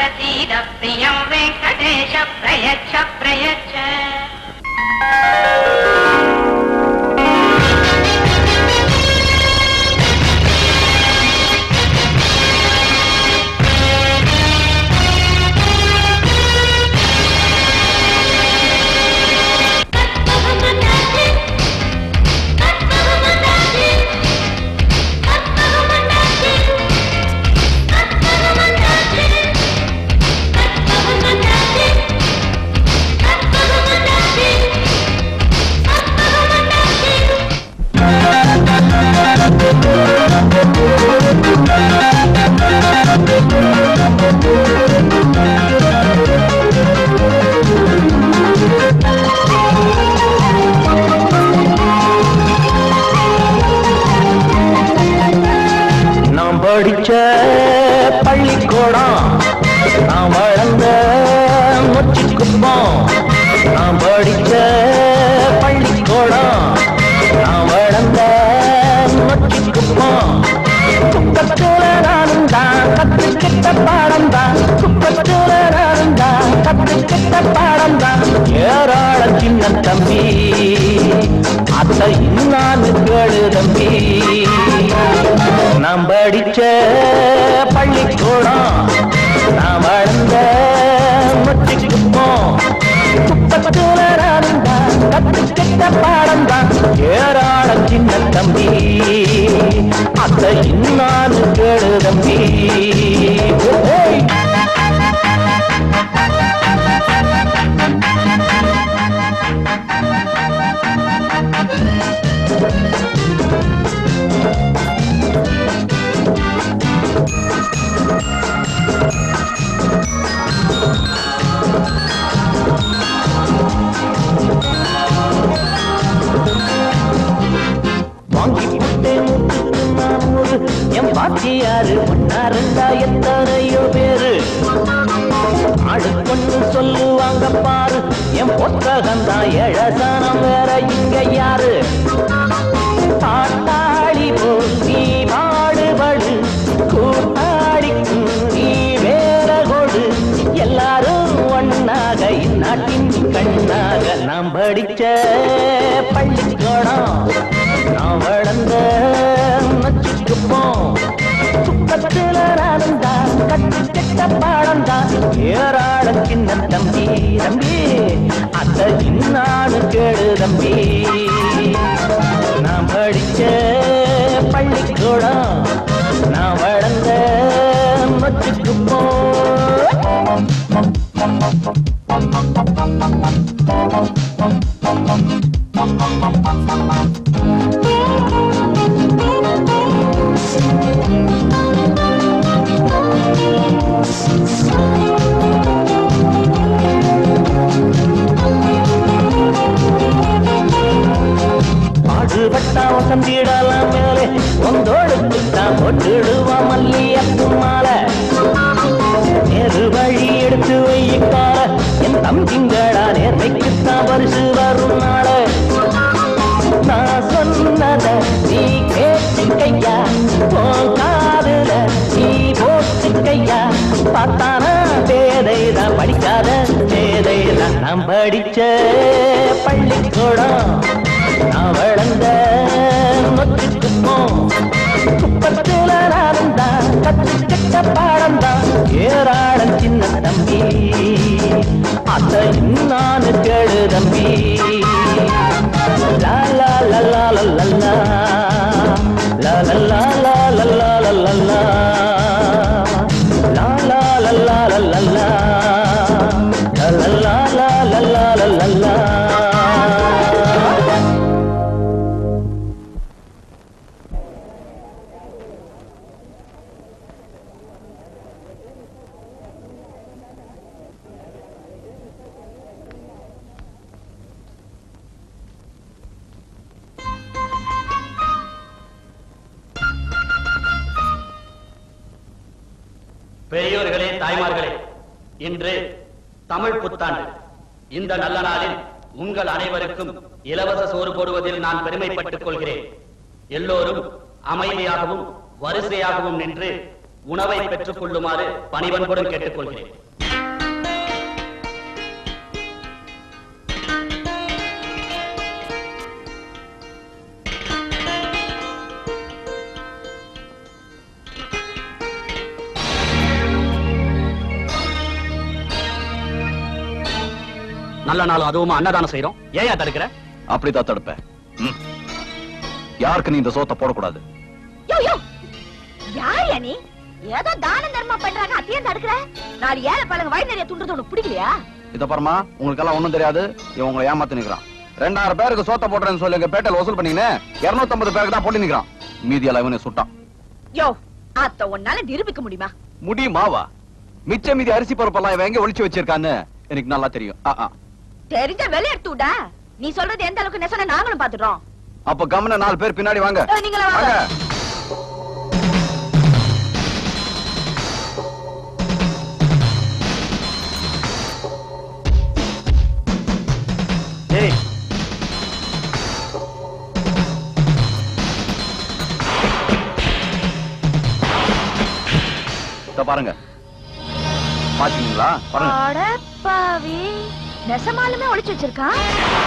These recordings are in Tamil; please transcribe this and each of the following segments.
प्रसीद प्रियं वेङ्कटेश प्रयच्छ प्रयच्छ நாம் படிச்ச பள்ளிக்கூடம் நாம் வளர்ந்த முச்சிக்குப்பம் நாம் படிச்ச பள்ளிக்கூடம் நாம் வளர்ந்த முச்சிக்குப்பம் குப்பத்துல நானும் தான் கத்துக்கிட்ட பாடம் தான் குப்பத்துல நானும் தான் கத்துக்கிட்ட பாடம் தான் ஏராள சின்ன தம்பி அத்தை இன்னான்னு கேளு தம்பி நாம் படிச்ச பள்ளிக்கூடம் நாம் வளர்ந்த முச்சிக்குப்போம் குப்பத்துல நடந்தா கத்துக்கிட்ட பாடம் தான் ஏராள சின்ன தம்பி அத்தை இன்னான்னு கேளு தம்பி ஓய். வாங்கி போட்டே முத்துக்கு நானூறு என் பாட்டியாரு ஒன்னா ரெண்டா எத்தனையோ பேரு ஆடு பொண்ணு சொல்லுவாங்க பாரு என் புத்தகம் தான் ஏழசானம் வேற இங்க யாரு பாட்டாளி போல் நீ பாடுபடு கூட்டாளிக்கும் நீ வேற கொடு எல்லாரும் ஒன்னாக இந்நாட்டின் கண்ணாக நாம் படிச்ச பள்ளிக்கூடம் நாம் வளர்ந்த நச்சுக்குப்போம் குப்பத்துல நடந்தா கட்டுக்கிட்ட பாடம் தான் ஏராள சின்ன தம்பி தம்பி அத்த இன்னானு கேடு தம்பி நான் படிச்ச பள்ளிக்கூடம் நான் வளர்ந்த நச்சுக்குப்போம் பாடுபட்டா வசந்திடலாம் மேலே ஒந்தோடுக்கு தான் போட்டுடுவா மல்லியப்பு மாலை நேரு வழி எடுத்து வைக்கால என் தம்பிங்களா நேர்மைக்குத்தான் பரிசு வரும் நாள நான் சொன்னத நீ கேட்டுக்கையா உன் காதுல நீ போட்டுக்கையா பார்த்தானா பேதைதான் படிக்காத பேதைதான் நான் படிச்ச பள்ளிக்கூடம் நான் வளர்ந்த நொச்சுக்குப்போம் குப்பத்துல நடந்தா கத்துக்கிட்ட பாடம் தான் ஏராளம் சின்ன தம்பி அத்தை நானு கேளு தம்பி லா லா லா லா லா லா லா. லா லா லா லா லா லா லா லா லா. லா லா லா லா லா லா லா. லா லா லா லா லா லா லா லா லா. பெரியோர்களே தாய்மார்களே இன்று தமிழ் புத்தாண்டு இந்த நல்ல நாளில் உங்கள் அனைவருக்கும் இலவச சோறு போடுவதில் நான் பெருமைப்பட்டுக் கொள்கிறேன் எல்லோரும் அமைதியாகவும் வரிசையாகவும் நின்று உணவை பெற்றுக் கொள்ளுமாறு பணிவன்புடன் கேட்டுக்கொள்கிறேன் நல்ல நாள் அதுவும் அன்னதானம் செய்யறோம் ஏயா தடுக்கிற அப்படிதான் தடுப்பேன் ம். யாருக்கு நீ இந்த சோத்தை போடக்கூடாது யோ யோ யார் நீ ஏதோ தான தர்மம் பண்றாங்க அத்தையும் தடுக்கற நாலு ஏழை பழங்க வயிறு நிறைய துண்டுறது உனக்கு பிடிக்கலையா இத பாருமா உங்களுக்கு எல்லாம் ஒண்ணும் தெரியாது இவன் உங்களை ஏமாத்தி நிக்கிறான் ரெண்டாயிரம் பேருக்கு சோத்த போடுறேன்னு சொல்லி எங்க பேட்டையில வசூல் பண்ணீங்கன்னு இருநூத்தி பேருக்கு தான் போட்டு நிக்கிறான் மீதி எல்லாம் இவனை சுட்டான் யோ அத்த உன்னால நிரூபிக்க முடியுமா முடியுமாவா மிச்ச மீதி அரிசி பருப்பெல்லாம் இவன் எங்க ஒளிச்சு வச்சிருக்கான்னு எனக்கு நல்லா தெரியும் ஆ, ஆ. தெரிஞ்ச வெளிய எடுத்துடா நீ சொல்றது எந்த அளவுக்கு நெசன நாங்களும் பாத்துறோம் அப்ப கம்முன நாலு பேர் பின்னாடி வாங்க நீங்களா வாங்க ஏய் இத பாருங்க பாத்தீங்களா பாருங்க அட பாவி நெசமாலுமே ஒளிச்சு வச்சிருக்கான்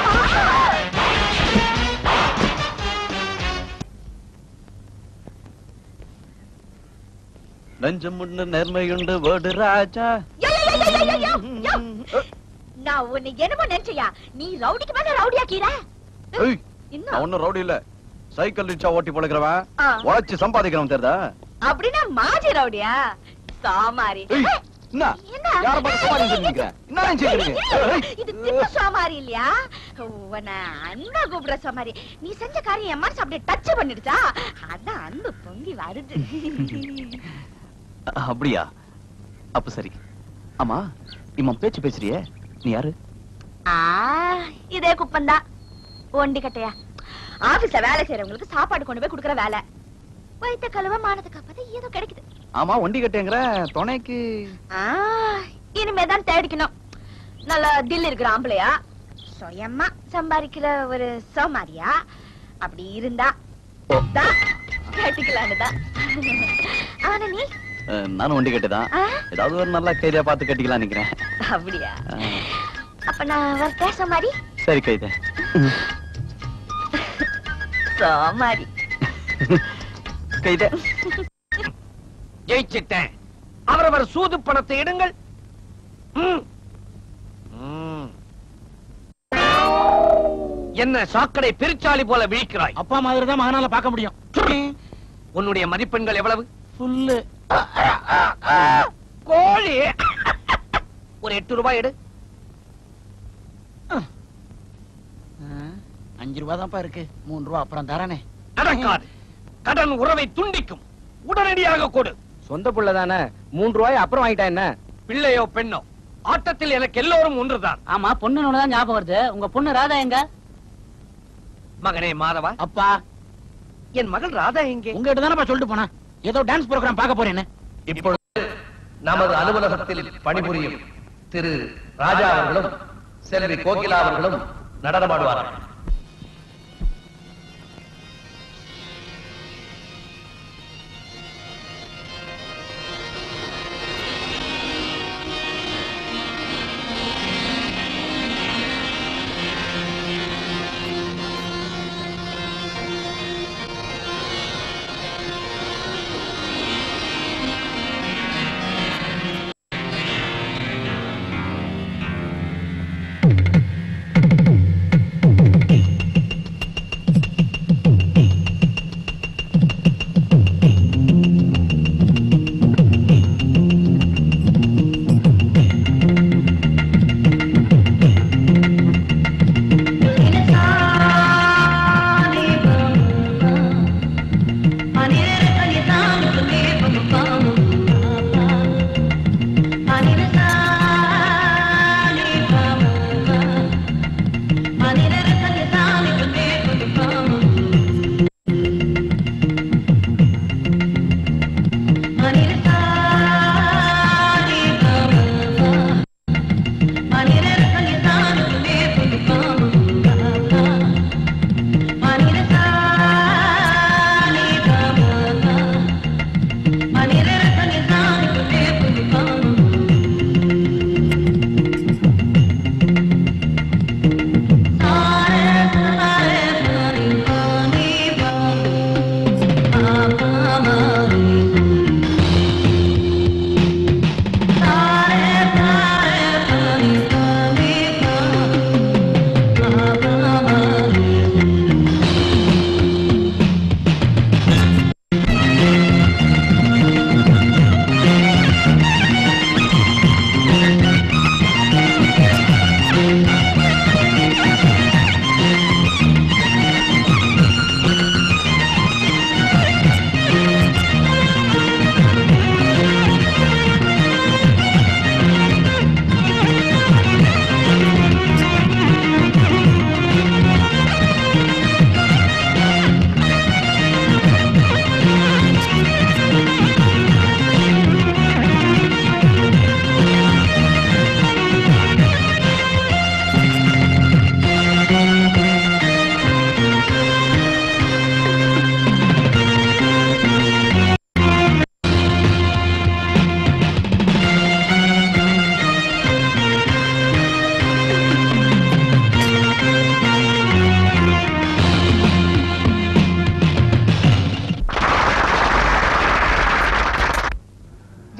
நெஞ்சம் உண்டு நேர்மையுண்டு வேடு ராஜா யோ, யோ, யோ, யோ, யோ, யோ, யோ. நான் உன்னை என்னமோ நினைச்சியா நீ ரவுடிக்கு மேல ரவுடியாக்கீர ஏய், நான் இன்னும் ஒண்ணும் ரவுடி இல்ல சைக்கிள் ரிக்ஷா ஓட்டி பழக்கிறவன் ஆ. உழைச்சு சம்பாதிக்கிறவன் தெரியுதா அப்படின்னா மாஜி ரவுடியா சாமாரி ஏய், ஏய், என்ன என்ன? யார பார்த்து சமாளி செஞ்சுக்க என்ன செஞ்சுக்கிறீங்க ஏய், இது திட்டு சோமாரி இல்லையா உன்னை அன்பா கூப்பிடுற சோமாரி நீ செஞ்ச காரியம் என் மனசு அப்படியே டச் பண்ணிடுச்சா அதான் அன்பு பொங்கி வருது அப்படியா அப்ப சரி ஆமா இம்மன் பேச்சு பேசுறியே நீ யாரு ஆ இதே குப்பந்தான் ஒண்டி கட்டையா ஆபீஸ்ல வேலை செய்யறவங்களுக்கு சாப்பாடு கொண்டு போய் கொடுக்கற வேலை வயித்த கழுவ மானத்துக்கு அப்பதான் ஏதோ கிடைக்குது ஆமா ஒண்டி கட்டேங்கிற துணைக்கு ஆ, இனிமேதான் தேடிக்கணும் நல்ல தில் இருக்கிற ஆம்பளையா சுயமா சம்பாதிக்கிற ஒரு சோமாரியா அப்படி இருந்தா தான் கேட்டுக்கலான்னு தான் ஆனா நீ அஹ், நானும் ஒண்டி கட்டுதான் ஆ, ஏதாவது ஒரு நல்ல கைதியா பார்த்து கட்டிக்கலாம் நிக்கிறேன் அப்படியா அஹ், அப்ப நான் வரட்டேன் சோமாரி சரி கைத சோமாரி கைத ஜெயிச்சிட்டேன் அவரவர் சூது பணத்தை எடுங்கள் ம். ம். என்ன சாக்கடை பெருச்சாளி போல விழிக்கிறாய் அப்பா மாதிரி தான் மகனால பார்க்க முடியும் உன்னுடைய மதிப்பெண்கள் எவ்வளவு ஃபுல்லு கோழி ஒரு எட்டு ரூபாய் எடு அஞ்சு ரூபா தான்ப்பா இருக்கு மூணு ரூபா அப்புறம் தரானே நடக்காது கடன் உறவை துண்டிக்கும் உடனடியாக கொடு சொந்த புள்ள தானே மூன்று ரூபாய் அப்புறம் வாங்கிட்டா என்ன பிள்ளையோ பெண்ணோ ஆட்டத்தில் எனக்கு எல்லோரும் ஒன்றுதான் ஆமா பொண்ணு தான் ஞாபகம் வருது உங்க பொண்ணு ராதா எங்க மகனே மாதவா அப்பா என் மகள் ராதா எங்கே உங்ககிட்ட தானப்பா சொல்லிட்டு போனா ஏதோ டான்ஸ் ப்ரோக்ராம் பார்க்க போறேன்னு இப்பொழுது நமது அலுவலகத்தில் பணிபுரியும் திரு ராஜா அவர்களும் செல்வி கோகிலா அவர்களும் நடனமாடுவார்கள்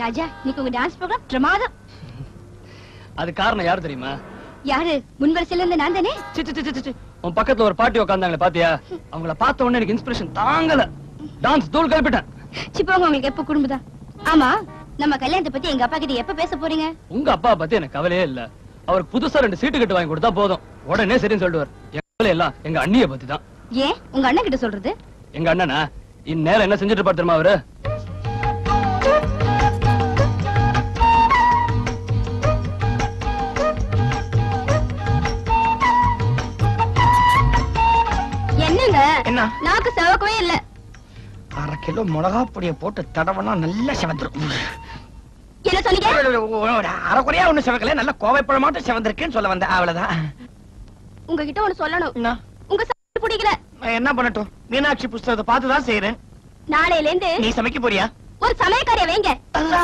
ராஜா இன்னைக்கு உங்க டான்ஸ் ப்ரோக்ராம் பிரமாதம் அது காரணம் யாரு தெரியுமா யாரு முன்வரிசையில இருந்த நான் தானே சி, சி, சி, சி, சி. உன் பக்கத்துல ஒரு பாட்டி உட்காந்தாங்களே பாத்தியா அவங்கள பார்த்த உடனே எனக்கு இன்ஸ்பிரேஷன் தாங்கல டான்ஸ் தூள் கல்பிட்டேன் சிப்பவங்க உங்களுக்கு எப்ப குடும்பம் ஆமா நம்ம கல்யாணத்தை பத்தி எங்க அப்பா கிட்ட எப்ப பேச போறீங்க உங்க அப்பா பத்தி எனக்கு கவலையே இல்ல அவருக்கு புதுசா ரெண்டு சீட்டு கட்டு வாங்கி கொடுத்தா போதும் உடனே சரின்னு சொல்லிடுவார் என் கவலை எல்லாம் எங்க அண்ணிய பத்தி தான் ஏன் உங்க அண்ணன் கிட்ட சொல்றது எங்க அண்ணனா இந்நேரம் என்ன செஞ்சுட்டு இருப்பார் தெரியுமா அவரு என்னங்க என்ன நாக்கு செவக்கவே இல்ல அரை கிலோ மிளகா பொடியை போட்டு தடவனா நல்லா செவந்துரும் என்ன சொன்னீங்க அரை குறையா ஒண்ணு செவக்கல நல்லா கோவைப்பழமாட்டம் செவந்திருக்குன்னு சொல்ல வந்தேன் அவ்வளவுதான் உங்ககிட்ட ஒண்ணு சொல்லணும் என்ன உங்க சாப்பாடு பிடிக்கல நான் என்ன பண்ணட்டும் மீனாட்சி புஸ்தகத்தை பார்த்து தான் செய்யறேன் நாளையில இருந்து நீ சமைக்க போறியா ஒரு சமயக்காரிய வைங்க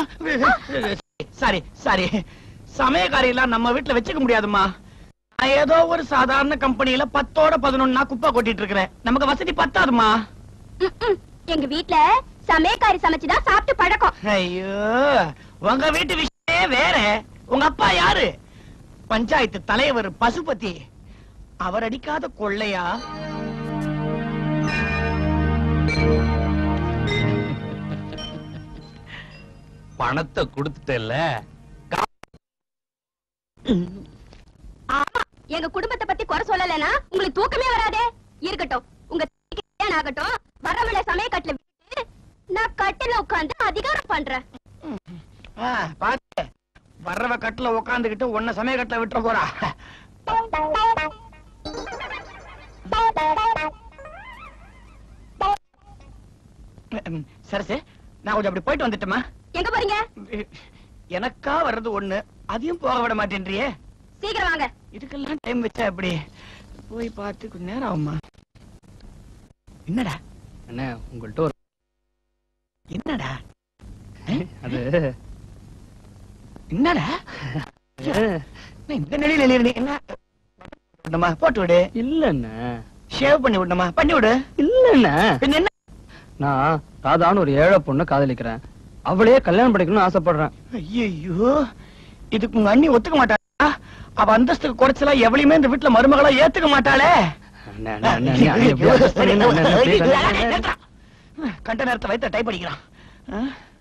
சாரி சாரி சமயக்காரி எல்லாம் நம்ம வீட்டுல வச்சுக்க முடியாதும்மா நான் ஏதோ ஒரு சாதாரண கம்பெனில பத்தோட பதினொன்னா குப்பை கொட்டிட்டு இருக்கிறேன் நமக்கு வசதி பத்தாதுமா ம், ம். எங்க வீட்ல சமயக்காரி சமைச்சுதான் சாப்பிட்டு பழக்கம் ஐயோ உங்க வீட்டு விஷயமே வேற உங்க அப்பா யாரு பஞ்சாயத்து தலைவர் பசுபதி அவர் அடிக்காத கொள்ளையா பணத்தை கொடுத்துட்டல ஆமா எங்க குடும்பத்தை பத்தி குறை சொல்லலைன்னா உங்களுக்கு தூக்கமே வராதே இருக்கட்டும் உங்க தம்பிக்கு கல்யாணம் ஆகட்டும் வரவளை சமயக்கட்டுல விட்டுட்டு நான் கட்டில உட்கார்ந்து அதிகாரம் பண்றேன் ஆ, பாத்து வர்றவ கட்டுல உக்காந்துகிட்டு உன்ன சமய கட்டுல விட்டுற போறா ம், சரசு நான் கொஞ்சம் அப்படி போயிட்டு வந்துட்டேமா எங்க போறீங்க எனக்கா வர்றது ஒண்ணு அதையும் போக விட மாட்டேன்றியே சீக்கிரம் வாங்க இதுக்கெல்லாம் டைம் வச்சா எப்படி போய் பார்த்து கொஞ்ச நேரம் ஆகுமா என்னடா என்ன உங்கள்ட்ட ஒரு என்னடா அது என்னடா என்ன இந்த நிலையில எழுதி என்ன விடணுமா போட்டு விடு இல்லண்ணே ஷேவ் பண்ணி விடணுமா பண்ணி விடு இல்லண்ணே பின்ன என்ன நான் ராதான்னு ஒரு ஏழை பொண்ணு காதலிக்கிறேன் அவளையே கல்யாணம் பண்ணிக்கணும்னு ஆசைப்படுறேன் ஐயோ இதுக்கு உங்க அண்ணி ஒத்துக்க மாட்டாளா அவ அந்தஸ்துக்கு குறைச்சலா எவளையுமே இந்த வீட்டுல மருமகளா ஏத்துக்க மாட்டாளே அண்ணே, அண்ணே, அண்ணே, அண்ணே, அண்ணே, எப்படி adjust பண்ணி, அண்ணே, அண்ணே, please, அண்ணே, அண்ணே. கண்ட நேரத்தை வைத்த டைப் அடிக்கிறான் ஆ?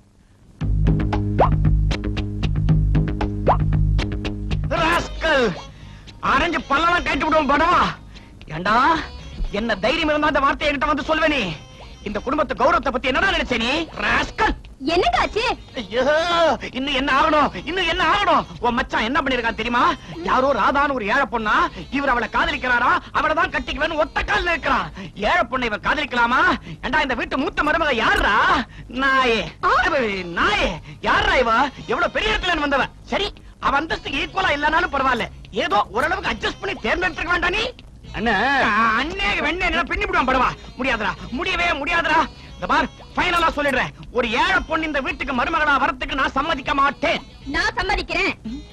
ராஸ்கல் அரைஞ்சு பல்லெல்லாம் கேட்டு விடுவோம் படவா ஏண்டா என்ன தைரியம் இருந்தா அந்த வார்த்தையை என்கிட்ட வந்து சொல்வேனே இந்த குடும்பத்து கௌரவத்தை பத்தி என்னடா நினைச்ச நீ ராஸ்கல் என்னங்க ஆச்சு ஐயோ இன்னும் என்ன ஆகணும் இன்னும் என்ன ஆகணும் உன் மச்சான் என்ன பண்ணிருக்கான் தெரியுமா யாரோ ராதான்னு ஒரு ஏழை பொண்ணா இவர் அவளை காதலிக்கிறாரா அவளை தான் கட்டிக்குவேன்னு ஒத்த கால்ல இருக்கிறான் ஏழை பொண்ணை இவன் காதலிக்கலாமா ஏண்டா இந்த வீட்டு மூத்த மருமக யாரா நாயே அபே, நாயே யாரா இவ எவ்வளவு பெரிய இடத்துல வந்தவ சரி அவ அந்தஸ்துக்கு ஈக்குவலா இல்லனாலும் பரவாயில்ல ஏதோ ஓரளவுக்கு அட்ஜஸ்ட் பண்ணி தேர்ந்தெடுத்துக்க வேண்டாம் நீ அண்ணே அண்ணே வெண்ணே என்ன பின்னி விடுவான் படவா முடியாதுடா முடியவே முடியாதுடா இந்த பார் ஃபைனலா சொல்லிடுறேன் ஒரு ஏழை பொண்ணு இந்த வீட்டுக்கு மருமகளா வரத்துக்கு நான் சம்மதிக்க மாட்டேன் நான் சம்மதிக்கிறேன்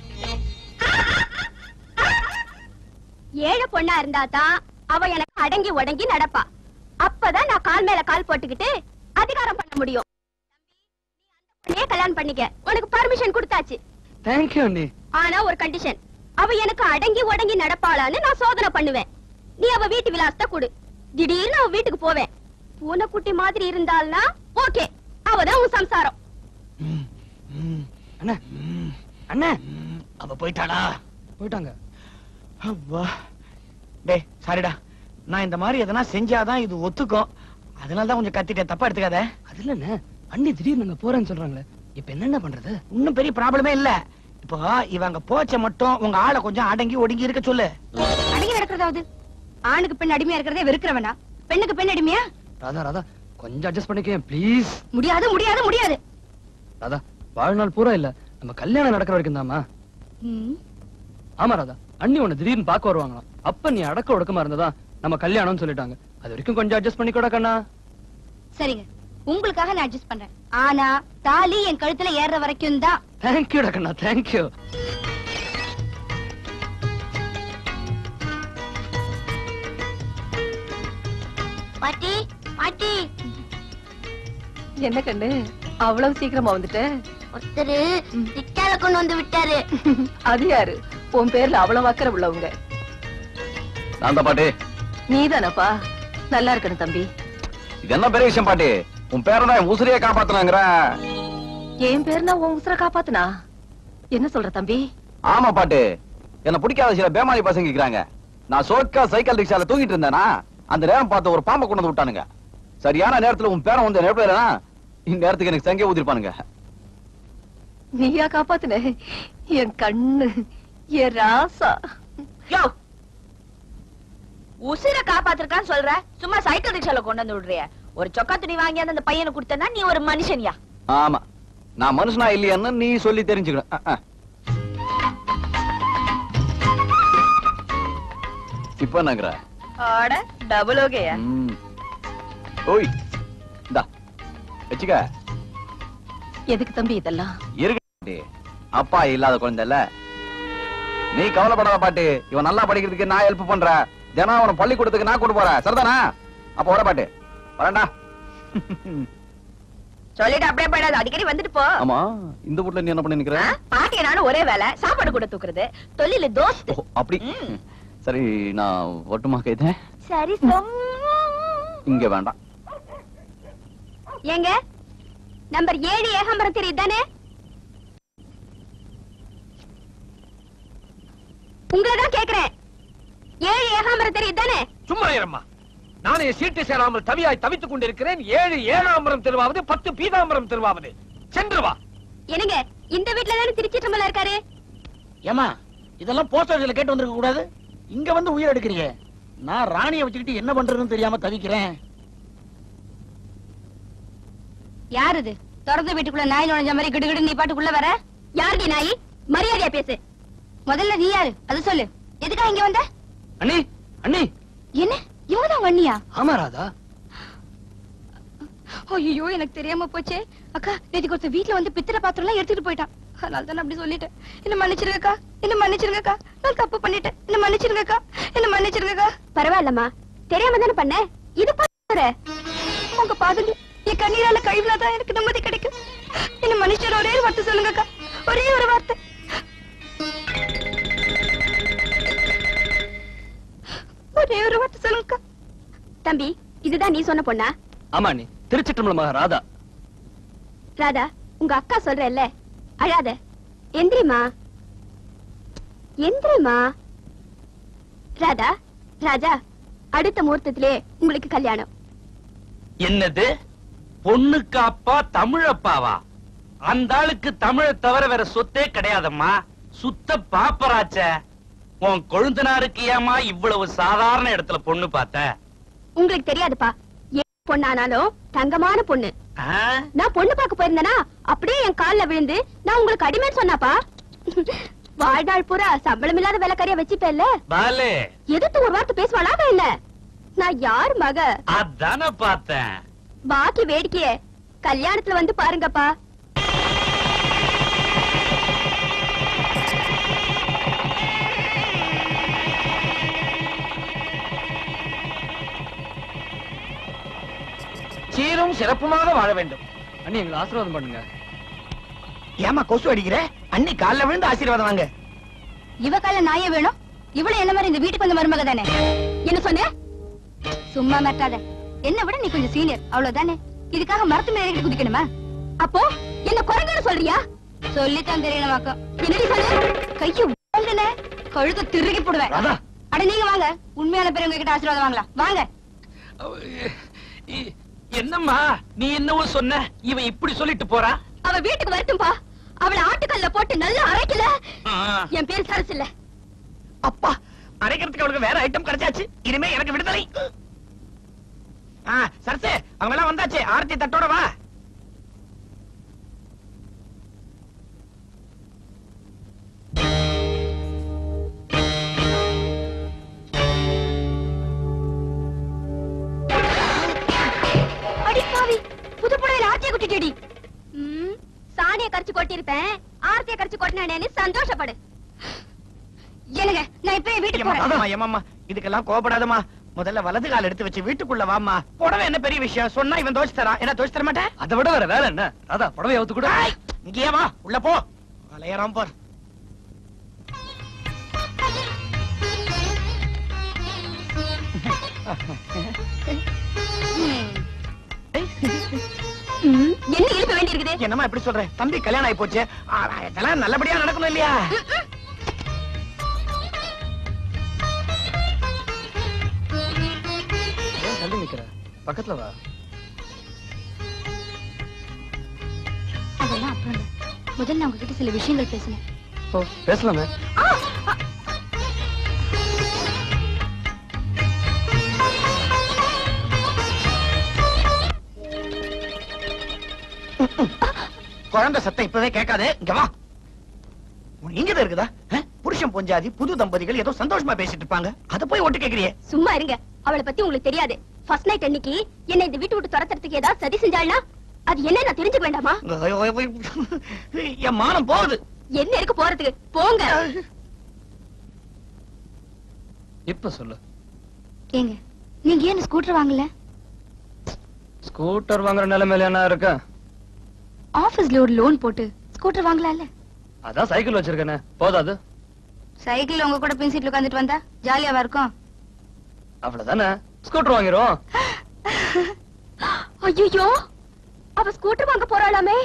ஏழை பொண்ணா இருந்தா தான் அவ எனக்கு அடங்கி உடங்கி நடப்பா அப்பதான் நான் கால் மேல கால் போட்டுக்கிட்டு அதிகாரம் பண்ண முடியும் தம்பி, நீ அந்த பொண்ணையே கல்யாணம் பண்ணிக்க உனக்கு பர்மிஷன் கொடுத்தாச்சு தேங்க்யூ அண்ணி ஆனா ஒரு கண்டிஷன் அவ எனக்கு அடங்கி உடங்கி நடப்பாளான்னு நான் சோதனை பண்ணுவேன் நீ அவ வீட்டு விலாசத்தை கொடு திடீர்னு அவ வீட்டுக்கு போவேன் பூனைக்குட்டி மாதிரி இருந்தாள்னா ஓகே அவதான் உன் சம்சாரம் அண்ணே அண்ணே அவ போயிட்டாளா போயிட்டாங்க அப்பா டேய் சாரிடா நான் இந்த மாதிரி எதனா செஞ்சாதான் இது ஒத்துக்கும் அதனால தான் கொஞ்சம் கத்திட்டேன் தப்பா எடுத்துக்காத அது இல்லண்ணே அண்ணி திடீர்னு அங்க போறேன்னு சொல்றாங்களே இப்ப என்னென்ன பண்றது இன்னும் பெரிய ப்ராப்ளமே இல்ல இப்போ இவங்க போச்ச மட்டும் உங்க ஆளை கொஞ்சம் அடங்கி ஒடுங்கி இருக்க சொல்லு அடங்கி நடக்கிறதாவது ஆணுக்கு பெண் அடிமையா இருக்கிறதே வெறுக்கிறவனா பெண்ணுக்கு பெண் அடிமையா ராதா ராதா கொஞ்சம் அட்ஜஸ்ட் பண்ணிக்க ப்ளீஸ் முடியாது முடியாது முடியாது ராதா வாழ்நாள் பூரா இல்ல நம்ம கல்யாணம் நடக்கிற வரைக்கும் தாமா ம், ஆமா ராதா அண்ணி உன்னை திடீர்னு பார்க்க வருவாங்களாம் அப்ப நீ அடக்க ஒடுக்கமா இருந்ததா நம்ம கல்யாணம்னு சொல்லிட்டாங்க அது வரைக்கும் கொஞ்சம் அட்ஜஸ்ட் பண்ணிக்கூட கண்ணா சரிங்க உங்களுக்காக நான் அட்ஜஸ்ட் பண்றேன் ஆனா தாலி என் கழுத்துல ஏறுற வரைக்கும் தான் தேங்க்யூடா கண்ணா தேங்க்யூ பாட்டி பாட்டி என்ன கண்ணு அவ்வளவு சீக்கிரமா வந்துட்ட ஒருத்தரு திக்கால கொண்டு வந்து விட்டாரு அது யாரு உன் பேர்ல அவ்வளவு அக்கறை உள்ளவங்க நான் தான் பாட்டி நீதானப்பா நல்லா இருக்கணும் தம்பி இது என்ன பெரிய விஷயம் பாட்டி உன் பேரன் என் உசிரியை காப்பாத்துனாங்கிற என் பேர்னா உன் உசுர காப்பாத்துனா என்ன சொல்ற தம்பி ஆமா பாட்டு என்ன பிடிக்காத சில பேமாரி பசங்க இருக்கிறாங்க நான் சோக்கா சைக்கிள் ரிக்ஷால தூங்கிட்டு இருந்தேனா அந்த நேரம் பார்த்து ஒரு பாம்பை கொண்டு வந்து விட்டானுங்க சரியான நேரத்துல உன் பேரன் வந்து நேரத்துல இல்லைனா இந்த நேரத்துக்கு எனக்கு சங்கே ஊதிருப்பானுங்க நீயா காப்பாத்துன என் கண்ணு என் ராசா யோ உசிர காப்பாத்திருக்கான்னு சொல்ற சும்மா சைக்கிள் ரிக்ஷால கொண்டு வந்து விடுறிய ஒரு சொக்கா துணி வாங்கியாந்து அந்த பையனை கொடுத்தனா நீ ஒரு மனுஷன்யா ஆமா நான் மனுஷனா இல்லையான்னு நீ சொல்லி தெரிஞ்சுக்கணும் அஹ், அஹ். இப்ப என்னங்கிற ஆட டபுள் ஓகேயா ம். ஓய் இந்தா வச்சுக்க எதுக்கு தம்பி இதெல்லாம் இருக்கு அப்பா இல்லாத குழந்தைல நீ கவலைப்படாத பாட்டு இவன் நல்லா படிக்கிறதுக்கு நான் ஹெல்ப் பண்றேன் தினம் அவனை பள்ளிக்கூடத்துக்கு நான் கொண்டு போறேன் சரிதானா அப்ப வர பாட்டு வரேன்டா சொல்லிட்டு அப்படியே போயிடாது அடிக்கடி வந்துட்டு போ ஆமா இந்த வீட்ல நீ என்ன பண்ணி நிக்கிற ஆ, பாட்டிய நானும் ஒரே வேலை சாப்பாடு கூட தூக்குறது தொழில தோஸ்து ஓ, அப்படி சரி நான் ஒட்டுமா கைதேன் சரி இங்க வேண்டாம் ஏங்க நம்பர் ஏழு ஏகாம்பரம் தெரியுது தானே உங்களை தான் கேக்குறேன் ஏழு ஏகாம்பரம் தெரியுது தானே சும்மா இரும்மா நானே சீட்டு சேராமல் தவியாய் தவித்துக் கொண்டிருக்கிறேன் ஏழு ஏழாம்பரம் திருவாவது பத்து பீதாம்பரம் திருவாவது சென்று வா என்னங்க இந்த வீட்ல தானே திருச்சிற்றம்பலம் இருக்காரு ஏமா இதெல்லாம் போஸ்ட் ஆபீஸ்ல கேட்டு வந்திருக்க கூடாது இங்க வந்து உயிர் எடுக்கிறீங்க நான் ராணியை வச்சுக்கிட்டு என்ன பண்றதுன்னு தெரியாம தவிக்கிறேன் யார் இது திறந்த வீட்டுக்குள்ள நாய் நுழைஞ்ச மாதிரி கிடுகிடு நீ பாட்டுக்குள்ள வர யார் நீ நாய் மரியாதையா பேசு முதல்ல நீ யாரு அது சொல்லு எதுக்கா இங்க வந்த அண்ணி அண்ணி என்ன இவங்கதான் வண்ணியா ஆமா ராதா ஐயோ எனக்கு தெரியாம போச்சே அக்கா நேத்துக்கு ஒருத்தர் வீட்ல வந்து பித்தளை பாத்திரம் எல்லாம் எடுத்துட்டு போயிட்டான் அதனால தான் அப்படி சொல்லிட்டேன் என்ன மன்னிச்சிருங்கக்கா என்ன மன்னிச்சிருங்கக்கா நான் தப்பு பண்ணிட்டேன் என்ன மன்னிச்சிருங்கக்கா என்ன மன்னிச்சிருங்கக்கா பரவாயில்லம்மா தெரியாம தானே பண்ண இது பாரு உங்க பாதங்க என் கண்ணீரால கழிவுனாதான் எனக்கு நிம்மதி கிடைக்கும் என்ன மன்னிச்சிரு ஒரே ஒரு வார்த்தை சொல்லுங்கக்கா ஒரே ஒரு வார்த்தை ஒரே ஒரு வார்த்தை சொல்லுங்கக்கா தம்பி இதுதான் நீ சொன்ன பொண்ணா ஆமா அண்ணி திருச்சிற்றம்பலமாக ராதா ராதா உங்க அக்கா சொல்றல்ல அழாத எந்திரிமா எந்திரிமா ராதா ராஜா அடுத்த முகூர்த்தத்திலே உங்களுக்கு கல்யாணம் என்னது பொண்ணுக்கு அப்பா தமிழப்பாவா அந்த ஆளுக்கு தமிழ தவிர வேற சொத்தே கிடையாதம்மா சுத்த பாப்பராச்ச உன் கொழுந்தனாருக்கு ஏமா இவ்வளவு சாதாரண இடத்துல பொண்ணு பார்த்த உங்களுக்கு தெரியாதுப்பா ஏன் பொண்ணானாலும் தங்கமான பொண்ணு ஆ? நான் பொண்ணு பார்க்க போயிருந்தேனா அப்படியே என் கால்ல விழுந்து நான் உங்களுக்கு அடிமைன்னு சொன்னாப்பா வாழ்நாள் பூரா சம்பளம் இல்லாத வேலைக்காரியா வச்சுப்பேல்ல பாலு எதிர்த்து ஒரு வார்த்தை பேசுவாளா அவ என்ன நான் யார் மக அதான பார்த்தேன் பாக்கி வேடிக்கைய கல்யாணத்துல வந்து பாருங்கப்பா சீரும் சிறப்புமாக வாழ வேண்டும் அண்ணி எங்களை ஆசீர்வாதம் பண்ணுங்க ஏமா கொசு அடிக்கிற அன்னி கால்ல விழுந்து ஆசீர்வாதம் வாங்க இவ கால நாயே வேணும் இவ்வளவு என்ன மாதிரி இந்த வீட்டுக்கு வந்த மருமக தானே என்ன சொன்ன சும்மா மாட்டாத என்ன விட நீ கொஞ்சம் சீனியர் அவ்வளவுதானே இதுக்காக மரத்து மேல ஏறிட்டு குதிக்கணுமா அப்போ என்ன குறைங்கன்னு சொல்றியா சொல்லித்தான் தெரியணுமாக்கா என்னடி சொல்லு கைய வாங்கல கழுத்த திருகி போடுவேன் ராதா. அட நீங்க வாங்க உண்மையான பெரியவங்க கிட்ட ஆசீர்வாதம் வாங்கலாம் வாங்க இ- என்னம்மா நீ என்னவோ சொன்ன இவன் இப்படி சொல்லிட்டு போறா அவ வீட்டுக்கு வரட்டும்பா அவளை ஆட்டுக்கல்ல போட்டு நல்லா அரைக்கல ஆ. என் பேர் சரசு இல்ல அப்பா அரைக்கிறதுக்கு அவளுக்கு வேற ஐட்டம் கிடைச்சாச்சு இனிமே எனக்கு விடுதலை ஆ சரசு அவங்க எல்லாம் வந்தாச்சு ஆரத்தி தட்டோட வா அடி பாவி புது புடவையில ஆர்த்திய கொட்டிட்டடி ம் சாணிய கரைச்சு கொட்டிருப்பேன் ஆர்த்திய கரைச்சு கொட்டினேன்னு சந்தோஷப்படு என்னங்க நான் இப்ப என் வீட்டுக்கு போறேன் ஏம்மா, ஏம்மா இதுக்கெல்லாம் கோபப்படாதம்மா முதல்ல வலது கால் எடுத்து வச்சு வீட்டுக்குள்ள வாம்மா புடவை என்ன பெரிய விஷயம் சொன்னா இவன் தோச்சு தரான் என்ன தோச்சு தர மாட்டேன் அதை விட வேற வேலை என்ன ராதா புடவை அவுத்து கூட ஆய், இங்கேயே வா உள்ள போ அலையறான் பார் ம், என்ன இழுக்க வேண்டியிருக்குது என்னம்மா எப்படி சொல்ற தம்பி கல்யாணம் ஆயி போச்சு ஆனா, இதெல்லாம் நல்லபடியா நடக்கணும் இல்லையா ஏன் தள்ளி நிக்கிற பக்கத்துல வா அதெல்லாம் அப்புறம் இல்ல. முதல்ல நான் உங்ககிட்ட சில விஷயங்கள் பேசணும் ஓ பேசலாமே குழந்தை சத்தம் இப்பவே கேட்காது இங்க வா உன் இங்க இருக்குதா அஹ்? புருஷன் பொஞ்சாதி புது தம்பதிகள் ஏதோ சந்தோஷமா பேசிட்டு இருப்பாங்க அத போய் ஒட்டு கேக்குறியே சும்மா இருங்க அவளை பத்தி உங்களுக்கு தெரியாது ஃபர்ஸ்ட் நைட் அன்னைக்கு என்ன இந்த வீட்டு விட்டு துரத்துறதுக்கு ஏதாவது சதி செஞ்சாள்னா அது என்ன நான் தெரிஞ்சுக்க வேண்டாமா ஐயோ, ஐயோ, ஐயோ. என் மானம் போகுது என்ன இருக்கு போறதுக்கு போங்க இப்ப சொல்லு ஏங்க நீங்க ஏன் ஸ்கூட்டர் வாங்கல ஸ்கூட்டர் வாங்குற நிலைமையில என்ன இருக்க ஆபீஸ்ல ஒரு லோன் போட்டு ஸ்கூட்டர் வாங்கலாம்ல அதான் சைக்கிள் வச்சிருக்கேனே போதாது சைக்கிள் உங்க கூட பின் சீட்ல உட்காந்துட்டு வந்தா ஜாலியாவா இருக்கும் அவ்வளவுதானே ஸ்கூட்டர் வாங்கிரும் ஐயோ அவ ஸ்கூட்டர் வாங்க போறாளாமே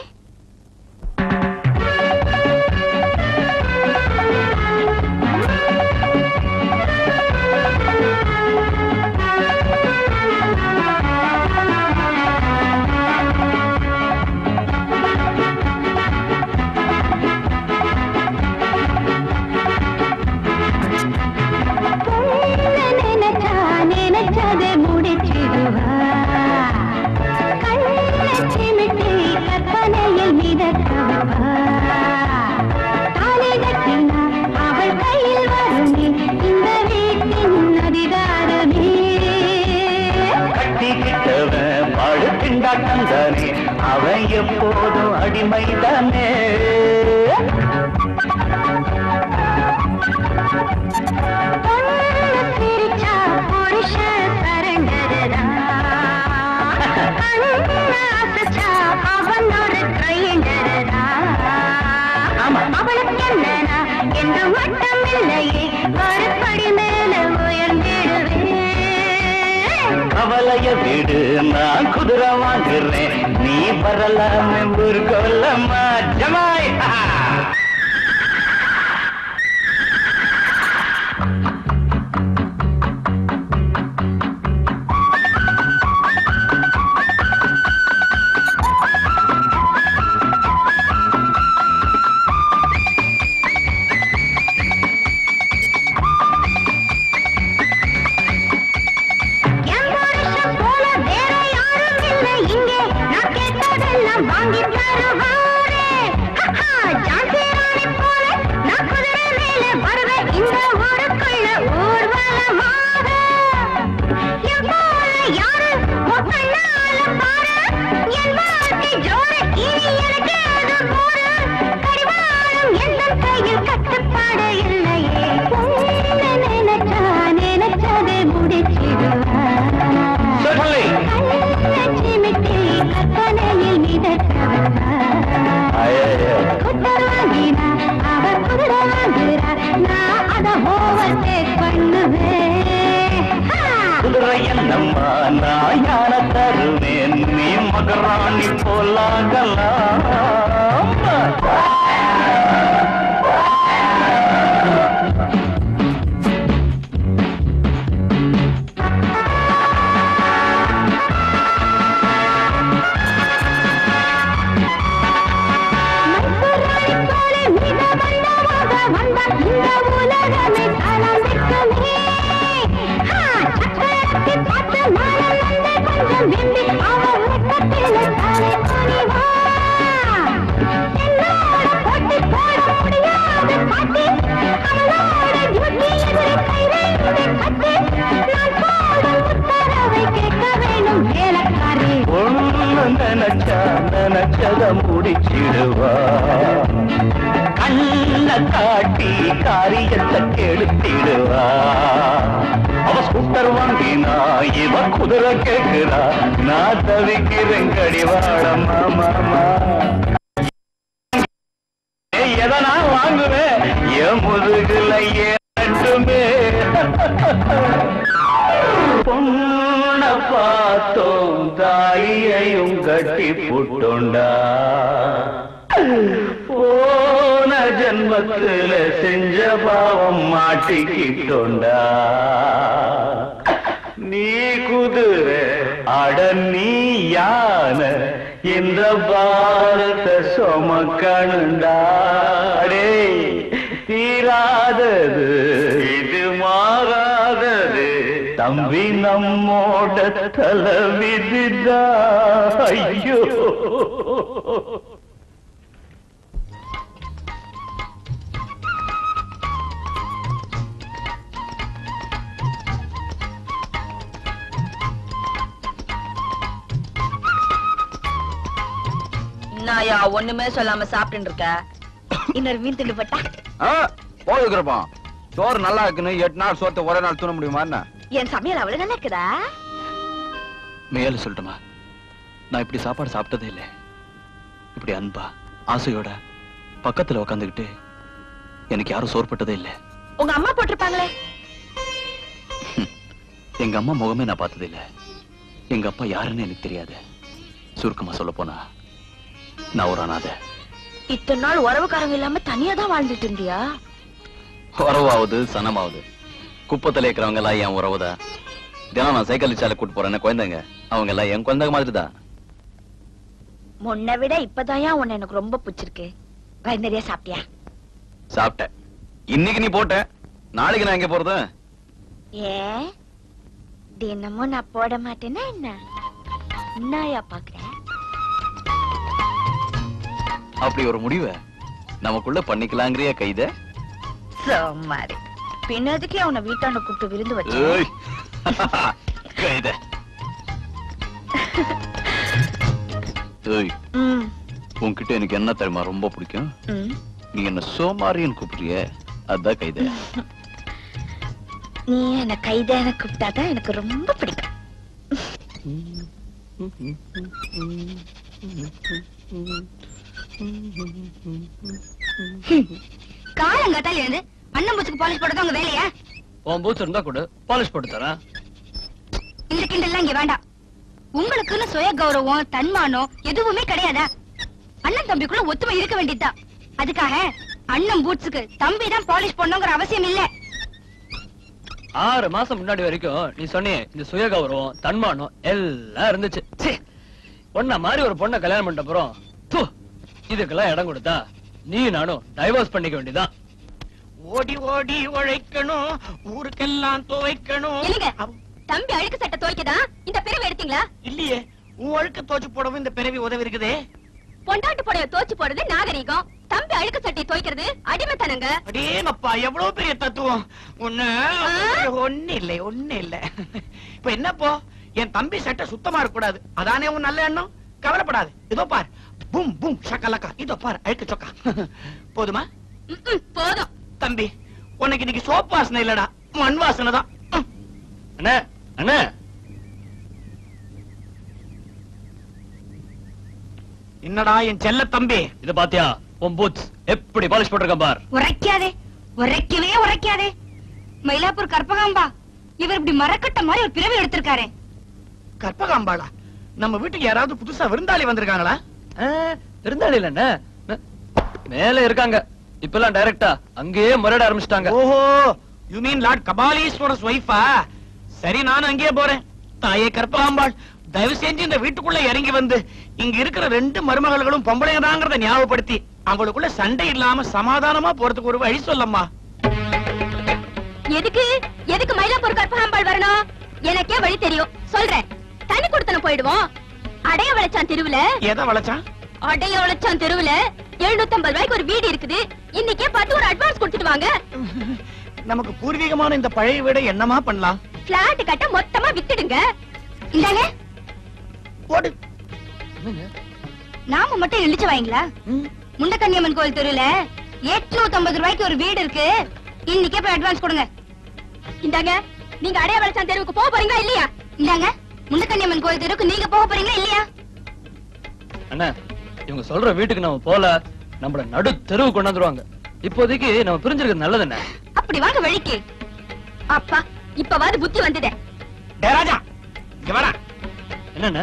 நினைச்சா நினைச்சதை முடிச்சிடுவா கண்ணச்சிமிட்டி கற்பனையில் மிதக்கவா தாலி கட்டினா அவள் கையில் வருமே இந்த வீட்டின் அதிகாரமே கட்டிக்கிட்டவன் பாடு திண்டாட்டம் தானே அவன் எப்போதும் அடிமைதானே பொண்ணு சிரிச்சா புருஷன் சரண்டரடா கண்ணு அசைச்சா அவன் ஒரு ட்ரைண்டரடா அவளுக்கு என்னனா என்று மட்டும் இல்லையே மறுபடி மேல உயர்ந்திடுவேன் கவலைய விடு நான் குதிரை வாங்குறேன் நீ வரலாமே ஒரு கொல்லம்மா ஜமாய் என் புருஷன் போல வேற யாரும் இல்லை இங்கே நான் கேட்டதெல்லாம் வாங்கி தருவாரே ஹஹா, ஜான்சி ராணி போல நான் குதிரை மேலே வருவேன் இந்த ஊருக்குள்ள ஊர்வலமாக என் போல யாரு உன் கண்ணால பாரு என் வாழ்க்கை ஜோறு இனி எனக்கு அது போரு கடிவாளம் எந்த கையில் கட்டுப்பாடு இல்லையே உன்னை நினைச்சா நினைச்சதை முடிச்சிடுவா Certainly. கண்ணச்சிமிட்டி கற்பனையில் மிதக்கவா ஐயையோ. குட்டர் வாங்கினா அவ குதிரை வாங்குறா நான் அத ஓவர்டேக் பண்ணுவேன் ஹா! குதிரை என்னம்மா நான் யானை தருவேன் நீ மகராணி போலாகலாம் மைசூராணி போல மிக வந்தவாக வந்த இந்த உலகமே கலந்திருக்குமே. ஹா, சக்கரத்தை பார்த்து மனம் வந்து கொஞ்சம் விம்மி அவ உறக்கத்திலே தலை குனிவா. என்னோட போட்டி போட முடியாது பாட்டி. அவளோட duty எதிரே கை ரெண்டு கட்டி. நான் போடும் உத்தரவை கேட்க வேணும் வேலைக்காரி ஒண்ணு நினைச்சா நினைச்சத முடிச்சிடுவா கண்ண காட்டி காரியத்தை கெடுத்திடுவா அவ ஸ்கூட்டர் வாங்கினா இவ குதிரை கேக்குறா நான் தவிக்கிறேன் கடிவாளம் மாமா எதை நான் வாங்குவேன் என் முதுகுல ஏறட்டுமே பொண்ண பார்த்தோம் தாலியையும் கட்டி புட்டோண்டா போன ஜென்மத்துல செஞ்ச பாவம் மாட்டிக்கிட்டோண்டா நீ குதிரை அட நீ யானை இந்த பாரத சுமக்கணுண்டா டேய், தீராதது இது மாறாதது தம்பி நம்மோட தலைவிதிதா ஐயோ என்னயா ஒண்ணுமே சொல்லாம சாப்பிட்டு இருக்க இன்னொரு மீன் திண்டு போட்டா போயிருக்கிறப்பா சோறு நல்லா இருக்குன்னு எட்டு நாள் சோத்தை ஒரே நாள் தூண முடியுமா என்ன என் சமையல் அவ்வளவு நல்லா இருக்குதா மேல சொல்லட்டுமா நான் இப்படி சாப்பாடு சாப்பிட்டதே இல்லை இப்படி அன்பா ஆசையோட பக்கத்துல உக்காந்துக்கிட்டு எனக்கு யாரும் சோர்பட்டதே இல்லை உங்க அம்மா போட்டிருப்பாங்களே எங்க அம்மா முகமே நான் பார்த்தது இல்ல எங்க அப்பா யாருன்னு எனக்கு தெரியாது சுருக்கமா சொல்ல போனா நான் ஒரு அனாதை இத்தனை நாள் உறவுக்காரங்க இல்லாம தனியா தான் வாழ்ந்துட்டு இருந்தியா உறவாவது சனமாவது குப்பத்துல இருக்கிறவங்க எல்லாம் என் உறவுதான் தினம் நான் சைக்கிள் சாலை கூட்டு போறேன்னு குழந்தைங்க அவங்க எல்லாம் என் குழந்தைங்க மாதிரி தான் முன்ன விட இப்பதாயா உன்னை எனக்கு ரொம்ப பிடிச்சிருக்கு வயிறு நிறைய சாப்பிட்டியா சாப்பிட்டேன் இன்னைக்கு நீ போட்ட நாளைக்கு நான் எங்க போறது ஏன் தினமும் நான் போட மாட்டேன்னா என்ன என்னயா பாக்குறேன் அப்படி ஒரு முடிவை நமக்குள்ள பண்ணிக்கலாங்கிறியா கைத சோமாரி பின்னதுக்கே அவனை வீட்டாண்ட கூப்பிட்டு விருந்து வச்சு ஏய் கைத ஏய் ம், உன்கிட்ட எனக்கு என்ன தெரியுமா ரொம்ப பிடிக்கும் ம். நீ என்ன சோமாரின்னு கூப்பிடுறிய அதான் கைத நீ என்ன கைதான கூப்பிட்டாதான் எனக்கு ரொம்ப பிடிக்கும் காலங்காத்தால இருந்து அண்ணன் பூச்சுக்கு பாலிஷ் போடுறது உங்க வேலையா உன் பூத்து இருந்தா கொடு பாலிஷ் போட்டு தரேன் இந்த கிண்டல்லாம் இங்க வேண்டாம் உங்களுக்குன்னு சுய கௌரவம் தன்மானம் எதுவுமே கிடையாதா அண்ணன் தம்பிக்குள்ள ஒத்துமை இருக்க வேண்டியதுதான் அதுக்காக அண்ணன் பூட்ஸுக்கு தம்பி தான் பாலிஷ் பண்ணுங்கிற அவசியம் இல்ல ஆறு மாசம் முன்னாடி வரைக்கும் நீ சொன்னியே இந்த சுய கௌரவம் தன்மானம் எல்லாம் இருந்துச்சு ச்சீ, உன்ன மாதிரி ஒரு பொண்ணை கல்யாணம் பண்ணிட்ட அப்புறம் து, இதுக்கெல்லாம் இடம் கொடுத்தா நீ நானும் டைவர்ஸ் பண்ணிக்க வேண்டியதான் ஓடி ஓடி உழைக்கணும் ஊருக்கெல்லாம் துவைக்கணும் இல்லைங்க அவ்- தம்பி அழுக்கு சட்டை துவைக்கதான் இந்த பிரிவு எடுத்தீங்களா இல்லையே உன் அழுக்க தோச்சு போடவும் இந்த பிறவி உதவி இருக்குதே பொண்டாட்டு புடவை துவைச்சு போடுறது நாகரிகம் தம்பி அழுக்கு சட்டை துவைக்கிறது அடிமைத்தனங்க அடேங்கப்பா எவ்வளவு பெரிய தத்துவம் ஒண்ணு ஒண்ணு இல்லை ஒண்ணு இல்ல இப்ப என்னப்போ என் தம்பி சட்டை சுத்தமா இருக்க கூடாது அதானே உன் நல்ல எண்ணம் கவலைப்படாது இதோ பார் பூம் பூம் ஷக்கலக்கா இதோ பார் அழுக்கு சொக்கா போதுமா ம்ம், போதும் தம்பி உனக்கு இன்னைக்கு சோப்பு வாசனை இல்லடா மண் வாசனை தான் ம். அண்ணே அண்ணே என்னடா என் செல்ல தம்பி இத பாத்தியா உன் பூத் எப்படி பாலிஷ் போட்டிருக்கேன் பார் உரைக்காதே உரைக்கவே உரைக்காதே மயிலாப்பூர் கற்பகாம்பா இவர் இப்படி மரக்கட்ட மாதிரி ஒரு பிறவி எடுத்திருக்காரே கற்பகாம்பாளா நம்ம வீட்டுக்கு யாராவது புதுசா விருந்தாளி வந்திருக்காங்களா இருந்தாலும் இல்ல மேல இருக்காங்க இப்பெல்லாம் டைரக்டா அங்கேயே முறையிட ஆரம்பிச்சிட்டாங்க ஓஹோ யூ மீன் லார்ட் கபாலீஸ்வரஸ் ஒய்ஃபா சரி நானும் அங்கேயே போறேன் தாயே கற்பகாம்பாள் தயவு செஞ்சு இந்த வீட்டுக்குள்ள இறங்கி வந்து இங்க இருக்கிற ரெண்டு மருமகள்களும் பொம்பளைங்க தாங்கிறத ஞாபகப்படுத்தி அவங்களுக்குள்ள சண்டை இல்லாம சமாதானமா போறதுக்கு ஒரு வழி சொல்லம்மா எதுக்கு எதுக்கு மயிலாப்பூர் கற்பகாம்பாள் வரணும் எனக்கே வழி தெரியும் சொல்றேன் தனி கொடுத்தன போயிடுவோம் அடைய வளைச்சான் தெருவுல எதை வளைச்சான் அடைய வளைச்சான் தெருவுல 750 ரூபாய்க்கு ஒரு வீடு இருக்குது இன்னைக்கே பார்த்து ஒரு அட்வான்ஸ் கொடுத்துட்டு வாங்க நமக்கு பூர்வீகமான இந்த பழைய வீடை என்னமா பண்ணலாம் பிளாட் கட்ட மொத்தமா வித்துடுங்க இந்தாங்க போடு நாம மட்டும் எழுச்சு வாங்களா முண்டக்கன்னியம்மன் கோயில் தெருவுல 850 ரூபாய்க்கு ஒரு வீடு இருக்கு இன்னைக்கே போய் அட்வான்ஸ் கொடுங்க இந்தாங்க நீங்க அடைய வளைச்சான் தெருவுக்கு போக போறீங்களா இல்லையா இந்தாங்க முண்டக்கன்னியம்மன் கோயில் தெருவுக்கு நீங்க போக போறீங்களா இல்லையா அண்ணா இவங்க சொல்ற வீட்டுக்கு நம்ம போல நம்மள நடு தெருவு கொண்டாந்துருவாங்க இப்போதைக்கு நம்ம பிரிஞ்சிருக்கிறது நல்லது என்ன அப்படி வாங்க வழிக்கு அப்பா இப்பவாது புத்தி வந்ததே டே ராஜா இங்க வாடா என்னண்ணே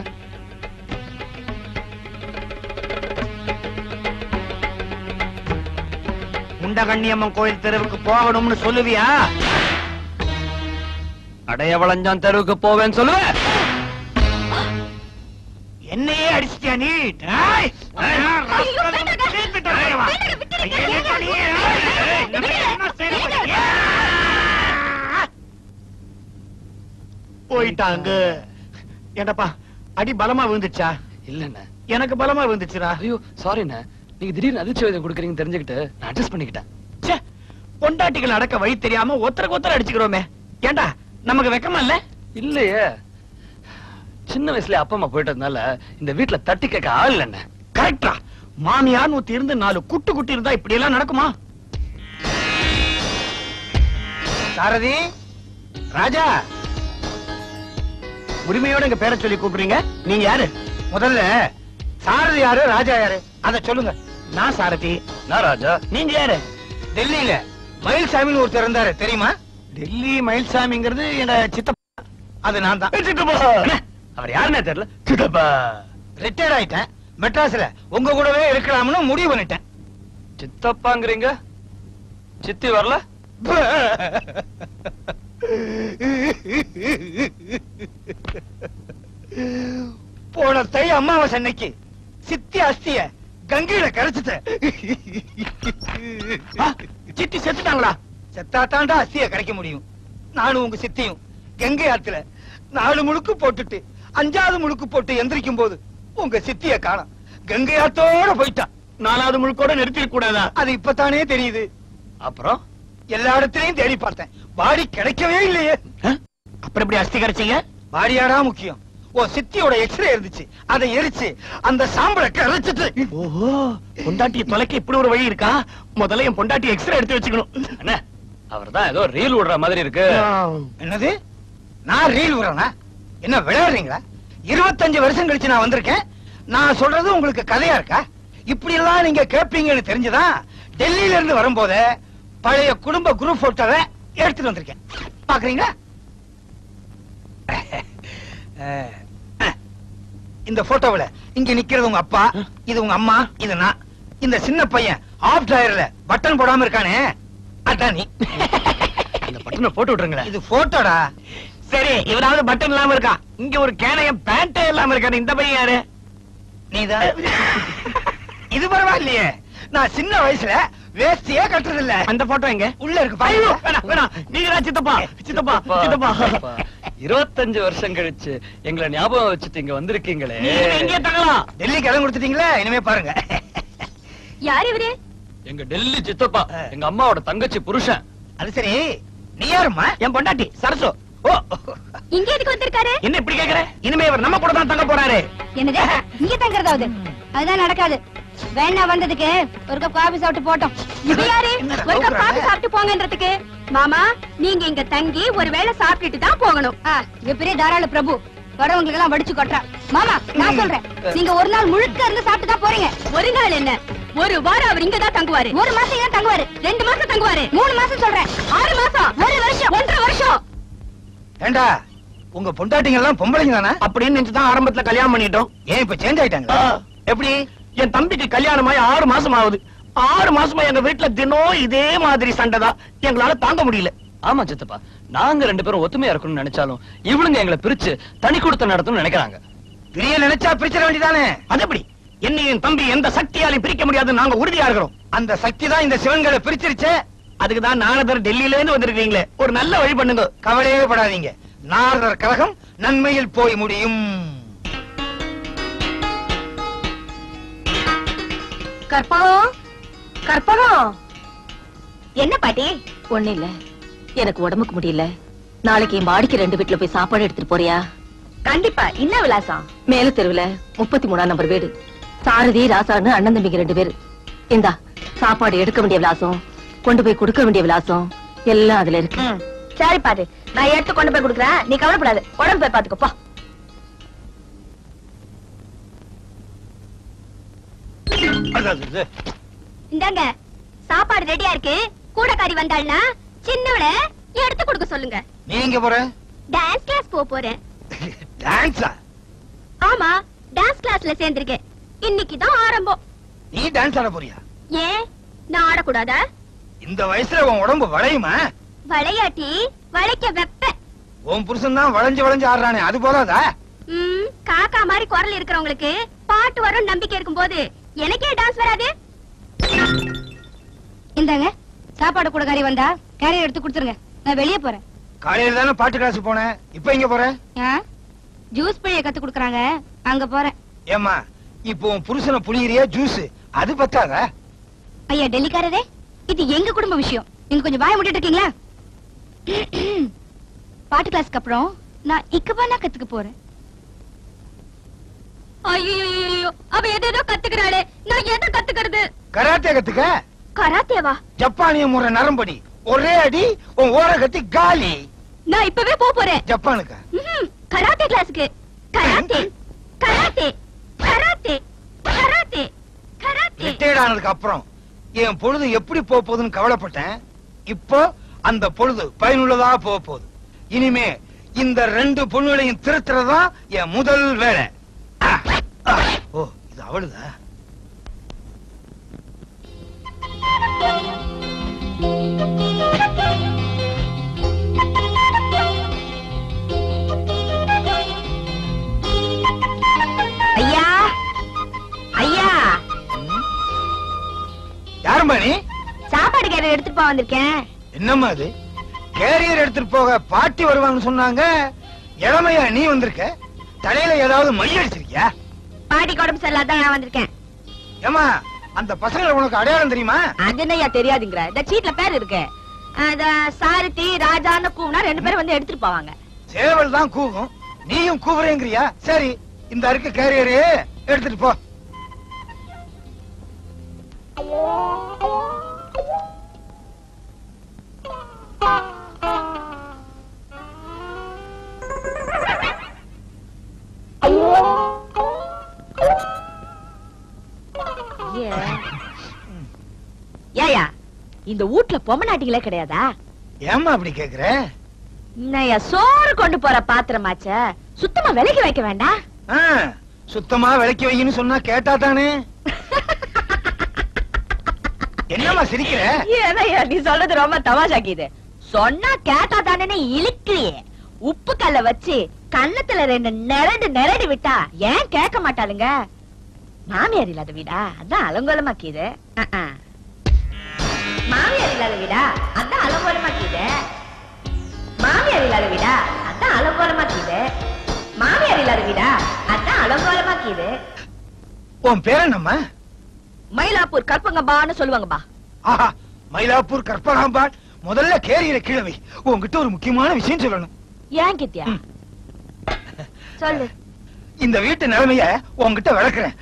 முண்டகண்ணியம்மன் கோயில் தெருவுக்கு போகணும்னு சொல்லுவியா அடையவளஞ்சான் தெருவுக்கு போவேன்னு சொல்லுவேன் என்னையே அடிச்சிட்டியா நீ டேய்! சீப்பிட்ட போறவா. ஐயே, என்னடா நீ? ஏய், என்ன என்ன செய்ற பாத்தியா? போயிட்டாங்க ஏண்டப்பா அடி பலமா விழுந்துச்சா இல்லண்ணே எனக்கு பலமா விழுந்துச்சுடா ஐயோ சாரிண்ணே நீங்க திடீர்னு அதிர்ச்சி வைத்தியம் கொடுக்குறீங்கன்னு தெரிஞ்சுக்கிட்டு நான் அட்ஜஸ்ட் பண்ணிக்கிட்டேன் ச்சே பொண்டாட்டிகள் அடக்க வழி தெரியாம ஒருத்தருக்கு ஒருத்தர் அடிச்சுக்கிறோமே ஏண்டா நமக்கு வெக்கமா இல்ல இல்லையே சின்ன வயசுல அப்பா அம்மா போயிட்டதுனால இந்த வீட்டுல தட்டி கேட்க ஆள் இல்லைண்ணே கரெக்டா மாமியார் ஊத்தி இருந்து நாலு குட்டு குட்டி இருந்தா இப்படி எல்லாம் நடக்குமா சாரதி ராஜா உரிமையோட எங்க பேரை சொல்லி கூப்பிடுறீங்க நீங்க யாரு முதல்ல சாரதி யாரு ராஜா யாரு அத சொல்லுங்க நான் சாரதி நான் ராஜா நீங்க யாரு டெல்லியில மயில்சாமின்னு ஒருத்தர் இருந்தாரு தெரியுமா டெல்லி மயில்சாமிங்கிறது எங்க சித்தப்பா அது நான் தான் சித்தப்பா அவர் யாருன்னே தெரியல சித்தப்பா ரிட்டையர்ட் ஆயிட்டேன் மெட்ராஸ்ல உங்க கூடவே இருக்கலாம்னு முடிவு பண்ணிட்டேன் சித்தப்பாங்கிறீங்க சித்தி வரல போன தை அமாவாசை அன்னைக்கு சித்தி அஸ்திய கங்கையில கரைச்சிட்ட சித்தி செத்துட்டாங்களா செத்தாத்தாண்டா அஸ்திய கரைக்க முடியும் நானும் உங்க சித்தியும் கங்கை ஆத்துல நாலு முழுக்கு போட்டுட்டு அஞ்சாவது முழுக்கு போட்டு எந்திரிக்கும் போது உங்க சித்திய காணோம் கங்கை ஆத்தோட போயிட்டா நாலாவது முழுக்கோட நிறுத்திட கூடாதா அது இப்பதானே தெரியுது அப்புறம் எல்லா இடத்துலயும் தேடி பார்த்தேன் பாடி கிடைக்கவே இல்லையே அப்புறம் எப்படி அஸ்தி கிடைச்சீங்க பாடியாடா முக்கியம் ஓ சித்தியோட எக்ஸ்ரே இருந்துச்சு அதை எரிச்சு அந்த சாம்பலை கரைச்சிட்டு ஓஹோ பொண்டாட்டிய தொலைக்க இப்படி ஒரு வழி இருக்கா முதல்ல என் பொண்டாட்டி எக்ஸ்ரே எடுத்து வச்சுக்கணும் அண்ணே அவர்தான் ஏதோ ரீல் விடுற மாதிரி இருக்கு என்னது நான் ரீல் விடுறேனா என்ன விளையாடுறீங்களா இருபத்தஞ்சு வருஷம் கழிச்சு நான் வந்திருக்கேன் நான் சொல்றது உங்களுக்கு கதையா இருக்கா இப்படி எல்லாம் நீங்க கேட்பீங்கன்னு தெரிஞ்சுதான் டெல்லியில இருந்து வரும்போது பழைய குடும்ப குரூப் போட்டோவை எடுத்துட்டு வந்திருக்கேன் பாக்குறீங்களா அஹ், அஹ். இந்த போட்டோவுல இங்க நிக்கிறது உங்க அப்பா இது உங்க அம்மா இது நான் இந்த சின்ன பையன் ஆஃப் டயர்ல பட்டன் போடாம இருக்கானே அதான் நீ அந்த பட்டனை போட்டு விட்டுருங்களேன் இது போட்டோடா சரி இவனாவது பட்டன் இல்லாம இருக்கான் இங்க ஒரு கேனைய பேண்ட் இல்லாம இருக்காரு இந்த பையன் யாரு நீதான் இது பரவாயில்லையே நான் சின்ன வயசுல வேஷ்டியே கட்டுறது இல்ல அந்த போட்டோ எங்க உள்ள இருக்கு பாருங்க வேணாம் வேணாம் நீங்க தான் சித்தப்பா சித்தப்பா சித்தப்பா இருபத்தஞ்சு வருஷம் கழிச்சு எங்களை ஞாபகம் வச்சுட்டு இங்க வந்திருக்கீங்களே நீங்க எங்கே தங்கலாம் டெல்லிக்கு இடம் கொடுத்துட்டீங்களா இனிமே பாருங்க யார் இவரு எங்க டெல்லி சித்தப்பா எங்க அம்மாவோட தங்கச்சி புருஷன் அது சரி நீ யாரும்மா என் பொண்டாட்டி சரசு ஓ இங்க எதுக்கு வந்திருக்காரு என்ன இப்படி கேக்குற இனிமே இவர் நம்ம கூட தான் தங்க போறாரு என்னது இங்க தங்குறதாவது அதுதான் நடக்காது வேணா வந்ததுக்கு ஒரு கப் காபி சாப்பிட்டு போட்டோம் இது யாரு என்னடா ஒரு கப் கவுக்குறாரு? காபி சாப்பிட்டு போங்கன்றதுக்கு மாமா நீங்க இங்க தங்கி ஒரு வேளை சாப்பிட்டுட்டு தான் போகணும் ஆ, இவ பெரிய தாராள பிரபு வரவங்களுக்கு எல்லாம் வடிச்சு கொட்டுறா மாமா நான் சொல்றேன் நீங்க ஒரு நாள் முழுக்க இருந்து சாப்பிட்டு தான் போறீங்க ஒரு நாள் என்ன ஒரு வாரம் அவர் இங்க தான் தங்குவாரு ஒரு மாசம் ஏன் தங்குவாரு ரெண்டு மாசம் தங்குவாரு மூணு மாசம் சொல்றேன் ஆறு மாசம் ஒரு வருஷம் ஒன்றரை வருஷம் ஏண்டா உங்க பொண்டாட்டிங்க எல்லாம் பொம்பளைங்க தானே அப்படின்னு நினைச்சு தான் ஆரம்பத்துல கல்யாணம் பண்ணிட்டோம் ஏன் இப்ப சேஞ்ச் ஆயிட்டாங்க எப்படி என் தம்பிக்கு கல்யாணம் ஆகி ஆறு மாசம் ஆகுது ஆறு மாசமா எங்க வீட்டுல தினம் இதே மாதிரி சண்டை தான் எங்களால தாங்க முடியல ஆமா சித்தப்பா நாங்க ரெண்டு பேரும் ஒத்துமையா இருக்கணும்னு நினைச்சாலும் இவளுங்க எங்களை பிரிச்சு தனி கொடுத்த நடத்தணும்னு நினைக்கிறாங்க பிரிய நினைச்சா பிரிச்சிட வேண்டியதானே அது எப்படி என்ன என் தம்பி எந்த சக்தியாலையும் பிரிக்க முடியாது நாங்க உறுதியா இருக்கிறோம் அந்த சக்தி தான் இந்த சிவன்களை பிரிச்சிருச்சே அதுக்கு தான் நாரதர் டெல்லியில இருந்து வந்திருக்கீங்களே ஒரு நல்ல வழி பண்ணுங்க கவலையே படாதீங்க நாரதர் கழகம் நன்மையில் போய் முடியும் கற்பகம் கற்பகம் என்ன பாட்டி ஒண்ணு இல்ல எனக்கு உடம்புக்கு முடியல நாளைக்கு என் மாடிக்கு ரெண்டு வீட்டுல போய் சாப்பாடு எடுத்துட்டு போறியா கண்டிப்பா என்ன விலாசம் மேல தெருவுல முப்பத்தி மூணாம் நம்பர் வீடு சாரதி ராசான்னு அண்ணன் தம்பிங்க ரெண்டு பேரு இந்தா சாப்பாடு எடுக்க வேண்டிய விலாசம் கொண்டு போய் கொடுக்க வேண்டிய விலாசம் எல்லாம் அதுல இருக்கு ம், சரி பாட்டி நான் எடுத்து கொண்டு போய் கொடுக்குறேன் நீ கவலைப்படாத உடம்பு போய் பாத்துக்கோ போ இந்தாங்க சாப்பாடு ரெடியா இருக்கு கூடக்காரி வந்தாள்னா சின்னவள எடுத்து கொடுக்க சொல்லுங்க நீ எங்க போற டான்ஸ் கிளாஸ் போக போறேன் டான்ஸா ஆமா டான்ஸ் கிளாஸ்ல சேர்ந்திருக்கேன் இன்னைக்கு தான் ஆரம்பம் நீ டான்ஸ் ஆட போறியா ஏன் நான் ஆடக்கூடாதா இந்த வயசுல உன் உடம்பு வளையுமா விளையாட்டி வளைக்க வெப்ப உன் புருஷன் தான் வளைஞ்சு வளைஞ்சு ஆடுறானே அது போதாதா ம், காக்கா மாதிரி குரல் இருக்கிறவங்களுக்கு பாட்டு வரும் நம்பிக்கை இருக்கும்போது எனக்கே டான்ஸ் வராது இந்தாங்க சாப்பாடு கூடக்காரி வந்தா கேரியர் எடுத்து கொடுத்துருங்க நான் வெளியே போறேன் காலையில தானே பாட்டு கிளாஸ் போனேன் இப்ப எங்க போற ஆ? ஜூஸ் பிழைய கத்து கொடுக்கறாங்க அங்க போறேன் ஏமா இப்போ உன் புருஷனை புளியறியா ஜூஸ் அது பத்தாதா ஐயா டெல்லிக்காரரே இது எங்க குடும்ப விஷயம் நீங்க கொஞ்சம் வாய முடிட்டு இருக்கீங்களா பாட்டு கிளாஸ்க்கு அப்புறம் நான் இக்கபானா கத்துக்க போறேன் ஐயோ அவ எதேதோ கத்துக்கிறாளே நான் எதை கத்துக்கிறது கராத்தே கத்துக்க கராத்தேவா ஜப்பானிய முறை நரம்படி ஒரே அடி உன் ஓர கத்தி காலி நான் இப்பவே போக போறேன் ஜப்பானுக்கு ம்ஹும். கராத்தே கிளாஸ்க்கு karate karate karate karate karate retired ஆனதுக்கு அப்புறம் என் பொழுது எப்படி போக போகுதுன்னு கவலைப்பட்டேன் இப்போ அந்த பொழுது பயனுள்ளதா போக போகுது இனிமே இந்த ரெண்டு பொண்ணுகளையும் திருத்துறதா என் முதல் வேலை ஆ, ஆ. ஓ இது அவளுதா ஐயா ஐயா யாரும்மா நீ சாப்பாடு கேரியர் எடுத்துட்டு போக வந்திருக்கேன் என்னம்மா அது கேரியர் எடுத்துட்டு போக பாட்டி வருவாங்கன்னு சொன்னாங்க இளமையா நீ வந்திருக்க தலையில ஏதாவது மை அடிச்சிருக்கியா பாட்டிக்கு உடம்பு சரியில்லாதான் நான் வந்திருக்கேன் ஏமா அந்த பசங்களை உனக்கு அடையாளம் தெரியுமா அது என்னய்யா தெரியாதுங்கிற இந்த சீட்ல பேர் இருக்கு அத சாரதி ராஜான்னு கூவுனா ரெண்டு பேரும் வந்து எடுத்துட்டு போவாங்க சேவல் தான் கூவும் நீயும் கூவுறேங்கிறியா சரி இந்த இருக்க கேரியரு எடுத்துட்டு போ ஏயா இந்த வீட்ல பொம்மநாட்டிகளே கிடையாதா ஏம்மா அப்படி கேக்குற என்னய்யா சோறு கொண்டு போற பாத்திரமாச்ச சுத்தமா விலைக்கு வைக்க வேண்டாம் ஆ, சுத்தமா விளக்கி வைன்னு சொன்னா கேட்டா தானே என்னம்மா சிரிக்கிற ஏனையா நீ சொல்றது ரொம்ப தமாஷாக்கிது சொன்னா கேட்டா தானே இழுக்கிறியே உப்பு கல்ல வச்சு கன்னத்துல ரெண்டு நெரடு நெரடி விட்டா ஏன் கேட்க மாட்டாளுங்க மாமியார் இல்லாத வீடா அதான் அலங்கோலமாக்கிது அஹ், அஹ். மாமியார் இல்லாத வீடா அதான் அலங்கோலமாக்கிது மாமியார் இல்லாத வீடா அதான் அலங்கோலமாக்கிது மாமியார் இல்லாத வீடா அதான் அலங்கோலமாக்கிது உன் பேர் என்னம்மா மயிலாப்பூர் கற்பங்கம்பான்னு சொல்லுவாங்கப்பா ஆஹா மயிலாப்பூர் கற்பகாம்பாள் முதல்ல கேரியரை கிழவை உன்கிட்ட ஒரு முக்கியமான விஷயம் சொல்லணும் ஏன் கித்தியா சொல்லு இந்த வீட்டு நிலைமைய உன்கிட்ட விளக்குறேன்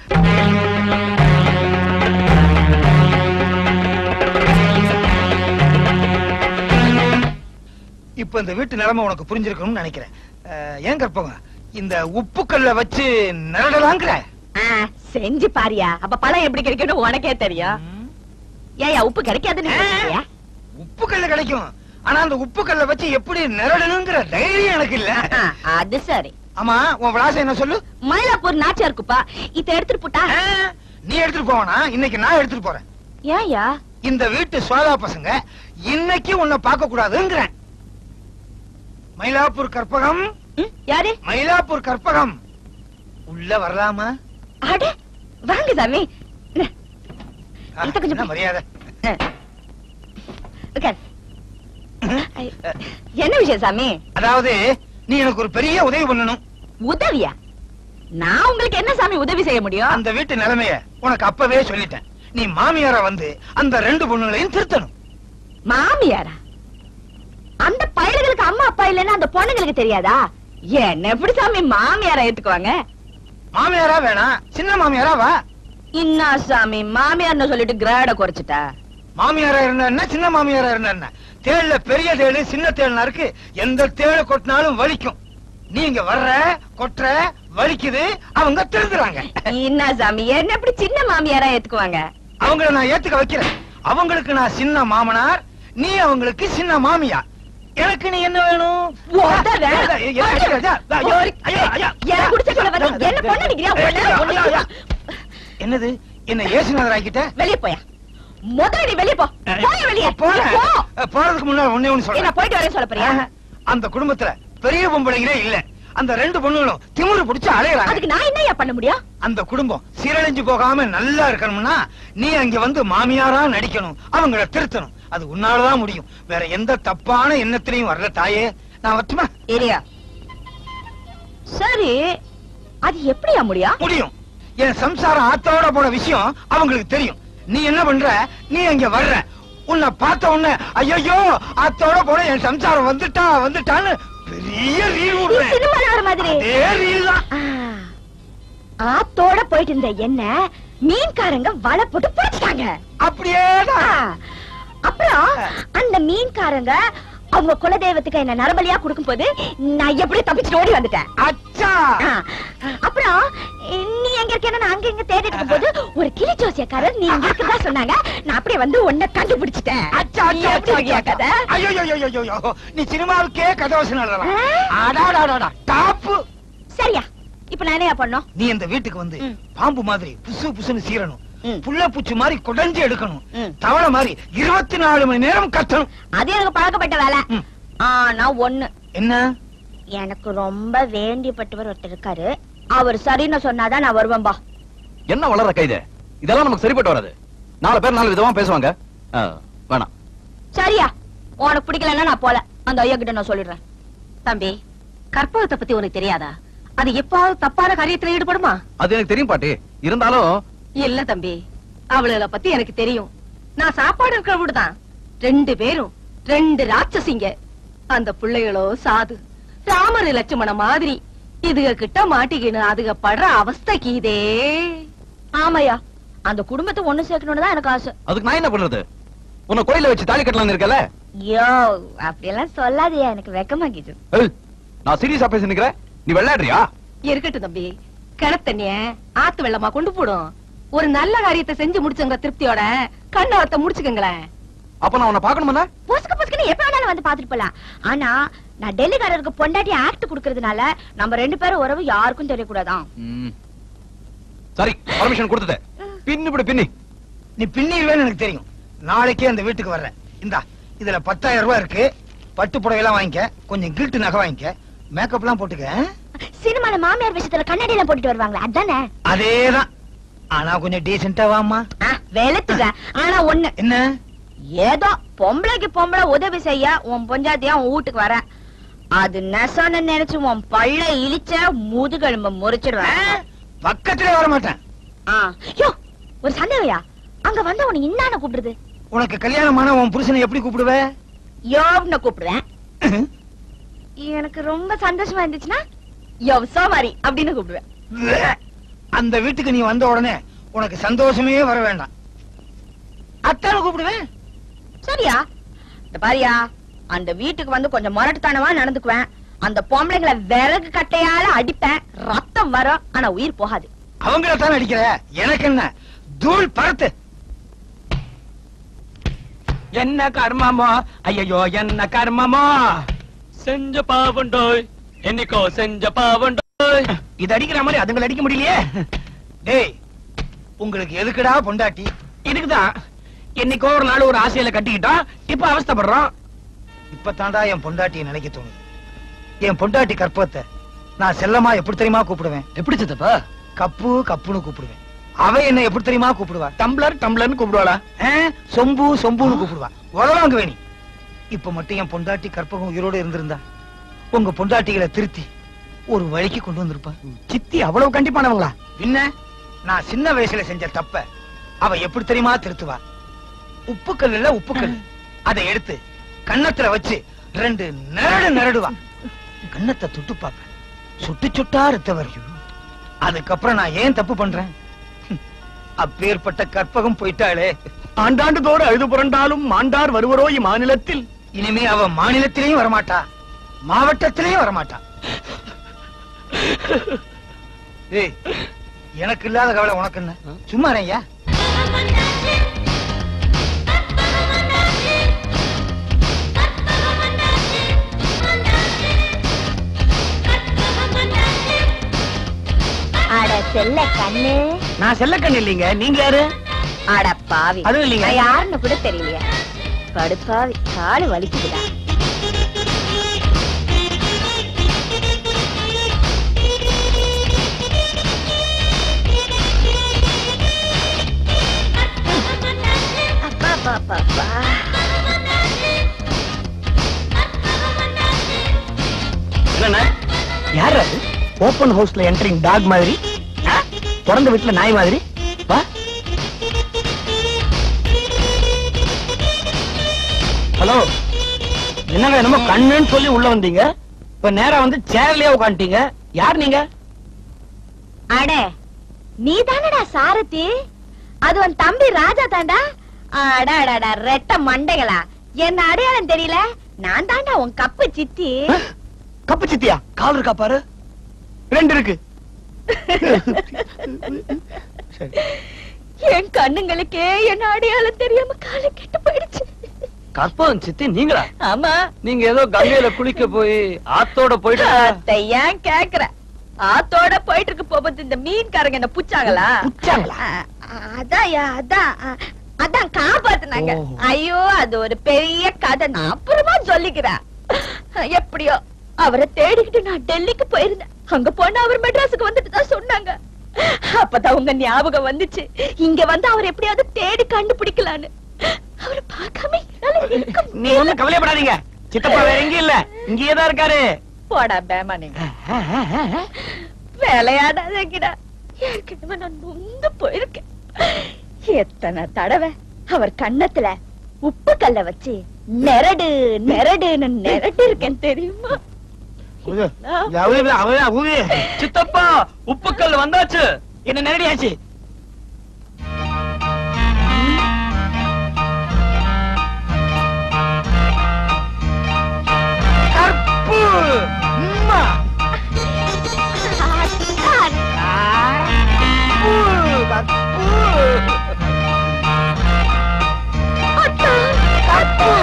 இப்ப இந்த வீட்டு நிலைமை உனக்கு புரிஞ்சிருக்கணும்னு நினைக்கிறேன் அஹ், ஏன் கற்பகம் இந்த உப்புக்கல்ல வச்சு நிரடலாங்கிற ஆ, செஞ்சு பாரியா அப்ப பழம் எப்படி கிடைக்கும்னு உனக்கே தெரியும் ஏயா உப்பு கிடைக்காதுன்னு நினைக்கிறியா? உப்புக்கல்ல கிடைக்கும் ஆனா அந்த உப்புக்கல்ல வச்சு எப்படி நிரடணுங்கிற தைரியம் எனக்கு இல்ல ஆ, அது சரி ஆமா உன் விளாசம் என்ன சொல்லு மயிலாப்பூர் நாச்சியா இருக்குப்பா இத எடுத்துட்டு போட்டா ஆ, நீ எடுத்துட்டு போவனா இன்னைக்கு நான் எடுத்துட்டு போறேன் ஏயா இந்த வீட்டு சோதா பசங்க இன்னைக்கு உன்னை பார்க்க கூடாதுங்கிறேன் மயிலாப்பூர் கற்பகம் யாரு மயிலாப்பூர் கற்பகம் உள்ள வரலாமா அட வாங்க சாமி ஆ, இத கொஞ்சம் என்ன மரியாதை ஆ. உட்கார். ஐ, என்ன விஷயம் சாமி அதாவது நீ எனக்கு ஒரு பெரிய உதவி பண்ணணும் உதவியா நான் உங்களுக்கு என்ன சாமி உதவி செய்ய முடியும் அந்த வீட்டு நிலைமைய உனக்கு அப்பவே சொல்லிட்டேன் நீ மாமியாரா வந்து அந்த ரெண்டு பொண்ணுங்களையும் திருத்தணும் மாமியாரா அந்த பயல்களுக்கு அம்மா அப்பா இல்லைன்னா அந்த பொண்ணுங்களுக்கு தெரியாதா என்ன எப்படி சாமி மாமியாரா ஏத்துக்குவாங்க மாமியாரா வேணாம் சின்ன மாமியாரா வா இன்னா சாமி மாமியார்னு சொல்லிட்டு கிராட குறைச்சிட்டா மாமியாரா இருந்தா என்ன சின்ன மாமியாரா இருந்தா என்ன தேள்ல பெரிய தேளு சின்ன தேள்னா இருக்கு எந்த தேளு கொட்டினாலும் வலிக்கும் நீங்க வர்ற கொட்டுற வலிக்குது அவங்க திருந்துறாங்க இன்னா சாமி என்ன எப்படி சின்ன மாமியாரா ஏத்துக்குவாங்க அவங்கள நான் ஏத்துக்க வைக்கிறேன் அவங்களுக்கு நான் சின்ன மாமனார் நீ அவங்களுக்கு சின்ன மாமியா எனக்கு நீ என்ன வேணும் உத வேணும். ஐயா, ஐயா, ஐயா, ஐயா, ஐயா, ஐயா. என் குடிசைக்குள்ள வந்து என்ன பொண்ணு நிக்கிறியா? ஐயா, பொண்ணு, ஐயா, ஐயா. பொண்ணு. என்னது என்ன ஏசுநாதர் ஆக்கிட்ட வெளிய போயா முதல்ல நீ வெளிய போ போய் வெளிய போறேன். போ போறதுக்கு முன்னாடி ஒண்ணே ஒண்ணு என்ன சொல்றேன் போயிட்டு வரேன் சொல்ல போறியா ஆஹா. அந்த குடும்பத்துல பெரிய பொம்பளைங்களே இல்ல அந்த ரெண்டு பொண்ணுங்களும் திமிரு பிடிச்சு அலையறாங்க அதுக்கு நான் என்னய்யா பண்ண முடியும் அந்த குடும்பம் சீரழிஞ்சு போகாம நல்லா இருக்கணும்னா நீ அங்க வந்து மாமியாரா நடிக்கணும் அவங்கள திருத்தணும் அது உன்னாலதான் முடியும் வேற எந்த தப்பான எண்ணத்திலையும் வரல தாயே நான் வரட்டுமா ஏரியா சரி அது எப்படியா முடியும் முடியும் என் சம்சாரம் ஆத்தோட போன விஷயம் அவங்களுக்கு தெரியும் நீ என்ன பண்ற நீ அங்க வர்ற உன்னை பார்த்த உடனே ஐயோ ஆத்தோட போன என் சம்சாரம் வந்துட்டா வந்துட்டான்னு பெரிய ரீல் விடுறேன் சினிமால வர மாதிரி அதே ரீல் தான் ஆ. ஆத்தோட போயிட்டு இருந்த என்ன மீன்காரங்க வலை போட்டு பிடிச்சிட்டாங்க அப்படியே ஆ. அப்புறம் அந்த மீன்காரங்க அவங்க குலதெய்வத்துக்கு என்ன நரபலியா கொடுக்கும் போது நான் எப்படி தப்பிச்சுட்டு ஓடி வந்துட்டேன் அச்சா ஆ. அப்புறம் நீ எங்க இருக்கேன்னு நான் அங்க இங்க தேடிட்டு இருக்கும்போது ஒரு கிளி ஜோசியக்காரர் நீ இங்க இருக்கதா சொன்னாங்க நான் அப்படியே வந்து உன்னை கண்டுபிடிச்சிட்டேன் அச்சா நீ அச்சா எப்படி இருக்கியா கதை ஐயோ ஐயோ ஐயோ ஐயோ நீ சினிமாவுக்கே கதை வசனம் எழுதலாம் ஆ? அடாடாடாடா டாப்பு சரியா இப்ப நான் என்னையா பண்ணோம் நீ அந்த வீட்டுக்கு வந்து ம். பாம்பு மாதிரி புசு புசுன்னு சீரணும் ம். புள்ள பூச்சி மாதிரி குடஞ்சு எடுக்கணும் ம். தவளை மாதிரி இருபத்தி நாலு மணி நேரம் கத்தணும் அது எனக்கு பழக்கப்பட்ட வேலை ம். ஆனா ஒண்ணு என்ன எனக்கு ரொம்ப வேண்டியப்பட்டவர் ஒருத்தர் இருக்காரு அவர் சரின்னு சொன்னாதான் நான் வருவேன்பா என்ன வளர கைது இதெல்லாம் நமக்கு சரிப்பட்டு வராது நாலு பேர் நாலு விதமா பேசுவாங்க ஆ, வேணாம் சரியா உனக்கு பிடிக்கலன்னா நான் போல அந்த ஐயா கிட்ட நான் சொல்லிடுறேன் தம்பி கற்பகத்தை பத்தி உனக்கு தெரியாதா அது எப்பாவது தப்பான காரியத்துல ஈடுபடுமா அது எனக்கு தெரியும் பாட்டி இருந்தாலும் இல்ல தம்பி அவளுகளை பத்தி எனக்கு தெரியும் நான் சாப்பாடு இருக்கிற வீடுதான் ரெண்டு பேரும் ரெண்டு ராட்சசிங்க அந்த பிள்ளைகளோ சாது ராமர் லட்சுமண மாதிரி இதுக கிட்ட மாட்டிக்கின்னு அதுக படுற அவஸ்தைக்கு இதே ஆமாயா அந்த குடும்பத்தை ஒண்ணு சேர்க்கணும்னு தான் எனக்கு ஆசை அதுக்கு நான் என்ன பண்றது உன்னை கோயில வச்சு தாலி கட்டலாம்னு இருக்கல ஐயோ அப்படியெல்லாம் சொல்லாதயா எனக்கு வெக்கமாக்கிது ஏய், நான் சீரியஸா பேசி நிக்கிறேன் நீ விளையாடுறியா இருக்கட்டும் தம்பி கிணத்தண்ணிய ஆத்து வெள்ளமா கொண்டு போடும் ஒரு நல்ல காரியத்தை செஞ்சு முடிச்சவங்க திருப்தியோட கண்ணவத்தை முடிச்சுக்கங்களேன் அப்ப நான் உன்னை பாக்கணுமா பொசுக்கு பொசுக்குன்னு எப்ப வேணாலும் வந்து பாத்துட்டு போலாம் ஆனா நான் டெல்லிக்காரருக்கு பொண்டாட்டி ஆக்ட் குடுக்கறதுனால நம்ம ரெண்டு பேரும் உறவு யாருக்கும் தெரியக்கூடாதான் சரி பர்மிஷன் கொடுத்துட்டேன் பின்னு இப்படி பின்னி நீ பின்னிடுவேன்னு எனக்கு தெரியும் நாளைக்கே அந்த வீட்டுக்கு வர்றேன் இந்தா இதுல பத்தாயிரம் ரூபாய் இருக்கு பட்டு புடவைலாம் வாங்கிக்க கொஞ்சம் கில்ட்டு நகை வாங்கிக்க மேக்கப் எல்லாம் போட்டுக்க சினிமால மாமியார் விஷயத்துல கண்ணாடி எல்லாம் போட்டுட்டு வருவாங்களா அதானே அதேதான் ஆனா கொஞ்சம் டீசென்டா வாமா வெளுத்துக்க ஆனா ஒண்ணு என்ன ஏதோ பொம்பளைக்கு பொம்பளை உதவி செய்ய உன் பொஞ்சாத்தியா உன் வீட்டுக்கு வரேன் அது நெசன்னு நினைச்சு உன் பள்ள இழிச்ச முதுகெலும்ப முறிச்சிடுவேன் பக்கத்திலே வர மாட்டேன் ஆ. யோ ஒரு சந்தேகயா அங்க வந்து உன்னை இன்னான கூப்பிடுது உனக்கு கல்யாணமான உன் புருஷனை எப்படி கூப்பிடுவ யோப்னு கூப்பிடுவேன் எனக்கு ரொம்ப சந்தோஷமா இருந்துச்சுன்னா யோ சோமாரி அப்படின்னு கூப்பிடுவேன் வே. அந்த வீட்டுக்கு நீ வந்த உடனே உனக்கு சந்தோஷமே வர வேண்டாம் அத்தான கூப்பிடுவேன் சரியா இந்த பாரியா அந்த வீட்டுக்கு வந்து கொஞ்சம் முரட்டுத்தனமா நடந்துக்குவேன் அந்த பொம்பளைங்களை விறகு கட்டையால அடிப்பேன் ரத்தம் வரும் ஆனா உயிர் போகாது அவங்கள தான் அடிக்கிற எனக்கு என்ன தூள் பறத்து என்ன கர்மமோ ஐயோ என்ன கர்மமோ செஞ்ச பாவண்டோய் என்னைக்கோ செஞ்ச பாவண்டோய் இது அடிக்கிற மாதிரி அதுங்களை அடிக்க முடியலையே டேய் உங்களுக்கு எதுக்குடா பொண்டாட்டி இதுக்குதான் என்னைக்கோ ஒரு நாள் ஒரு ஆசையில கட்டிக்கிட்டோம் இப்ப அவஸ்தைப்படுறோம் இப்ப தாண்டா என் பொண்டாட்டியை நினைக்க தோணுது என் பொண்டாட்டி கற்பத்தை நான் செல்லமா எப்படி தெரியுமா கூப்பிடுவேன் எப்படி சித்தப்பா கப்பு கப்புன்னு கூப்பிடுவேன் அவ என்ன எப்படி தெரியுமா கூப்பிடுவா டம்ளர் டம்ளர்னு கூப்பிடுவாளா ஆ, சொம்பு சொம்புன்னு கூப்பிடுவா உதவாங்க வேணி இப்ப மட்டும் என் பொண்டாட்டி கற்பகம் உயிரோட இருந்திருந்தா உங்க பொண்டாட்டிகளை திருத்தி ஒரு வழிக்கு கொண்டு வந்திருப்பா சித்தி அவ்வளவு கண்டிப்பானவங்களா பின்ன நான் சின்ன வயசுல செஞ்ச தப்ப அவ எப்படி தெரியுமா திருத்துவா உப்புக்கல் இல்ல உப்புக்கல் அதை எடுத்து கன்னத்துல வச்சு ரெண்டு நரடு நரடுவா கன்னத்தை தொட்டு பார்ப்பேன் சுட்டு சுட்டா ரத்த வரையும் அதுக்கப்புறம் நான் ஏன் தப்பு பண்றேன் ஹம், அப்பேற்பட்ட கற்பகம் போயிட்டாளே ஆண்டாண்டு தோறும் அழுது புரண்டாலும் மாண்டார் வருவரோ இம்மாநிலத்தில் இனிமே அவ மாநிலத்திலையும் வரமாட்டா மாவட்டத்திலையும் வரமாட்டா ஏய் எனக்கு இல்லாத கவலை உனக்கு என்ன சும்மா ஐயா Come on, கண்ணு நான் செல்லக்கண்ணு இல்லைங்க நீங்க யாரு அட பாவி அதுவும் இல்லைங்க. நான் யாருன்னு கூட தெரியலையா கடுப்பாவி காலு வலிக்குதுடா அப்பா, அப்பா, அப்பா, அப்பா. என்னண்ணா யார் அது ஓபன் ஹவுஸ்ல என்ட்ரிங் டாக் மாதிரி ஆ? திறந்த வீட்டுல நாய் மாதிரி வா ஹலோ என்னங்க என்னமோ கண்ணுன்னு சொல்லி உள்ள வந்தீங்க இப்ப நேரா வந்து சேர்லயே உட்காந்துட்டீங்க யார் நீங்க அட நீ தானடா சாரதி அது உன் தம்பி ராஜா தாண்டா அடாடாடா ரெட்ட மண்டைகளா என்ன அடையாளம் தெரியல நான் தாண்டா உன் கப்பு சித்தி கப்பு சித்தியா கால் இருக்கா பாரு ரெண்டு இருக்கு என் கண்ணுங்களுக்கே என்ன அடையாளம் தெரியாம கால கெட்டு போயிடுச்சு கற்பகம் சித்தி நீங்களா ஆமா நீங்க ஏதோ கங்கையில குளிக்க போய் ஆத்தோட போயிட்டு அத்தை ஏன் கேக்குற ஆத்தோட போயிட்டு இருக்கு போகும்போது இந்த மீன்காரங்க என்ன புச்சாங்களா புச்சாங்களா? அ- அதான் யா, அதான் அ- அதான் காப்பாத்துனாங்க ஓஹோ. ஐயோ அது ஒரு பெரிய கதை நான் அப்புறமா சொல்லிக்கிறேன் எப்படியோ அவரை தேடிக்கிட்டு நான் டெல்லிக்கு போயிருந்தேன் அங்க போனா அவர் மெட்ராஸுக்கு வந்துட்டு தான் சொன்னாங்க அப்பதான் உங்க ஞாபகம் வந்துச்சு இங்க வந்து அவர் எப்படியாவது தேடி கண்டுபிடிக்கலான்னு அவரை பார்க்காம என்னால இருக்க நீ ஒண்ணும் கவலைப்படாதீங்க சித்தப்பா வேற எங்கேயும் இல்ல இங்கேயே தான் இருக்காரு போடா பேமா நீங்க விளையாடாதீங்கடா ஏற்கனவே நான் நொந்து போயிருக்கேன் எத்தனை தடவை அவர் கன்னத்துல உப்பு கல்ல வச்சு நெரடு நெரடுன்னு நெரட்டு இருக்கேன் தெரியுமா சித்தப்பா உப்புக்கல் வந்தாச்சு என்ன நேரடியாச்சு கற்பு அம்மா. கற்பு, கற்பு. கற்பு.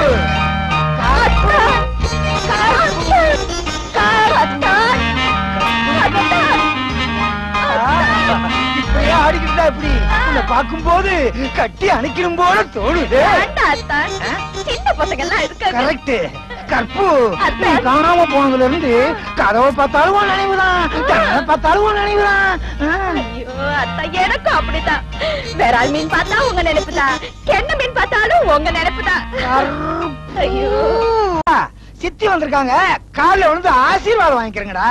இப்படியே ஆடிக்கிட்டு இருந்தா இப்படி உன்னை பார்க்கும்போது கட்டி அணைக்கணும் போல தோணுது சின்ன பசங்க எல்லாம் இருக்காங்க கரெக்ட் கற்பு அத்தை. நீ காணாம போனதுல இருந்து கதவை பார்த்தாலும் உன் நினைவுதான் கதவை பார்த்தாலும் உன் நினைவுதான் ஆ. ஐயோ அத்தா எனக்கும் அப்படிதான் விரால் மீன் பார்த்தா உங்க நினைப்புதான் கெண்ண மீன் பார்த்தாலும் உங்க நினைப்புதான் ஐயோ ஆ, சித்தி வந்திருக்காங்க காலைல விழுந்து ஆசீர்வாதம் வாங்கிக்கிறேங்கடா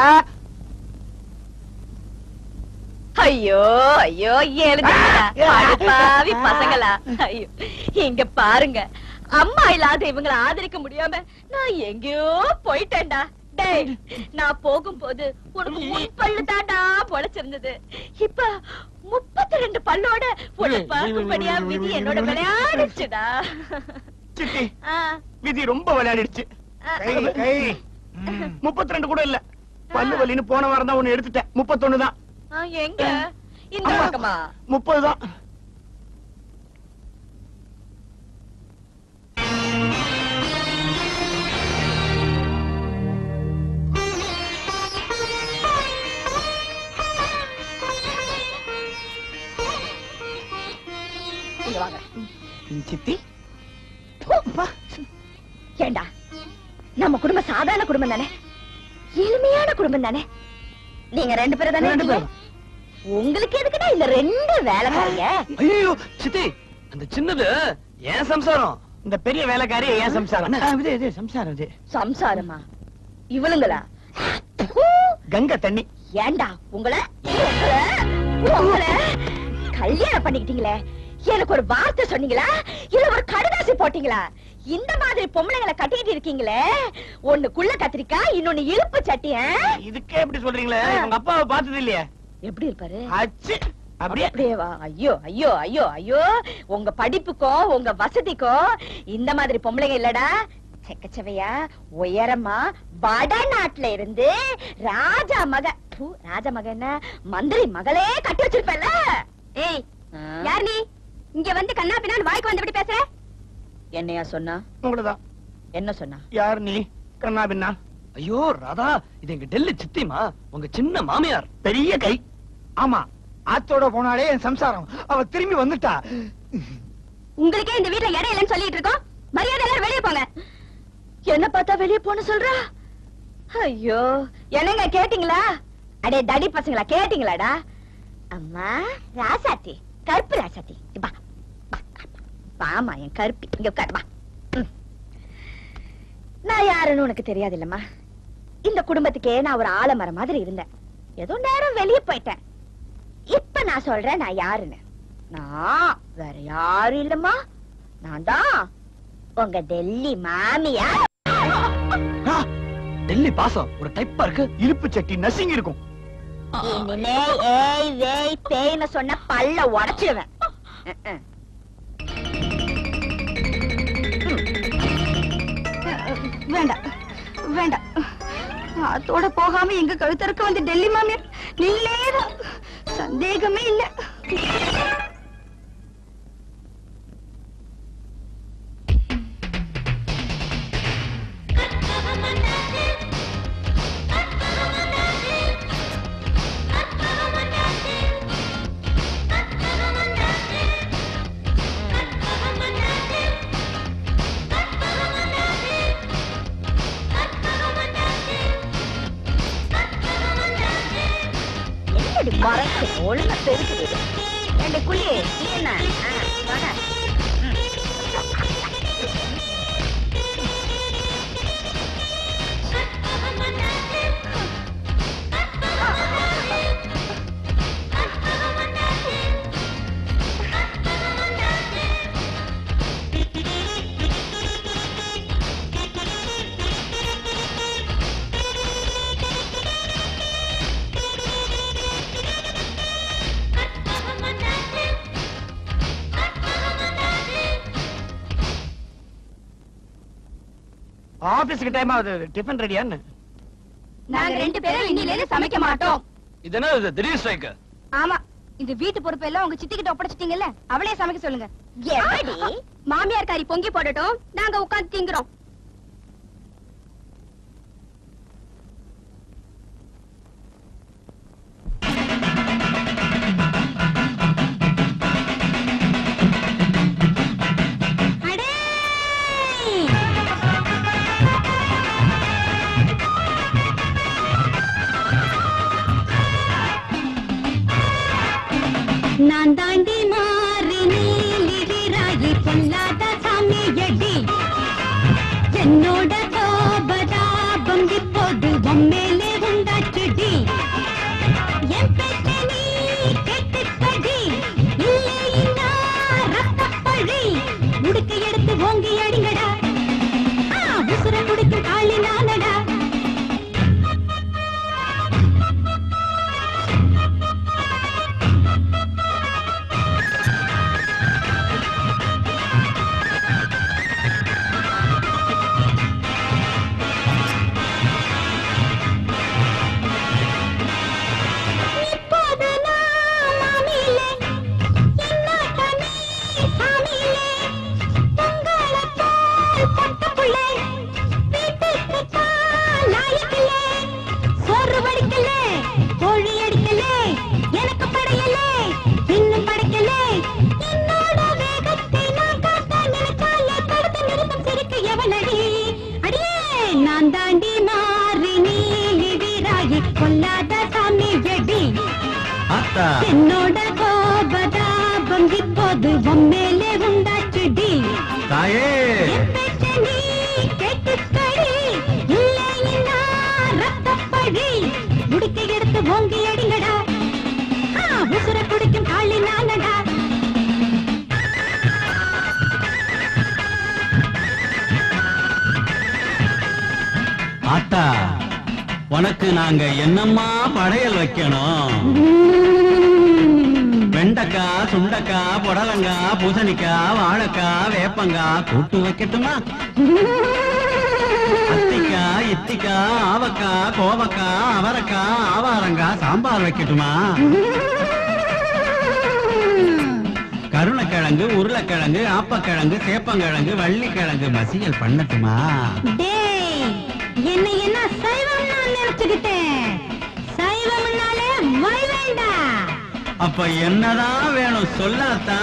ஐயோ ஐயோ எழுதுங்களா அடப்பாவி பசங்களா ஐயோ இங்க பாருங்க அம்மா இல்லாத இவங்கள ஆதரிக்க முடியாம நான் எங்கேயோ போயிட்டேன்டா டேய் நான் போகும்போது உனக்கு முன் பல்லு தாண்டா பொழைச்சிருந்தது இப்ப முப்பத்தி ரெண்டு பல்லோட உன்னை பார்க்கும்படியா விதி என்னோட விளையாடுச்சுடா சித்தி ஆ, விதி ரொம்ப விளையாடிடுச்சு ஆ. கை கை முப்பத்தி ரெண்டு கூட இல்ல பல்லு வலின்னு போன வாரம் தான் ஒண்ணு எடுத்துட்டேன் முப்பத்தொன்னு தான் ஆ, எங்க இந்த பக்கமா முப்பது தான் இங்க வாங்க சித்தி ஏண்டா நம்ம குடும்பம் சாதாரண குடும்பம் தானே எளிமையான குடும்பம் தானே நீங்க ரெண்டு பேரும் தானே ரெண்டு இருக்கீங்க? உங்களுக்கு எதுக்குடா இந்த ரெண்டு வேலைக்காரங்க ஐயோ சித்தி அந்த சின்னது ஏன் சம்சாரம் இந்த பெரிய வேலைக்காரி ஏன் சம்சாரம் ஆ, இது இது சம்சாரம் இது சம்சாரமா இவளுங்களா கங்கை தண்ணி ஏண்டா உங்களை உங்களை உங்களை கல்யாணம் பண்ணிக்கிட்டீங்களே எனக்கு ஒரு வார்த்தை சொன்னீங்களா இல்ல ஒரு கடுதாசி போட்டீங்களா இந்த மாதிரி பொம்பளைங்களை கட்டிக்கிட்டு இருக்கீங்களே ஒண்ணு குள்ள கத்திரிக்காய் இன்னொன்னு இழுப்பு சட்டி ஆ? இதுக்கே எப்படி சொல்றீங்களே உங்க அப்பாவை பார்த்தது இல்லையே எப்படி இருப்பாரு அச்சு அப்படியே அப்படியே வா ஐயோ ஐயோ ஐயோ ஐயோ உங்க படிப்புக்கும் உங்க வசதிக்கும் இந்த மாதிரி பொம்பளைங்க இல்லடா செக்கச்சவையா உயரமா வடநாட்டுல இருந்து ராஜா மக பூ, ராஜா மக என்ன மந்திரி மகளே கட்டி வச்சிருப்பல ஏய் யார் நீ இங்க வந்து கண்ணா பின்னான்னு வாய்க்கு வந்து எப்படி பேசுற என்னையா சொன்னா உங்களதான் என்ன சொன்னா யார் நீ கண்ணா பின்னா ஐயோ ராதா இது எங்க டெல்லி சித்திமா உங்க சின்ன மாமியார் பெரிய கை ஆமா ஆத்தோட போனாலே என் சம்சாரம் அவ திரும்பி வந்துட்டா உங்களுக்கே இந்த வீட்ல இடம் இல்லைன்னு சொல்லிட்டு இருக்கோம் மரியாதை எல்லாரும் வெளியே போங்க என்ன பார்த்தா வெளியே போன சொல்றா ஐயோ என்னங்க கேட்டீங்களா அடே தடி பசங்களா கேட்டீங்களாடா அம்மா ராசாத்தி கருப்பு ராசாத்தி இங்க வா வா, வா. வாமா என் கருப்பி இங்க உட்காரு வா ம். நான் யாருன்னு உனக்கு தெரியாது இல்லம்மா இந்த குடும்பத்துக்கே நான் ஒரு ஆலமரம் மாதிரி இருந்தேன் ஏதோ நேரம் வெளியே போயிட்டேன் இப்ப நான் சொல்றேன் நான் யாருன்னு நான் வேற யாரும் இல்லம்மா நான் தான் உங்க டெல்லி மாமியா டெல்லி பாசம் ஒரு டைப்பா இருக்கு இருப்பு சட்டி நசிங்கி இருக்கும் இனிமே ஏய் வேய் பேய்னு சொன்ன பல்ல உடைச்சிடுவேன் அஹ், அஹ். வேண்டாம் வேண்டாம் அதோட போகாம எங்க கழுத்தருக்கு வந்து டெல்லி மாமியார் நீங்களேதான் சந்தேகமே இல்ல என்னடி மறைச்சு ஒழுங்கா பெருக்குது ரெண்டு குழி நீ என்ன ஆ, வாடா. ஆபீஸ்க்கு டைம் ஆகுது டிஃபன் ரெடியான்னு நாங்க ரெண்டு பேரும் இன்னில இருந்து சமைக்க மாட்டோம் இது என்ன இது திடீர் ஸ்ட்ரைக் ஆமா இந்த வீட்டு பொறுப்பு எல்லாம் உங்க சித்தி கிட்ட ஒப்படைச்சிட்டீங்கல்ல அவளே சமைக்க சொல்லுங்க எப்படி? மாமியார் காரி பொங்கி போடட்டும் நாங்க உட்கார்ந்து திங்குறோம் நான் தாண்டி மாறி நீலி வீராயி பொல்லாத சாமியடி என்னோட கோபதாபம் இப்போது உம்மேலே உண்டாச்சுடி என் பேச்சை நீ கேட்டுக்கடி இல்லைன்னா ரத்தப்பழி உடுக்க எடுத்து ஓங்கி அடிங்கடா ஆ, உசுர குடிக்கும் காளி நானடா இப்போது நான் மாமியிலே, என்னாட்டமே சாமியிலே, பொங்கலைப் போல் பொட்ட புள்ளை, வீட்டுக்குத் தான் லாயக்கில்லை. சோறு வடிக்கல, கோழி அடிக்கல, எனக்கு படையல, இன்னும் படைக்கல. என்னோட வேகத்தை நான் காட்ட நினைச்சாலே தடுத்து நிறுத்தும் சிரிக்க எவனடி? அடியே, நான் தாண்டி மாறி நீலி வீராயி கொல்லாத சாமி வெடி என்னோட கோபதாபம் இப்போது உம்மேலே உண்டாச்சுடி தாயே என் பேச்சை நீ கேட்டுக்கடி இல்லைன்னா ரத்தப்பழி முடிக்க எடுத்து ஓங்கி அடிங்கடா ஆ, உசுர குடிக்கும் காளி நானடா ஆத்தா உனக்கு நாங்க என்னம்மா படையல் வைக்கணும் வெண்டைக்காய் சுண்டக்காய் புடலங்காய் பூசணிக்காய் வாழைக்காய் வேப்பங்காய் கூட்டு வைக்கட்டுமா அத்திக்காய் இத்திக்காய் ஆவக்காய் கோவக்காய் அவரைக்காய் ஆவாரங்காய் சாம்பார் வைக்கட்டுமா கருணக்கிழங்கு உருளைக்கிழங்கு ஆப்பக்கிழங்கு சேப்பங்கிழங்கு வள்ளிக்கிழங்கு மசியல் பண்ணட்டுமா டேய் என்ன என்ன சைவம் நான் நினைச்சுக்கிட்டேன் சைவம்னாலே வை வேண்டாம் அப்ப என்னதான் வேணும் சொல்லாத்தா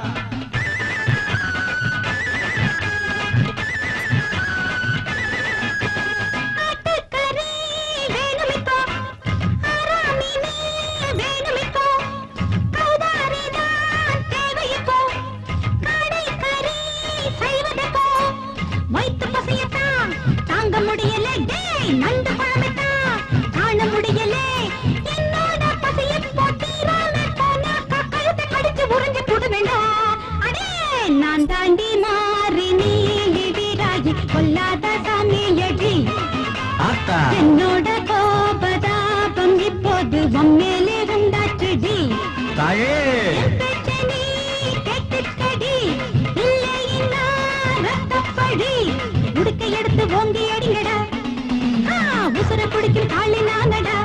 தாங்க முடியல டேய் நண்டு பழமைத்தான் காண முடியல என்னோட பசிய போட்டீராம போனாக்கா கழுத்தை கடிச்சு உறிஞ்சு போட வேண்டாம் அடே நான் தாண்டி மாறி நீ இடிராகி கொல்லாத சாமியடி ஆத்தா என்னோட கோபதாபம் இப்போது உம்மேலே உண்டாச்சுடி தாயே பிரச்சனை கேட்டுக்கடி இல்லைன்னா ரத்தப்படி உடுக்க எடுத்து ஓங்கி அடிங்கடா ஆ, உசுர பிடிக்கும் காளி நானடா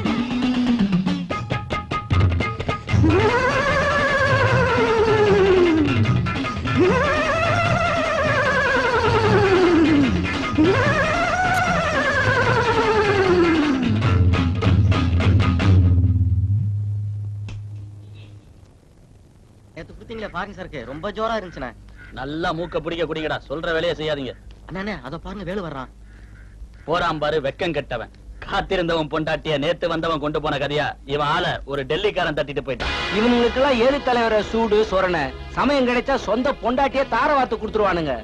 நேத்து குடுத்தீங்களே பாருங்க சாருக்கு ரொம்ப ஜோரா இருந்துச்சுண்ணே நல்லா மூக்க பிடிக்க குடிங்கடா சொல்ற வேலையை செய்யாதீங்க அண்ணே அத பாருங்க வேலு வர்றான் போறான் பாரு வெக்கம் கெட்டவன் காத்திருந்தவன் பொண்டாட்டிய நேத்து வந்தவன் கொண்டு போன கதையா இவன் ஆள ஒரு டெல்லிக்காரன் தட்டிட்டு போயிட்டான் இவனுங்களுக்கெல்லாம் ஏழு தலைவர சூடு சொரண சமயம் கிடைச்சா சொந்த பொண்டாட்டியே தார வாத்து கொடுத்துருவானுங்க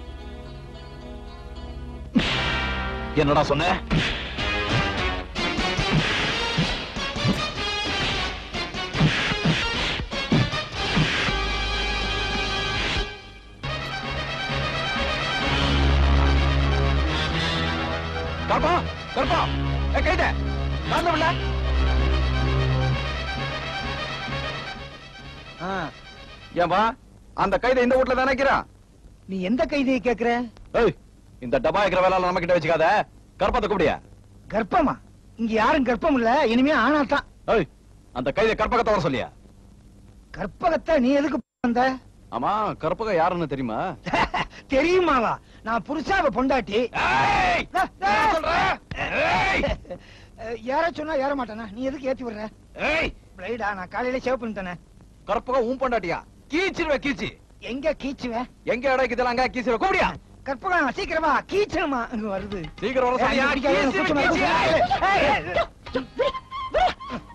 என்னடா சொன்ன கருப்பா கருப்பா ஏ கைத காரணம் இல்ல ஏன்பா அந்த கைதை இந்த வீட்ல தானே இருக்கிறான் நீ எந்த கைதியை கேக்குற ஏய் இந்த டப்பா இருக்கிற வேலை நம்ம கிட்ட வச்சுக்காத கருப்பத்தை கூப்பிடியா கர்ப்பமா இங்க யாரும் கர்ப்பம் இல்ல இனிமே ஆனாதான் ஏய் அந்த கைதை கற்பகத்தை வர சொல்லியா கற்பகத்தை நீ எதுக்கு வந்த ஆமா கற்பக யாருன்னு தெரியுமா தெரியுமாவா நான் புருஷாவ பொண்டாட்டி ஏற சொன்னா ஏற மாட்டானா நீ எதுக்கு ஏத்தி விடுற பிளைடா நான் காலையில சேவ் பண்ணிட்டேனே கற்பக உன் பொண்டாட்டியா கீச்சிருவே கீச்சி எங்க கீச்சுவேன் எங்க இடம் இதெல்லாம் அங்க கீச்சிருவே கூப்பிடியா கற்பகம் சீக்கிரமா கீச்சணுமா அங்க வருது சீக்கிரம் வர சொல்லியா ஏய், கீச்சிருவே, கூச்சமா கீச்சி. இருக்கு. ஏய், ஏய்,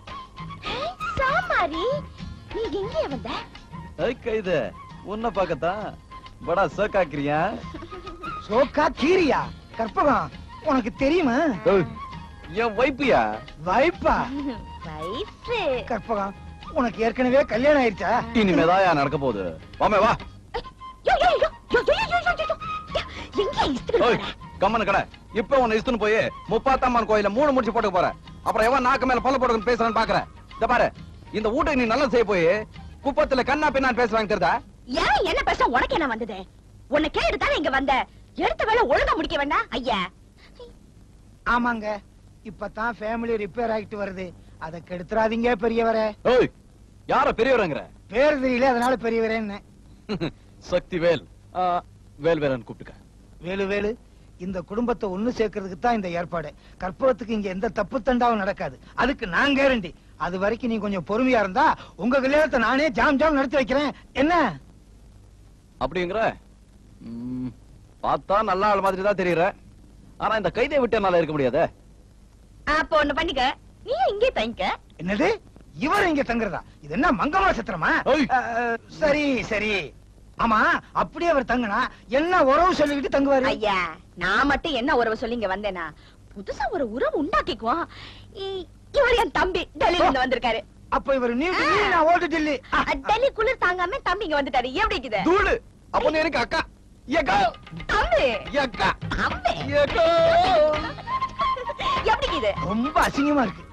சாமாரி நீ எங்கே வந்த ஏய் கைது உன்னை பார்க்கத்தான் படா சோக்காக்கிறியா சோக்கா கீரியா கற்பகம் உனக்கு தெரியுமா ஏய், என் வைப்பியா வைப்பா வயிற்று கற்பகம் உனக்கு ஏற்கனவே கல்யாணம் ஆயிடுச்சா இனிமேதான் நடக்க போகுது வாமே வா யோ, யோ, யோ, யோ, யோ, யோ, யோ, யோ, யோ. எங்க இஸ்துக்கு ஓய் கம்மனு கடை இப்ப உன்னை இஷ்டன்னு போய் முப்பாத்தம்மன் கோயில மூணு முடிச்சு போட்டுக்க போற அப்புறம் எவன் நாக்கு மேல பல்ல போட்டு பேசுறான்னு பாக்குறேன் இந்த பாரு இந்த வீட்டை நீ நல்லா செய்ய போய் குப்பத்துல கண்ணா பின்னான்னு பேசுவாங்க தெரியுதா ஏன் என்ன பேச உனக்கு என்ன வந்தது உன்னை கேட்டு தானே இங்க வந்த எடுத்த வேலை ஒழுங்கா முடிக்க வேண்டாம் ஐயா ஆமாங்க இப்பதான் ஃபேமிலி ரிப்பேர் ஆகிட்டு வருது அதை கெடுத்துறாதீங்க பெரியவரே ஓய் யார பெரியவரங்கிற பேர் தெரியல அதனால பெரியவரேன்னு சக்தி வேல் ஆ, வேல் வேலன் கூப்பிட்டுக்க வேலு வேலு இந்த குடும்பத்தை ஒண்ணு சேர்க்கறதுக்கு தான் இந்த ஏற்பாடு கற்பகத்துக்கு இங்க எந்த தப்பு தண்டாவும் நடக்காது அதுக்கு நான் கேரண்டி அது வரைக்கும் நீ கொஞ்சம் பொறுமையா இருந்தா உங்க கல்யாணத்தை நானே ஜாம் ஜாம் நடத்தி வைக்கிறேன் என்ன அப்படிங்கிற ம், பார்த்தா நல்ல ஆள் மாதிரி தான் தெரியற ஆனா இந்த கைதை விட்டு என்னால இருக்க முடியாதே அப்ப ஒண்ணு பண்ணிக்க நீ இங்கே தங்கிக்க என்னது இவர் இங்க தங்குறதா இது என்ன மங்கம்மா சத்திரமா அஹ், சரி சரி ஆமா அப்படியே அவர் தங்குனா என்ன உறவு சொல்லிக்கிட்டு தங்குவாரு ஐயா நான் மட்டும் என்ன உறவு சொல்லி இங்க வந்தேனா புதுசா ஒரு உறவு உண்டாக்கிக்குவோம் இ- இவர் என் தம்பி டெல்லியில இருந்து வந்திருக்காரு அப்ப இவர் நியூ டெல்லி நான் ஓல்டு டெல்லி டெல்லி குளிர் தாங்காம தம்பி இங்க வந்துட்டாரு எப்படி இருக்குது தூளு அப்ப நீ எனக்கு அக்கா ஏக்கா தம்பி ஏக்கா தம்பி ஏக்கா எப்படி இருக்குது ரொம்ப அசிங்கமா இருக்கு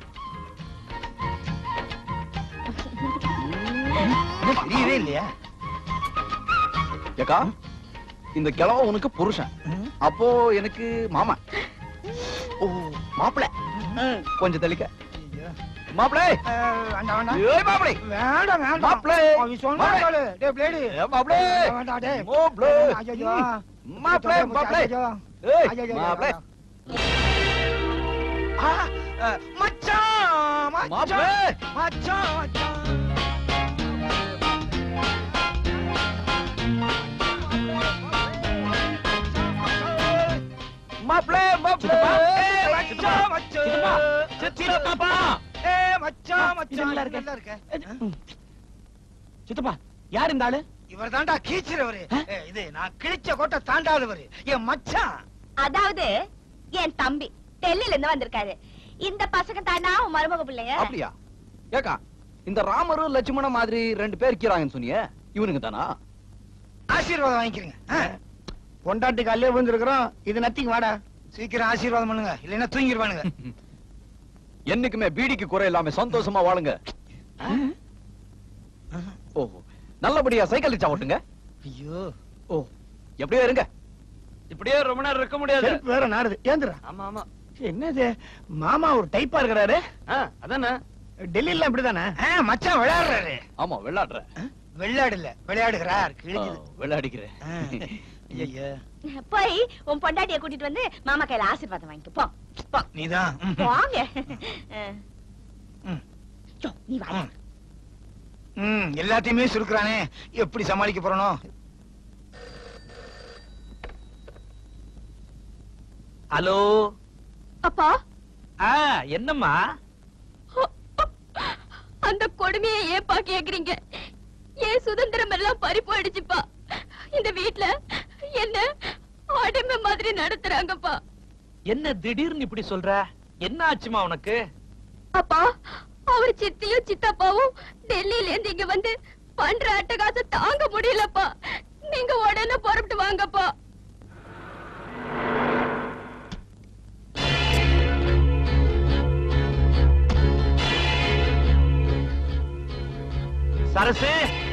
என்ன தெரியவே இல்லையா ஏக்கா இந்த கிழவ உனக்கு புருஷன் அப்போ எனக்கு மாமா ஓ மாப்பிள கொஞ்சம் தெளிக்க மாப்பிளை அஹ், வேண்டாம் வேண்டாம் ஏய் மாப்பிளை வேண்டாம் வேண்டாம் மாப்பிளை. அவன் சொன்னா மாப்பிளை. கேளு. டேய் பிளேடு ஏ மாப்பிளை வேண்டாம் டேய் மாப்பிளை ஐயோ மாப்பிளை மாப்பிளை ஐயோ. ஏய் ஐயோ, மாப்பிளை ஆ, அஹ், மச்சான் மாப்பிளை. மச்சான் மச்சான் மச்சான் மச்சான், மச்சான். சித்தப்பா, சித்தப்பா. ஏ, மச்சான், மச்சான், இது நல்லா இது நல்லா இருக்க. சித்தப்பா யார் இந்த ஆளு இவர் தான்டா கீச்சிறவரு ஏ, இது நான் கிழிச்ச கோட்டை தாண்டாதவரு என் மச்சான் அதாவது என் தம்பி டெல்லில இருந்து வந்திருக்காரு இந்த பசங்க தானா உன் மருமக பிள்ளைங்க அப்படியா ஏக்கா இந்த ராமரும் லட்சுமணன் மாதிரி ரெண்டு பேர் இருக்கிறாங்கன்னு சொன்னியே இவனுக்கு தானா ஆசீர்வாதம் வாங்கிக்கிறீங்க ஆ, பொண்டாட்டி கல்லே விழுந்திருக்கிறோம் இது நத்திங் வாடா சீக்கிரம் ஆசீர்வாதம் பண்ணுங்க இல்லைன்னா தூங்கிடுவானுங்க என்னைக்குமே பீடிக்கு குறை இல்லாம சந்தோஷமா வாழுங்க ஓஹோ நல்லபடியா சைக்கிள் ரிச்சா ஓட்டுங்க ஐயோ ஓ எப்படியோ இருங்க இப்படியே ரொம்ப நேரம் இருக்க முடியாது செருப்பு வேற நாடுது ஏந்திரா ஆமா ஆமா என்னது மாமா ஒரு டைப்பா இருக்கிறாரு அதானே டெல்லியில அப்படிதானே ஆ, மச்சான் விளையாடுறாரு ஆமா விளையாடுற விளையாடு இல்ல விளையாடுகிறார் கிழிச்சது விளையாடிக்கிறேன் ஐயா போய் உன் பொண்டாட்டிய கூட்டிட்டு வந்து மாமா கையில ஆசீர்வாதம் வாங்கிக்க போ போ நீதான் ம். வாங்க ம். யோ, நீ வா ம் எல்லாத்தையுமே சுருக்குறானே எப்படி சமாளிக்க போறனோ ஹலோ அப்பா ஆ என்னம்மா அந்த கொடுமையை ஏப்பா கேக்குறீங்க என் சுதந்திரம் எல்லாம் பறி போயிடுச்சுப்பா இந்த வீட்ல என்ன அடிமை மாதிரி நடத்துறாங்கப்பா என்ன திடீர்னு இப்படி சொல்ற என்ன ஆச்சுமா உனக்கு அப்பா அவர் சித்தியும் சித்தப்பாவும் டெல்லியில இருந்து இங்க வந்து பண்ற அட்டகாசம் தாங்க முடியலப்பா நீங்க உடனே புறப்பட்டு வாங்கப்பா சரசு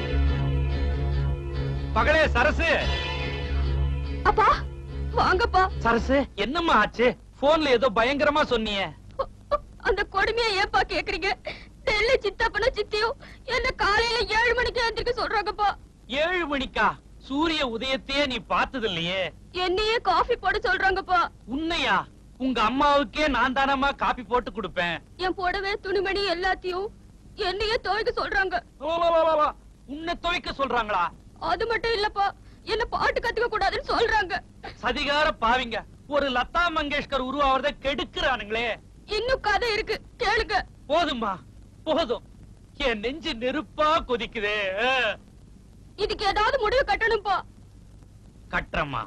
பகலே சரசு அப்பா வாங்கப்பா சரசு என்னம்மா ஆச்சு போன்ல ஏதோ பயங்கரமா சொன்னியே அந்த கொடுமையை ஏப்பா கேக்குறீங்க டெல்லி சித்தப்பனும் சித்தியும் என்ன காலையில ஏழு மணிக்கு எந்திரிக்க சொல்றாங்கப்பா ஏழு மணிக்கா சூரிய உதயத்தையே நீ பார்த்தது இல்லையே என்னையே காஃபி போட சொல்றாங்கப்பா உன்னையா உங்க அம்மாவுக்கே நான் தானம்மா காப்பி போட்டு கொடுப்பேன் என் புடவை துணிமணி எல்லாத்தையும் என்னையே துவைக்க சொல்றாங்க வா, வா, வா, வா, வா. உன்னை துவைக்க சொல்றாங்களா அது மட்டும் இல்லப்பா என்ன பாட்டு கத்துக்க கூடாதுன்னு சொல்றாங்க சதிகார பாவிங்க ஒரு லதா மங்கேஷ்கர் உருவாவத கெடுக்கிறானுங்களே இன்னும் கதை இருக்கு கேளுங்க போதும்மா போதும் என் நெஞ்சு நெருப்பா கொதிக்குதே ஆ. இதுக்கு ஏதாவது முடிவு கட்டணும்ப்பா கட்டுறம்மா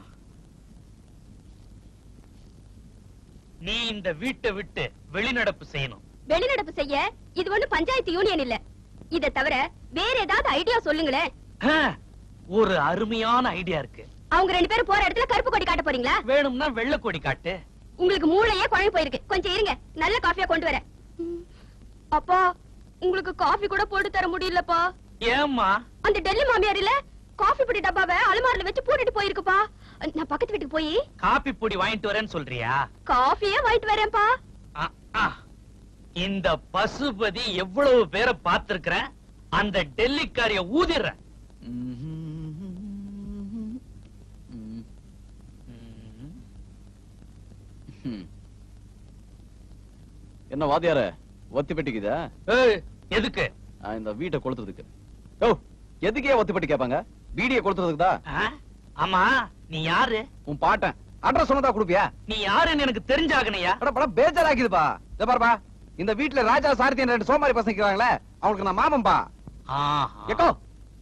நீ இந்த வீட்டை விட்டு வெளிநடப்பு செய்யணும் வெளிநடப்பு செய்ய இது ஒண்ணு பஞ்சாயத்து யூனியன் இல்ல இத தவிர வேற ஏதாவது ஐடியா சொல்லுங்களேன் ஆ, ஒரு அருமையான ஐடியா இருக்கு அவங்க ரெண்டு பேரும் போற இடத்துல கருப்பு கொடி காட்ட போறீங்களா வேணும்னா வெள்ளை கொடி காட்டு உங்களுக்கு மூளையே குழம்பு போயிருக்கு கொஞ்சம் இருங்க நல்ல காஃபியா கொண்டு வரேன் ம். அப்பா உங்களுக்கு காஃபி கூட போட்டு தர முடியலப்பா ஏம்மா அந்த டெல்லி மாமியார் இல்ல காஃபி பொடி டப்பாவை அலமாரில வச்சு பூட்டிட்டு போயிருக்குப்பா நான் பக்கத்து வீட்டுக்கு போய் காப்பி பொடி வாங்கிட்டு வரேன்னு சொல்றியா காஃபியே வாங்கிட்டு வரேன்ப்பா ஆ, ஆ. இந்த பசுபதி எவ்வளவு பேரை பார்த்திருக்கிறேன் அந்த டெல்லிக்காரிய ஊதிடுறேன் ம். என்ன வாத்தியார ஒத்தி பெட்டிக்குதா ஏய், எதுக்கு ஆ, இந்த வீட்டை கொளுத்துறதுக்கு ஓ எதுக்கே ஒத்தி பெட்டி கேட்பாங்க வீடியோ கொளுத்துறதுக்கு தான் ஆ? ஆமா நீ யாரு உன் பாட்டன் அட்ரஸ் சொன்னதா கொடுப்பியா நீ யாருன்னு எனக்கு தெரிஞ்சாகணையா அட படம் பேஜாராக்கிதுப்பா இத பாருப்பா இந்த வீட்டுல ராஜா சாரதி ரெண்டு சோமாரி பசங்க இருக்கிறாங்களே அவங்களுக்கு நான் மாமன்பா எக்கோ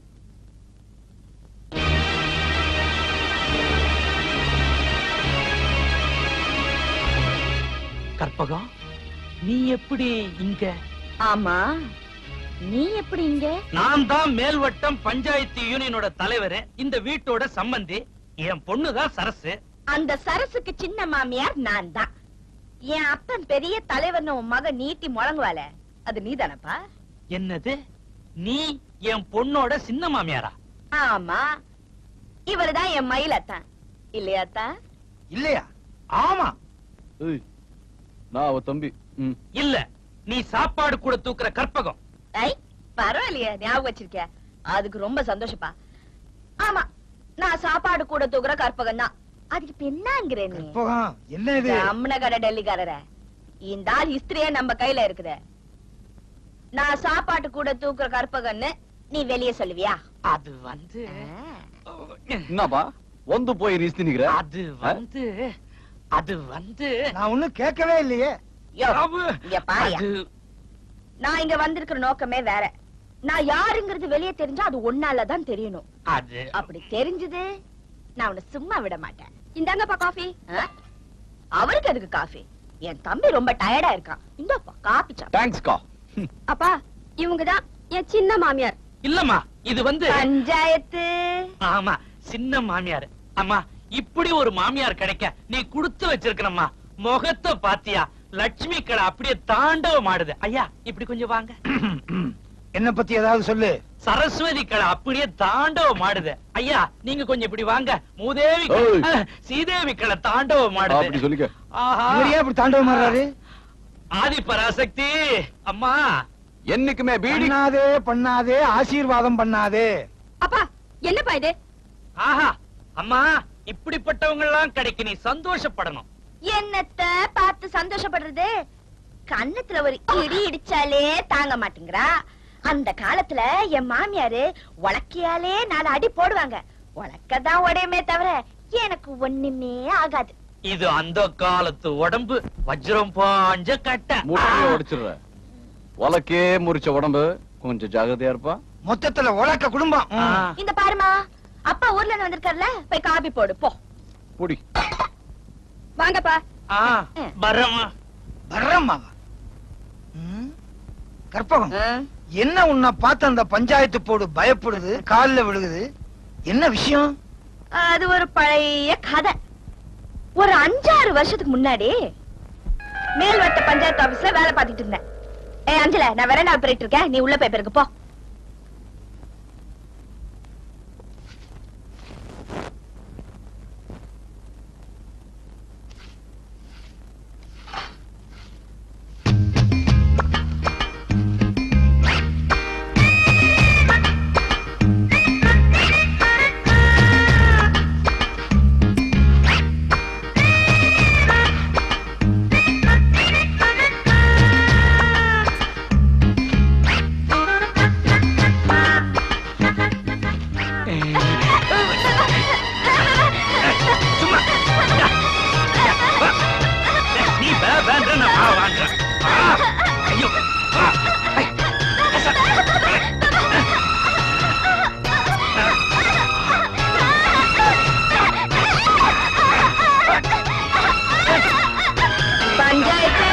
கற்பகம் நீ எப்படி இங்க ஆமா நீ எப்படி இங்க நான் தான் மேல்வட்டம் பஞ்சாயத்து யூனியனோட தலைவர் இந்த வீட்டோட சம்பந்தி என் பொண்ணுதான் சரசு அந்த சரசுக்கு சின்ன மாமியார் நான் தான் என் அப்பன் பெரிய தலைவர்னு உன் மகன் நீட்டி முழங்குவாள அது நீதானப்பா என்னது நீ என் பொண்ணோட சின்ன மாமியாரா ஆமா இவருதான் என் மயிலத்தான் இல்லையாத்தான் இல்லையா ஆமா ஏய், நான் அவ தம்பி ம். இல்ல நீ சாப்பாடு கூட தூக்குற கற்பகம் ஐ பரவாயில்லையே ஞாபகம் வச்சிருக்க அதுக்கு ரொம்ப சந்தோஷப்பா ஆமா நான் சாப்பாடு கூட தூக்குற கற்பகம் தான் அதுக்கு இப்ப என்னங்கிற நீ போகம் என்ன இது அம்மன கடை டெல்லிக்காரர இந்த ஆள் ஹிஸ்டரியே நம்ம கையில இருக்குது நான் சாப்பாட்டு கூட தூக்குற கற்பகன்னு நீ வெளிய சொல்லுவியா அது வந்து என்னப்பா வந்து போய் ரிஸ்தி நிக்கிற அது வந்து அது வந்து நான் ஒண்ணும் கேட்கவே இல்லையே யோ, இங்க பாரியா நான் இங்க வந்திருக்கிற நோக்கமே வேற நான் யாருங்கிறது வெளியே தெரிஞ்சா அது ஒன்னாலதான் தெரியணும் அது அப்படி தெரிஞ்சது நான் உன்னை சும்மா விட மாட்டேன் இந்தாங்கப்பா காஃபி ஆ? அவருக்கு எதுக்கு காஃபி என் தம்பி ரொம்ப டயர்டா இருக்கான் இந்தாப்பா காபி சாப்பிடு. தேங்க்ஸ்கா அப்பா இவங்கதான் என் சின்ன மாமியார் இல்லம்மா இது வந்து பஞ்சாயத்து ஆமா சின்ன மாமியார் அம்மா இப்படி ஒரு மாமியார் கிடைக்க நீ கொடுத்து வச்சிருக்கணும்மா முகத்தை பாத்தியா லட்சுமி கடை அப்படியே தாண்டவம் ஆடுது ஐயா இப்படி கொஞ்சம் வாங்க என்ன பத்தி ஏதாவது சொல்லு சரஸ்வதி கடை அப்படியே தாண்டவம் ஆடுது ஐயா நீங்க கொஞ்சம் இப்படி வாங்க மூதேவி கடை- ஏய். அஹ், சீதேவி கடை தாண்டவம் அப்படி ஆடுது சொல்லிக்க ஆஹா இவர் ஏன் இப்படி தாண்டவம் ஆடுறாரு ஆதி பராசக்தி அம்மா என்னைக்குமே பீடி பண்ணாதே பண்ணாதே ஆசீர்வாதம் பண்ணாதே அப்பா என்னப்பா இது ஆஹா அம்மா இப்படிப்பட்டவங்க எல்லாம் கிடைக்க நீ சந்தோஷப்படணும் என்னத்த பார்த்து சந்தோஷப்படுறது கண்ணத்துல ஒரு இடி இடிச்சாலே தாங்க மாட்டேங்கிறா அந்த காலத்துல என் மாமியாரு உலக்கையாலே நாலு அடி போடுவாங்க உலக்கதான் உடையுமே தவிர எனக்கு ஒண்ணுமே ஆகாது இது அந்த காலத்து உடம்பு வஜ்ரம் பாஞ்ச கட்ட முட்டையை உடைச்சிடுற உலக்கே முறிச்ச உடம்பு கொஞ்சம் ஜாகிரதையா இருப்பா மொத்தத்துல உலக்க குடும்பம் ஆ. இந்த பாருமா அப்பா ஊர்ல இருந்து வந்திருக்காருல போய் காபி போடு போ புடி வாங்கப்பா ஆ, வரமா வர்றம்மாவா ம்? கற்பகம் என்ன உன்னை பார்த்து அந்த பஞ்சாயத்து போடு பயப்படுது கால்ல விழுகுது என்ன விஷயம் அது ஒரு பழைய கதை ஒரு அஞ்சாறு வருஷத்துக்கு முன்னாடி மேல்வட்ட பஞ்சாயத்து ஆபீஸ்ல வேலை பார்த்துட்டு இருந்தேன் ஏ அஞ்சல நான் வேற நான் போயிட்டு இருக்கேன் நீ உள்ள போய் பிறகு போ சும்மா யா, யா, வா. நீ வே வேன்ற நான் வா வாங்குறேன் ஆ, ஐயோ ஆ, ஐ, ஏசா. பஞ்சாயத்து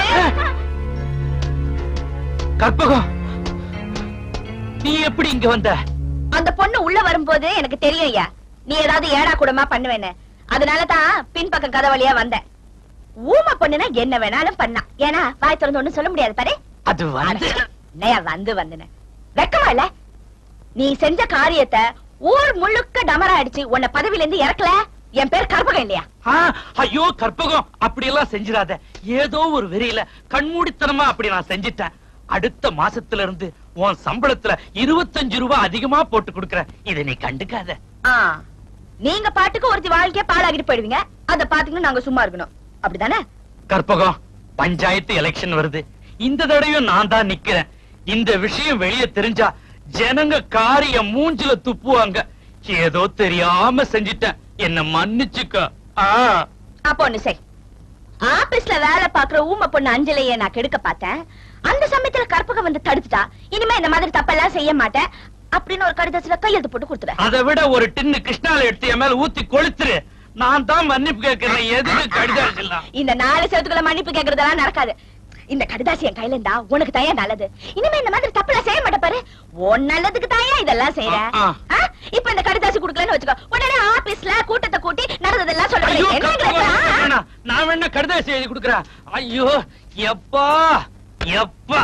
கற்பகம் நீ எப்படி இங்க வந்த அந்த பொண்ணு உள்ள வரும்போது எனக்கு தெரியும் ஐயா நீ ஏதாவது ஏடா கூடமா பண்ணுவேன்னு அதனாலதான் பின்பக்கம் கதை வழியா வந்தேன் ஊமை பொண்ணுனா என்ன வேணாலும் பண்ணா ஏன்னா வாய் திறந்து ஒண்ணும் சொல்ல முடியாது பாரு அது வந்து என்னையா வந்து வந்துன வெக்கமா இல்ல நீ செஞ்ச காரியத்தை ஊர் முழுக்க டமரா அடிச்சு உன்னை பதவியில இருந்து இறக்கல என் பேர் கற்பகம் இல்லையா ஆ, ஐயோ கற்பகம் அப்படி எல்லாம் செஞ்சிடாத ஏதோ ஒரு வெறியில கண்மூடித்தனமா அப்படி நான் செஞ்சிட்டேன் அடுத்த மாசத்துல இருந்து உன் சம்பளத்துல இருபத்தஞ்சு ரூபாய் அதிகமா போட்டு கொடுக்கறேன் இதை நீ கண்டுக்காத ஆ, நீங்க பாட்டுக்கு ஒருத்தி வாழ்க்கைய பாழாகிட்டு போயிடுவீங்க அத பாத்துக்கணும் நாங்க சும்மா இருக்கணும் அப்படிதானே கற்பகம் பஞ்சாயத்து எலெக்ஷன் வருது இந்த தடவையும் நான் தான் நிக்கிறேன் இந்த விஷயம் வெளியே தெரிஞ்சா ஜனங்க காரிய மூஞ்சில துப்புவாங்க ஏதோ தெரியாம செஞ்சிட்டேன் என்ன மன்னிச்சுக்க ஆ அப்போ ஒண்ணு செய் ஆபீஸ்ல வேலை பாக்குற ஊமை பொண்ணு அஞ்சலைய நான் கெடுக்க பார்த்தேன் அந்த சமயத்துல கற்பகம் வந்து தடுத்துட்டா இனிமே இந்த மாதிரி தப்பெல்லாம் செய்ய மாட்டேன் அப்படின்னு ஒரு கடிதத்துல கையெழுத்து போட்டு கொடுத்துறேன் அதை விட ஒரு டின்னு கிருஷ்ணால எடுத்து என் மேல ஊத்தி கொளுத்துரு நான் தான் மன்னிப்பு கேட்கிறேன் எதுக்கு கடிதம் எழுதலாம் இந்த நாலு செவத்துக்குள்ள மன்னிப்பு கேக்குறதெல்லாம் நடக்காது இந்த கடிதாசி என் கையில இருந்தா உனக்கு தாயா நல்லது இனிமே இந்த மாதிரி தப்புலாம் செய்ய மாட்ட பாரு உன் நல்லதுக்கு தாயா இதெல்லாம் செய்யற ஆ, ஆ. ஆ? இப்ப இந்த கடிதாசி குடுக்கலன்னு வச்சுக்கோ உடனே ஆபீஸ்ல கூட்டத்தை கூட்டி நடந்ததெல்லாம் ஐயோ சொல்லுவேன் கற்பகம், வேணாம். நான் வேணா கடிதாசி எழுதி கொடுக்கறேன் ஐயோ எப்பா எப்பா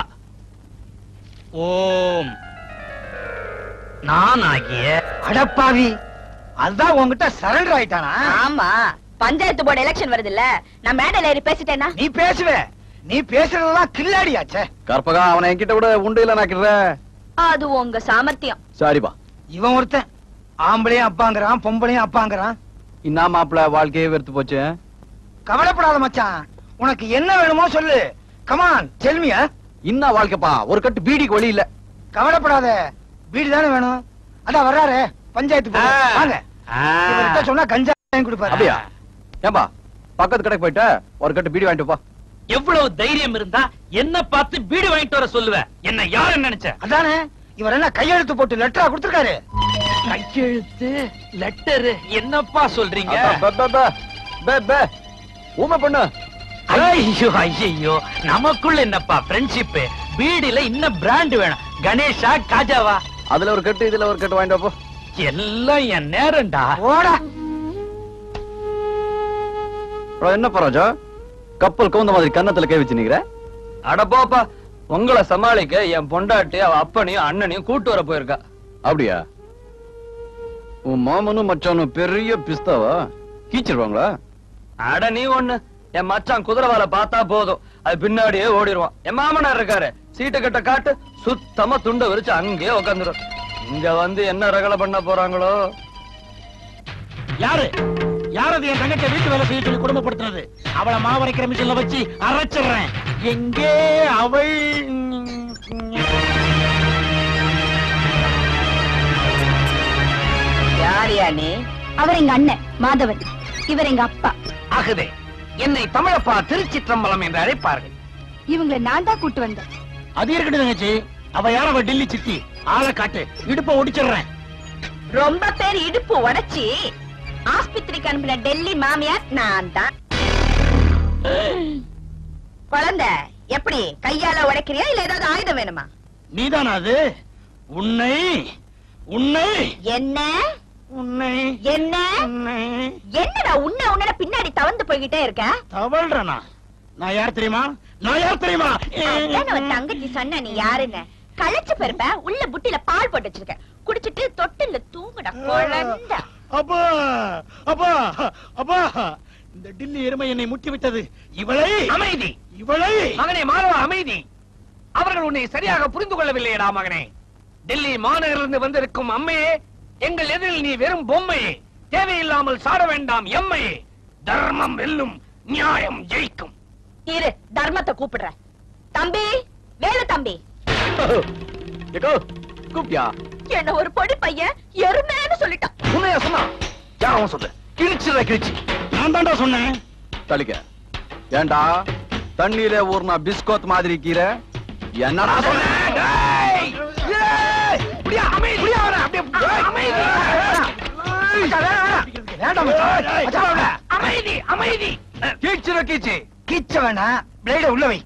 ஓம் நான் ஆகிய அடப்பாவி அதுதான் உன்கிட்ட சரண்டர் ஆயிட்டானா ஆமா பஞ்சாயத்து போர்டு எலெக்ஷன் வருது இல்ல நான் மேடையில ஏறி பேசிட்டேன்னா நீ பேசுவ நீ பேசுறதெல்லாம் கில்லாடியாச்சே கற்பகா அவனை என்கிட்ட விட உண்டு இல்ல நாக்கிடுற அது உங்க சாமர்த்தியம் சரிப்பா இவன் ஒருத்தன் ஆம்பளையும் அப்பாங்கிறான் பொம்பளையும் அப்பாங்கிறான் இன்னா மாப்பிள வாழ்க்கையே வெறுத்து போச்சு கவலைப்படாத மச்சான் உனக்கு என்ன வேணுமோ சொல்லு கமான் செல்மியா இன்னா வாழ்க்கைப்பா ஒரு கட்டு பீடிக்கு வழி இல்ல கவலைப்படாத வீடு தானே வேணும் அதான் வர்றாரு பஞ்சாயத்து போர்டு. வாங்க இவர்கிட்ட சொன்னா கஞ்சா வாங்கி கொடுப்பாரு அப்படியா ஏம்பா பக்கத்து கடைக்கு போயிட்டு ஒரு கட்டு பீடி வாங்கிட்டு போ எவ்வளவு தைரியம் இருந்தா என்ன பார்த்து பீடி வாங்கிட்டு வர சொல்லுவ என்ன யாரு நினைச்ச அதானே இவர் என்ன கையெழுத்து போட்டு லெட்டரா கொடுத்திருக்காரு கையெழுத்து லெட்டர் என்னப்பா சொல்றீங்க அதான், பே, பே, பே. பே, பே. ஊமை பொண்ணு ஐயோ ஐயோ நமக்குள்ள என்னப்பா ஃப்ரெண்ட்ஷிப் பீடில இன்னும் பிராண்ட் வேணும் கணேஷா காஜாவா அதுல ஒரு கட்டு இதுல ஒரு கட்டு வாங்கிட்டு போ எல்லாம் என் நேரம்டா ஓடா அப்புறம் என்ன பராஜா கப்பல் கவுந்த மாதிரி கன்னத்துல கை வச்சு நிக்கிற அட போப்பா உங்களை சமாளிக்க என் பொண்டாட்டி அவ அப்பனையும் அண்ணனையும் கூட்டு வர போயிருக்கா அப்படியா உன் மாமனும் மச்சானும் பெரிய பிஸ்தாவா கீச்சிருவாங்களா அட நீ ஒண்ணு என் மச்சான் குதிரவால பார்த்தா போதும் அது பின்னாடியே ஓடிடுவான் என் மாமனார் இருக்காரு சீட்டு கட்ட காட்டு சுத்தமா துண்டை விரிச்சு அங்கேயே உட்காந்துரும் இங்க வந்து என்ன ரகலை பண்ண போறாங்களோ யாரு யார் அது என் தங்கச்சியை வீட்டு வேலை செய்ய சொல்லி குடும்பப்படுத்துறது அவளை மாவரைக்கிற மிஷின்ல வச்சு அரைச்சிடுறேன் எங்கே அவள் யாரியா நீ அவர் எங்க அண்ணன் மாதவன் இவர் எங்க அப்பா ஆகுதே என்னை தமிழப்பா திருச்சிற்றம்பலம் என்று அழைப்பார்கள் இவங்களை நான் தான் கூட்டு வந்தேன் அது இருக்கட்டும் தங்கச்சி அவ யார் அவ டெல்லி சித்தி ஆளை காட்டு இடுப்ப ஒடிச்சிடுறேன் ரொம்ப பேர் இடுப்பு உடைச்சி ஆஸ்பத்திரிக்கு அனுப்பின டெல்லி மாமியார் நான் தான் குழந்தை எப்படி கையால உடைக்கிறியா இல்ல ஏதாவது ஆயுதம் வேணுமா நீதானா அது உன்னை உன்னை என்ன உன்னை என்ன என்னடா உன்ன உன்ன பின்னாடி தவந்து போய்கிட்டே இருக்க தவழ்றனா நான் யார் தெரியுமா நான் யார் தெரியுமா அதான் உன் தங்கச்சி சொன்ன நீ யாருன்னு களைச்சு பெருப்ப உள்ள புட்டில பால் போட்டு வச்சிருக்க குடிச்சிட்டு தொட்டில தூங்குடா குழந்தை அப்பா அப்பா அப்பா இந்த டில்லி எருமை என்னை முட்டி விட்டது இவளை அமைதி இவளை மகனே மாணவ அமைதி அவர்கள் உன்னை சரியாக புரிந்து கொள்ளவில்லையடா மகனே டெல்லி மாநகரிலிருந்து வந்திருக்கும் அம்மையே எங்கள் எதிரில் நீ வெறும் பொம்மையே தேவையில்லாமல் சாட வேண்டாம் எம்மையே தர்மம் வெல்லும் நியாயம் ஜெயிக்கும் இரு தர்மத்தை கூப்பிடுற தம்பி வேலை தம்பி ஏக்கோ கூப்பியா என்ன ஒரு பொடி பையன் எருமைன்னு சொல்லிட்டான் உண்மையா சொன்னா யாரும் சொல்லு கிழிச்சுற கிழிச்சு நான் தான்டா சொன்னேன் தளிக்க ஏண்டா தண்ணியில ஊர்னா பிஸ்கோத் மாதிரி கீரை என்னடா சொன்ன டேய்! ஏய்! இப்படியா அமைதி இப்படியா வர அப்படியே ஏய், அமைதி மச்சான், வேணாம், வேணாம். வேண்டாம் மச்சான். மச்சான், வேண்டாம். அமைதி அமைதி கீச்சுற கீச்சு கீச்ச வேணாம் பிளேட உள்ள வை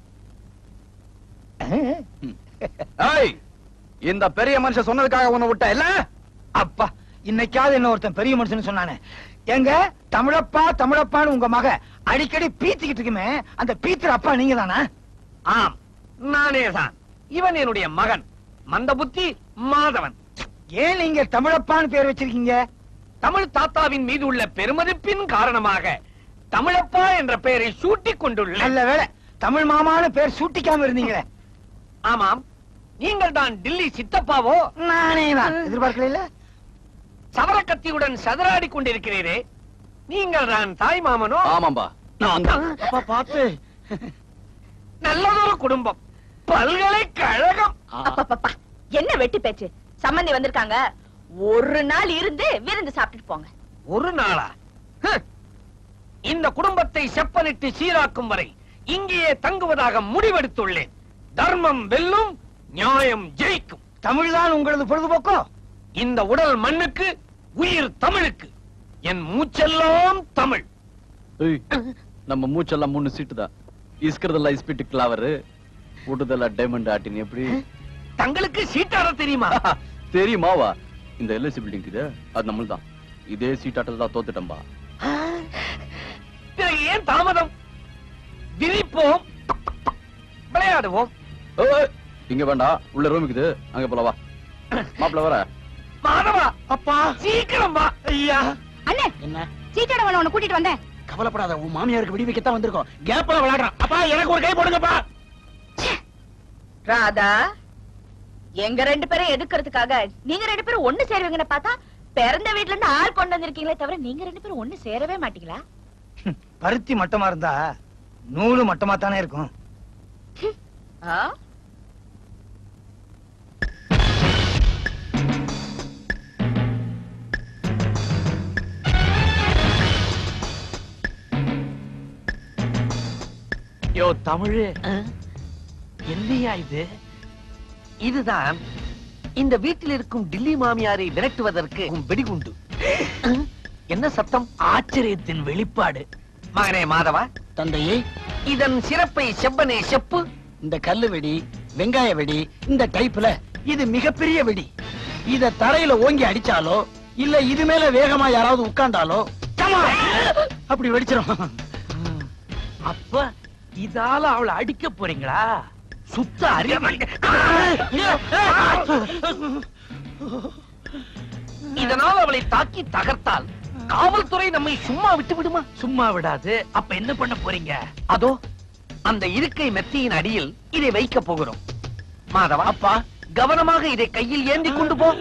ஏய் இந்த பெரிய மனுஷன் சொன்னதுக்காக உன்னை விட்ட இல்ல அப்பா இன்னைக்காவது என்ன ஒருத்தன் பெரிய மனுஷன் சொன்னானே எங்க தமிழப்பா தமிழப்பான்னு உங்க மக அடிக்கடி பீத்திக்கிட்டு இருக்குமே அந்த பீத்துற அப்பா நீங்க தானா ஆம் நானே தான் இவன் என்னுடைய மகன் மந்த புத்தி மாதவன் ஏன் நீங்க தமிழப்பான்னு பேர் வச்சிருக்கீங்க தமிழ் தாத்தாவின் மீது உள்ள பெருமதிப்பின் காரணமாக தமிழப்பா என்ற பெயரை சூட்டிக் கொண்டுள்ள நல்ல வேளை தமிழ் மாமான்னு பேர் சூட்டிக்காம இருந்தீங்களே ஆமாம் நீங்கள் தான் டில்லி சித்தப்பாவோ நானே தான் எதிர்பார்க்கல சவரக்கத்தியுடன் சதராடி கொண்டிருக்கிறீரே நீங்கள் தான் தாய் மாமனோ ஆமாம்பா நான் தான் அப்பா பார்த்து நல்லதொரு குடும்பம் பல்கலைக்கழகம் அப்பப்பப்பா என்ன வெட்டி பேச்சு சம்மந்தி வந்திருக்காங்க ஒரு நாள் இருந்து விருந்து சாப்பிட்டுட்டு போங்க ஒரு நாளா ஹ். இந்த குடும்பத்தை செப்பனிட்டு சீராக்கும் வரை இங்கேயே தங்குவதாக முடிவெடுத்துள்ளேன் தர்மம் வெல்லும் நியாயம் ஜெயிக்கும் தமிழ்தான் உங்களது பொழுதுபோக்கோ இந்த உடல் மண்ணுக்கு உயிர் தமிழுக்கு என் மூச்செல்லாம் தமிழ் ஏய், நம்ம மூச்செல்லாம் மூணு சீட்டு தான் இஸ்கிறதெல்லாம் இஸ்பிட்டு கிளாவர் விடுதெல்லாம் டைமண்ட் ஆட்டின் எப்படி தங்களுக்கு சீட்டாட தெரியுமா தெரியுமாவா இந்த எல்ஐசி பில்டிங் இது அது நம்மள் தான் இதே சீட்டாட்டில் தான் தோத்துட்டம்பா பிறகு ஏன் தாமதம் விரிப்போம் விளையாடுவோம் ஏய், இங்க வேண்டாம் உள்ள ரூம் இருக்குது அங்க போல வா மாப்பிள்ள வர மாதவா அப்பா சீக்கிரம் வா ஐயா அண்ணே என்ன சீட்டாட வேணும் உன்னை கூட்டிட்டு வந்தேன் கவலைப்படாத உன் மாமியாருக்கு விடி வைக்கத்தான் வந்திருக்கோம் கேப்ல விளையாடுறான் அப்பா எனக்கு ஒரு கை போடுங்கப்பா ராதா எங்க ரெண்டு பேரும் எதுக்குறதுக்காக நீங்க ரெண்டு பேரும் ஒண்ணு சேருவீங்கன்னு பார்த்தா பிறந்த வீட்ல இருந்து ஆள் கொண்டு வந்திருக்கீங்களே தவிர நீங்க ரெண்டு பேரும் ஒண்ணு சேரவே மாட்டீங்களா பருத்தி மட்டமா இருந்தா நூலு மட்டமா தானே இருக்கும் ஆ? யோ தமிழு என்னையா இது இதுதான் இந்த வீட்டில் இருக்கும் டில்லி மாமியாரை விரட்டுவதற்கு உன் வெடிகுண்டு என்ன சத்தம் ஆச்சரியத்தின் வெளிப்பாடு மகனே மாதவா தந்தையே இதன் சிறப்பை செவ்வனே செப்பு இந்த கல்லு வெடி வெங்காய வெடி இந்த டைப்ல இது மிகப்பெரிய வெடி இத தரையில ஓங்கி அடிச்சாலோ இல்ல இது மேல வேகமா யாராவது உட்கார்ந்தாலோ சமா! அப்படி வெடிச்சிரும் அப்ப இதால அவளை அடிக்க போறீங்களா சுத்த அறிவு இதனால் அவளை தாக்கி தகர்த்தால் காவல்துறை நம்மை சும்மா விட்டு விடுமா சும்மா விடாது அப்ப என்ன பண்ண போறீங்க அதோ அந்த இருக்கை மெத்தியின் அடியில் இதை வைக்க போகிறோம் மாதவா அப்பா கவனமாக இதை கையில் ஏந்தி கொண்டு போ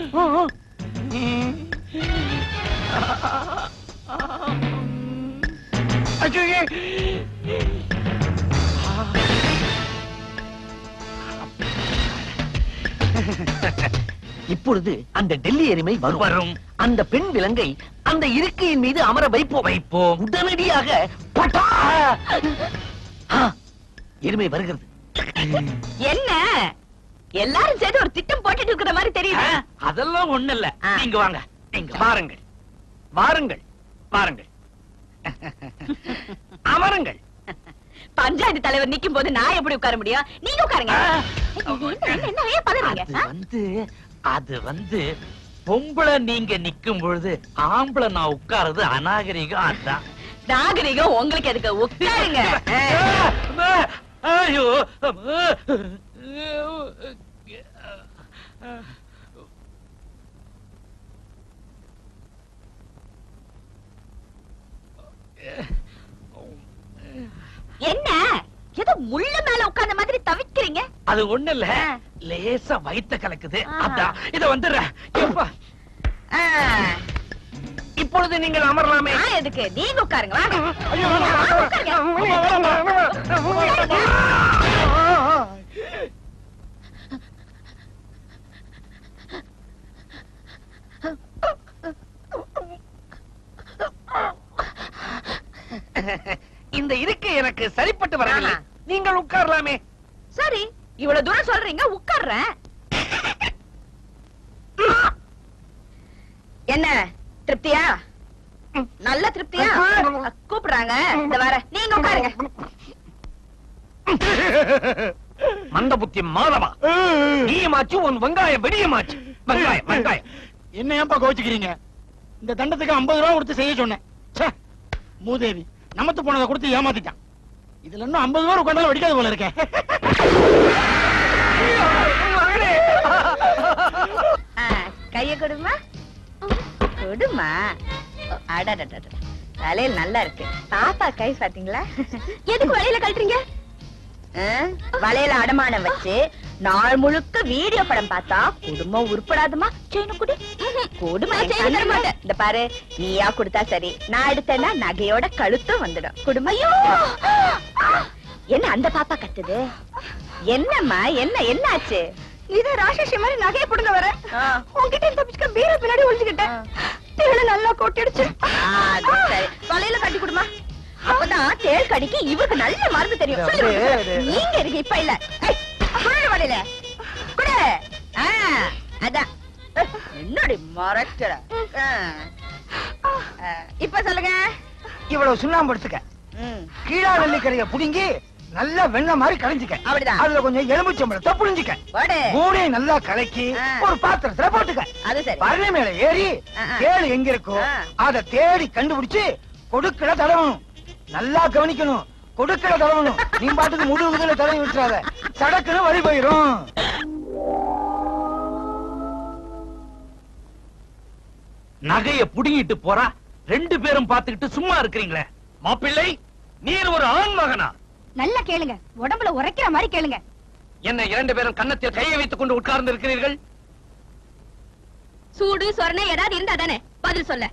இப்பொழுது அந்த டெல்லி எருமை வரும் வரும். அந்த பெண் விலங்கை அந்த இருக்கையின் மீது அமர வைப்போம் வைப்போம் உடனடியாக பட்டா! ஆ, எருமை வருகிறது என்ன எல்லாரும் சேர்ந்து ஒரு திட்டம் போட்டுட்டு இருக்கிற மாதிரி தெரியுது அதெல்லாம் ஒண்ணு இல்ல நீங்க வாங்க நீங்க வாங்க. வாருங்கள் வாருங்கள் வாருங்கள் அமருங்கள் பஞ்சாயத்து தலைவர் நிக்கும் போது நான் எப்படி உட்கார முடியும் நீங்க உட்காருங்க என்ன, என்ன, என்ன ஏன் பதறீங்க அது வந்து அது வந்து பொம்பளை நீங்க நிக்கும் பொழுது ஆம்பளை நான் உட்கார்றது அநாகரிகம் அதான் நாகரிகம் உங்களுக்கு எதுக்கு உட்காருங்க ஐயோ என்ன ஏதோ முள்ள மேல உட்கார்ந்த மாதிரி தவிக்கிறீங்க அது ஒண்ணு இல்ல லேசா வயித்த கலக்குது அதான் இத வந்துடுறேன் எப்பா ஆ, இப்பொழுது நீங்கள் அமரலாமே நான் எதுக்கு நீங்க உட்காருங்க வாங்க இந்த இருக்கை எனக்கு சரிப்பட்டு வரவில்லை நீங்கள் உட்காரலாமே சரி இவ்வளவு தூரம் சொல்றீங்க உட்கார்றேன் என்ன திருப்தியா நல்ல திருப்தியா கூப்பிடுறாங்க இந்த வர நீங்க உட்காருங்க மந்த புத்தி மாதவா நீயமாச்சு உன் வெங்காயம் வெடியமாச்சு வெங்காயம் வெங்காயம் என்ன ஏன்பா கோச்சுக்கிறீங்க இந்த தண்டத்துக்கு 50 ரூபா கொடுத்து செய்ய சொன்னேன் ச்சே, மூதேவி நமத்து போனதை கொடுத்து ஏமாத்திட்டான் இதுல இன்னும் 50 ரூபா உட்காந்தாலும் வெடிக்காது போல இருக்கேன் ஆ, கைய கொடுமா கொடுமா அடடடட தலையில் நல்லா இருக்கு பாப்பா கை பாத்தீங்களா எதுக்கு வளையல கழட்டுறீங்க வளையல அடமானம் வச்சு நாள் முழுக்க வீடியோ படம் பார்த்தா குடும்பம் உருப்படாதுமா செயினு குடி குடுமா இந்த பாரு நீயா கொடுத்தா சரி நான் எடுத்தேன்னா நகையோட கழுத்தும் வந்துடும் குடுமையோ என்ன அந்த பாப்பா கத்துது என்னம்மா என்ன என்னாச்சு இது ராட்சசி மாதிரி நகையை புடுங்க வர உன்கிட்ட தப்பிச்சுக்க பீர பின்னாடி ஒளிஞ்சுக்கிட்டேன் தேள நல்லா கொட்டிடுச்சு தலையில கட்டி கொடுமா அப்பதான் தேள் கடிக்கு இவருக்கு நல்ல மருந்து தெரியும் சொல்லு, அப்படியே, நீங்க இருக்கு இப்ப இல்ல ஏய், குடு வலையில குடு ஆ, அதான் என்னடி மறக்கிற ஆ. ஆ, இப்ப சொல்லுங்க இவ்வளவு சுண்ணாம்பு எடுத்துக்க கீழா வெள்ளிக்கரைய புடுங்கி நல்லா வெண்ணெய் மாதிரி கலைஞ்சுக்க அப்படிதான். அதுல கொஞ்சம் எலுமிச்சம்பழத்தை புழிஞ்சுக்க போடு மூணையும் நல்லா கலக்கி ஆ. ஒரு பாத்திரத்துல போட்டுக்க அது சரி பரணி மேல ஏறி ஆ, ஆ. தேடு எங்க இருக்கோ ஆ. அத தேடி கண்டுபிடிச்சு கொடுக்கல தடவணும் நல்லா கவனிக்கணும் கொடுக்கல தடவணும் நீ பாட்டுக்கு முழு முதுகுல தடவி விட்டுறாத சடக்குன்னு வழி போயிரும் நகைய புடுங்கிட்டு போறா ரெண்டு பேரும் பாத்துக்கிட்டு சும்மா இருக்கிறீங்களே மாப்பிள்ளை நீர் ஒரு ஆண் மகனா நல்லா கேளுங்க உடம்புல உரைக்கிற மாதிரி கேளுங்க என்ன இரண்டு பேரும் கன்னத்தில் கையை வைத்துக் கொண்டு உட்கார்ந்து இருக்கிறீர்கள் சூடு சொரணை ஏதாவது இருந்தா தானே பதில் சொல்ல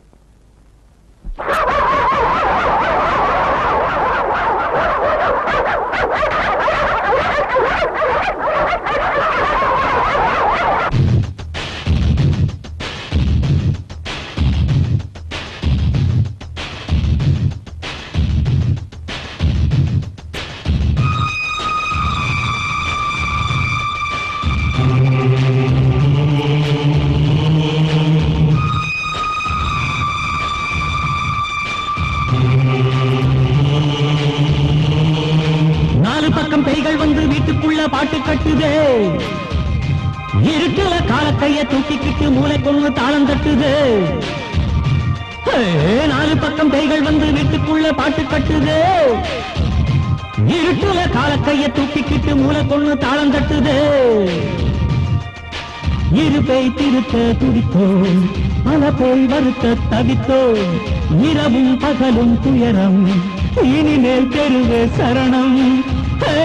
பக்கம் பேய்கள் வந்து வீட்டுக்குள்ள பாட்டு கட்டுதே இருட்டுல காலக்கைய தூக்கிக்கிட்டு மூளை கொண்டு தாளம் தட்டுது ஹே, நாலு பக்கம் பேய்கள் வந்து வீட்டுக்குள்ள பாட்டு கட்டுது இருட்டுல காலக்கைய தூக்கிக்கிட்டு மூளை கொண்டு தாளம் தட்டுது இரு பேய் திருத்த துடித்தோம் பல பேய் வருத்த தவித்தோம் இரவும் பகலும் துயரம் இனிமேல் தெருவே சரணம் ஹே!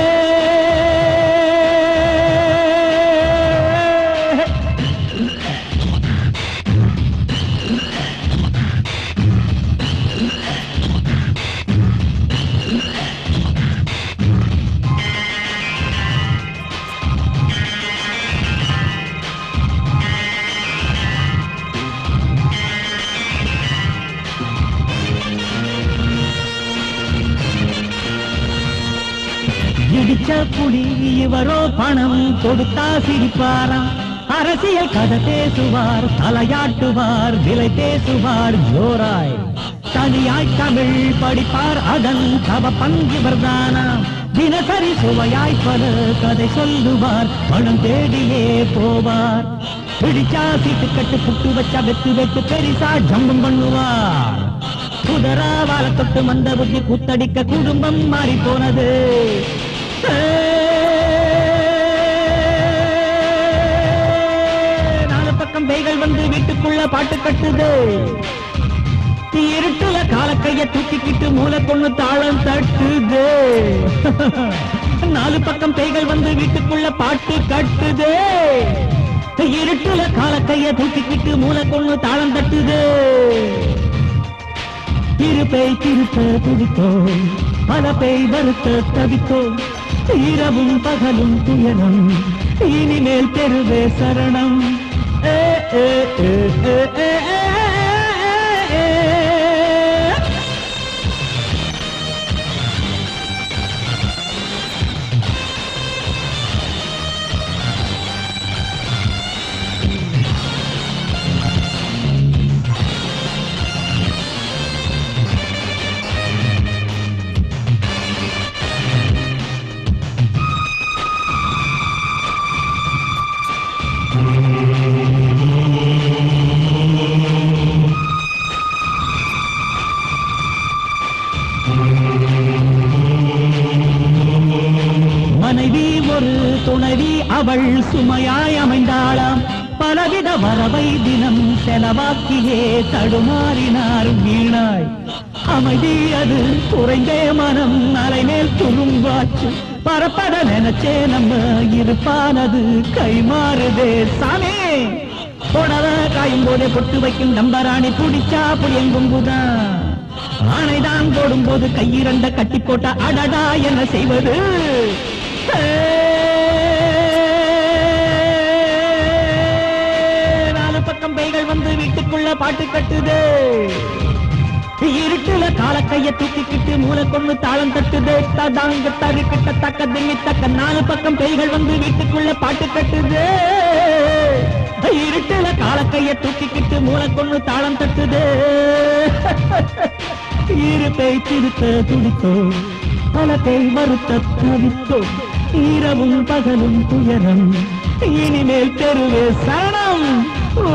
இடிச்ச புலி இவரோ பணம் கொடுத்தா சிரிப்பாராம் அரசியல் கதை பேசுவார் தலையாட்டுவார் விலை பேசுவார் ஜோராய் தனியாய் தமிழ் படிப்பார் அதன் தவ பங்கிவர்தானாம் தினசரி சுவையாய் பல கதை சொல்லுவார் பணம் தேடியே போவார் பிடிச்சா சீட்டு கட்டு புட்டு வச்சா வெத்து வெட்டு பெரிசா ஜம்பம் பண்ணுவார் குதரா வாழ தொட்டு மந்த புத்தி குத்தடிக்க குடும்பம் மாறி போனது நாலு பக்கம் பேய்கள் வந்து வீட்டுக்குள்ள பாட்டு கட்டுது இருட்டுல காலக்கைய தூக்கிக்கிட்டு மூளை கொண்டு தாளம் தட்டுது நாலு பக்கம் பேய்கள் வந்து வீட்டுக்குள்ள பாட்டு கட்டுது இருட்டுல காலக்கைய தூக்கிக்கிட்டு மூளை கொண்டு தாளம் தட்டுது இரு பேய் திருத்த துடித்தோம் பல பேய் வருத்த தவித்தோம் இரவும் பகலும் துயரம் இனிமேல் தெருவே சரணம் ஏ, ஏ, ஏ, ஏ, ஏ, ஏ, ஏ, ஏ. மனைவி ஒரு துணைவி அவள் சுமையாய் அமைந்தாளாம் பலவித வரவை தினம் செலவாக்கியே தடுமாறினார் வீணாய் அமைதி அது குறைந்தே மனம் அலைமேல் துரும்பாச்சு பரப்பட நினைச்சே நம்ம இருப்பானது கைமாறுதே சாமி புடவ காயும் போதே பொட்டு வைக்கும் நம்பராணி பிடிச்சா புளியங்கும்புதான் ஆணைதான் போடும்போது கையிரண்ட கட்டி போட்ட அடடா என்ன செய்வது நாலு பக்கம் பேய்கள் வந்து வீட்டுக்குள்ள பாட்டு கட்டுது இருட்டுல காலக்கைய தூக்கிக்கிட்டு மூளை கொண்டு தாளம் தட்டுது ததாங்க தருக்கிட்ட தக்க திங்கி தக்க நாலு பக்கம் பேய்கள் வந்து வீட்டுக்குள்ள பாட்டு கட்டுது இருட்டுல காலக்கைய தூக்கிக்கிட்டு மூளை கொண்டு தாளம் தட்டுது இரு பேய் திருத்த துடித்தோம் பல பேய் மறுத்த தவித்தோம் இரவும் பகலும் துயரம் இனிமேல் தெருவே சரணம் ஓ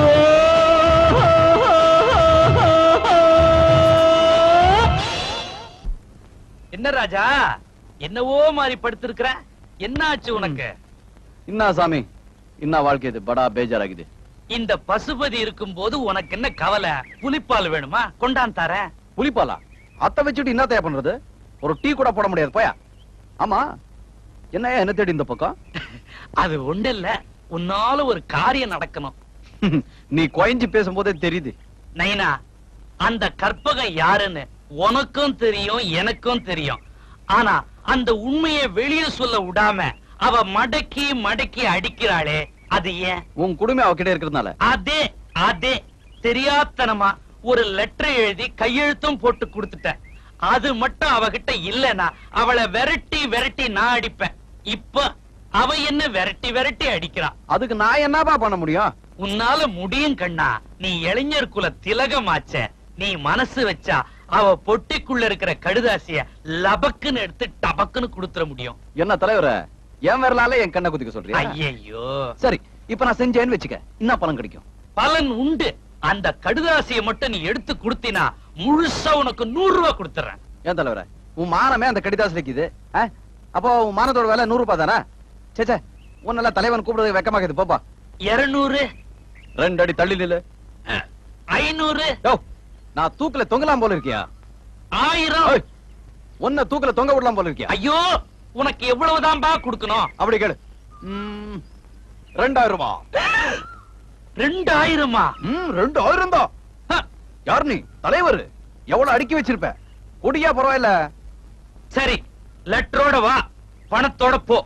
என்ன ராஜா என்னவோ மாதிரி படுத்திருக்கிற என்ன ஆச்சு உனக்கு இன்னா சாமி இன்னா வாழ்க்கை இது படா பேஜாராகுது இந்த பசுபதி இருக்கும் போது உனக்கு என்ன கவலை புலிப்பால் வேணுமா கொண்டாந்து தரேன் புலிப்பாலா அத்தை வச்சுட்டு என்ன தேவை பண்றது ஒரு டீ கூட போட முடியாது போயா ஆமா என்ன என்ன தேடி இந்த பக்கம் அது ஒண்ணு இல்ல உன்னால ஒரு காரியம் நடக்கணும் நீ குழஞ்சு பேசும்போதே தெரியுது நைனா அந்த கற்பகம் யாருன்னு உனக்கும் தெரியும் எனக்கும் தெரியும் ஆனா அந்த உண்மையை வெளியே சொல்ல விடாம அவ மடக்கி மடக்கி அடிக்கிறாளே அது ஏன் உன் குடும்பம் அவகிட்ட இருக்கிறதுனால அதே அதே தெரியாத்தனமா ஒரு லெட்டர் எழுதி கையெழுத்தும் போட்டு கொடுத்துட்டேன் அது மட்டும் அவகிட்ட இல்லனா அவளை விரட்டி விரட்டி நான் அடிப்பேன் இப்ப அவ என்ன விரட்டி விரட்டி அடிக்கிறா அதுக்கு நான் என்னப்பா பண்ண முடியும் உன்னால முடியும் கண்ணா நீ இளைஞர் குல திலகமாச்ச நீ மனசு வச்சா அவ பொட்டிக்குள்ள இருக்கிற கடுதாசிய லபக்குன்னு எடுத்து டபக்குன்னு குடுத்துற முடியும் என்ன தலைவரே என் விரலால என் கண்ணை குத்திக்க சொல்றியா ஐயோ சரி இப்ப நான் செஞ்சேன்னு வச்சுக்க என்ன பலன் கிடைக்கும் பலன் உண்டு அந்த கடுதாசிய மட்டும் நீ எடுத்து கொடுத்தினா முழுசா உனக்கு நூறு ரூபாய் கொடுத்துறேன் ஏன் தலைவரே உன் மானமே அந்த கடிதாசில் இருக்குது ஆ? அப்போ உன் மானத்தோட வேலை நூறு ரூபாய் தானே சே சே உன்னெல்லாம் தலைவன் கூப்பிடுறது வெக்கமாக்குது போப்பா இருநூறு ரெண்டு அடி தள்ளி நில்லு ஐநூறு யோ நான் தூக்குல தொங்கலாம் போல இருக்கியா ஆயிரம் ஏய், உன்னை தூக்குல தொங்க விடலாம் போல இருக்கியா ஐயோ உனக்கு எவ்வளவுதான்பா கொடுக்கணும் அப்படி கேளு ம், ரெண்டாயிரம் ரூபாய் ரெண்டாயிரமா ம் ரெண்டாயிரம் தான் யார் நீ தலைவர் எவ்வளவு அடுக்கி வச்சிருப்ப கொடியா பரவாயில்ல சரி லெட்டரோட வா பணத்தோட போ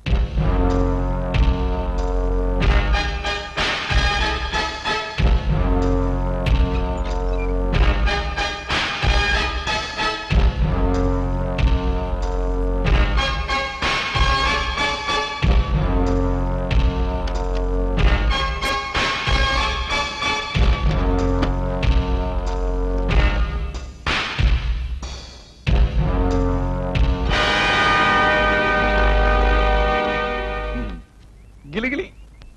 கிளி கிளி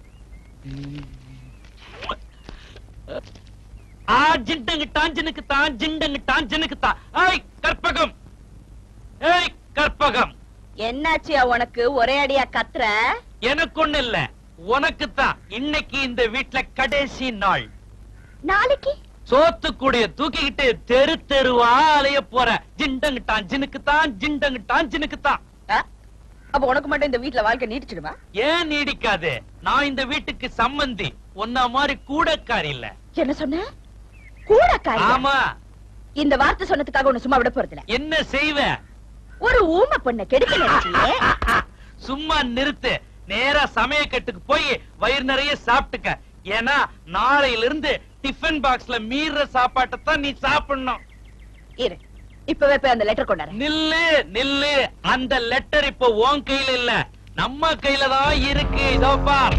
ஆ ஜிண்டங்கு டாஞ்சனுக்கு தான் ஜிண்டங்கு டாஞ்சனுக்கு தான் ஏய் கற்பகம் ஏய் கற்பகம் என்னாச்சு உனக்கு ஒரே அடியா கத்துற எனக்கு ஒண்ணு இல்ல உனக்கு தான் இன்னைக்கு இந்த வீட்ல கடைசி நாள் நாளைக்கு சோத்துக்குடைய தூக்கிக்கிட்டு தெரு தெருவா அலைய போற ஜிண்டங்கு டாஞ்சனுக்கு தான் ஜிண்டங்கு டாஞ்சனுக்கு தான் அப்ப உனக்கு மட்டும் இந்த வீட்ல வாழ்க்கை நீட்டிச்சிடுமா ஏன் நீடிக்காது நான் இந்த வீட்டுக்கு சம்பந்தி உன்ன மாதிரி கூடக்காரி இல்ல என்ன சொன்ன கூடக்காரி ஆமா இந்த வார்த்தை சொன்னதுக்காக உன்னை சும்மா விட போறதில்ல என்ன செய்வ ஒரு ஊமை பொண்ணை கெடுக்க நினைச்சியே சும்மா நிறுத்து நேரா சமயக்கட்டுக்கு போய் வயிறு நிறைய சாப்பிட்டுக்க ஏன்னா நாளையில இருந்து டிஃபன் பாக்ஸ்ல மீற சாப்பாட்டை தான் நீ சாப்பிடணும் இரு இப்பவே போய் அந்த லெட்டர் கொண்டாரு நில்லு நில்லு அந்த லெட்டர் இப்போ உன் கையில இல்ல நம்ம கையில தான் இருக்கு இதோ பார்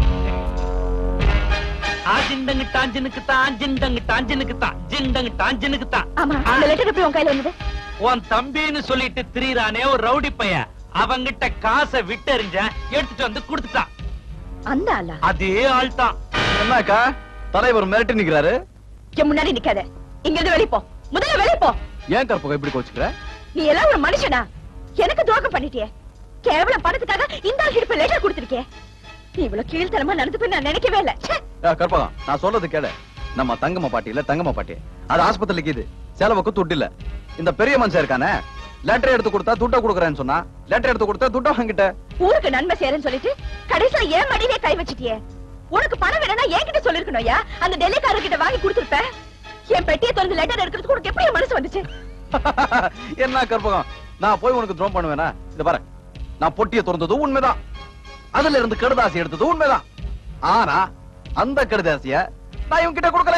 ஆஜிண்டங்கு டாஞ்சனுக்கு தான் ஜிண்டங்கு டாஞ்சனுக்கு தான் ஜிண்டங்கு டாஞ்சனுக்கு தான் ஆமா அந்த லெட்டர் எப்படி உன் கையில வந்தது உன் தம்பின்னு சொல்லிட்டு திரியறானே ஒரு ரவுடி பையன் அவங்கிட்ட காசை விட்டெறிஞ்ச எடுத்துட்டு வந்து கொடுத்துட்டான் அந்த ஆளா அதே ஆள் தான் என்னக்கா தலைவர் மிரட்டி நிக்கிறாரு என் முன்னாடி நிக்காத இங்க இருந்து வெளிய போ முதல்ல வெளிய போ ஏன் கற்பகம் இப்படி கோச்சுக்கிற நீ எல்லாம் ஒரு மனுஷனா எனக்கு துரோகம் பண்ணிட்டியே கேவலம் பணத்துக்காக இந்த ஆள் இப்ப லெட்டர் கொடுத்திருக்கே நீ இவ்வளவு கீழ்த்தனமா நடந்துப்ப நான் நினைக்கவே இல்ல ச்சே. ஏ, கற்பகம் நான் சொல்றது கேளு நம்ம தங்கம்மா பாட்டி இல்ல தங்கம்மா பாட்டி அது ஆஸ்பத்திரிக்கு இது செலவுக்கு துட்டு இல்ல இந்த பெரிய மனுஷன் இருக்கானே லெட்டர் எடுத்து கொடுத்தா துட்ட கொடுக்குறேன்னு சொன்னா லெட்டர் எடுத்து கொடுத்தா துட்ட வாங்கிட்ட ஊருக்கு நன்மை சேருன்னு சொல்லிட்டு கடைசியில ஏன் மடியிலே கை வச்சிட்டியே உனக்கு பணம் வேணும்னா என்கிட்ட சொல்லிருக்கணும்யா அந்த டெல்லிக்காரர் கிட்ட வாங்கி கொடுத்திருப்ப என் பெட்டியை திறந்து லெட்டர் எடுக்கிறதுக்கு உனக்கு எப்படி என் மனசு வந்துச்சு என்ன கற்பகம் நான் போய் உனக்கு துரோகம் பண்ணுவேனா இது பாரு நான் பொட்டியை திறந்ததும் உண்மைதான் அதுல இருந்து கடுதாசி எடுத்தது உண்மைதான் ஆனா அந்த கடுதாசிய நான் இவன் கிட்ட கொடுக்கல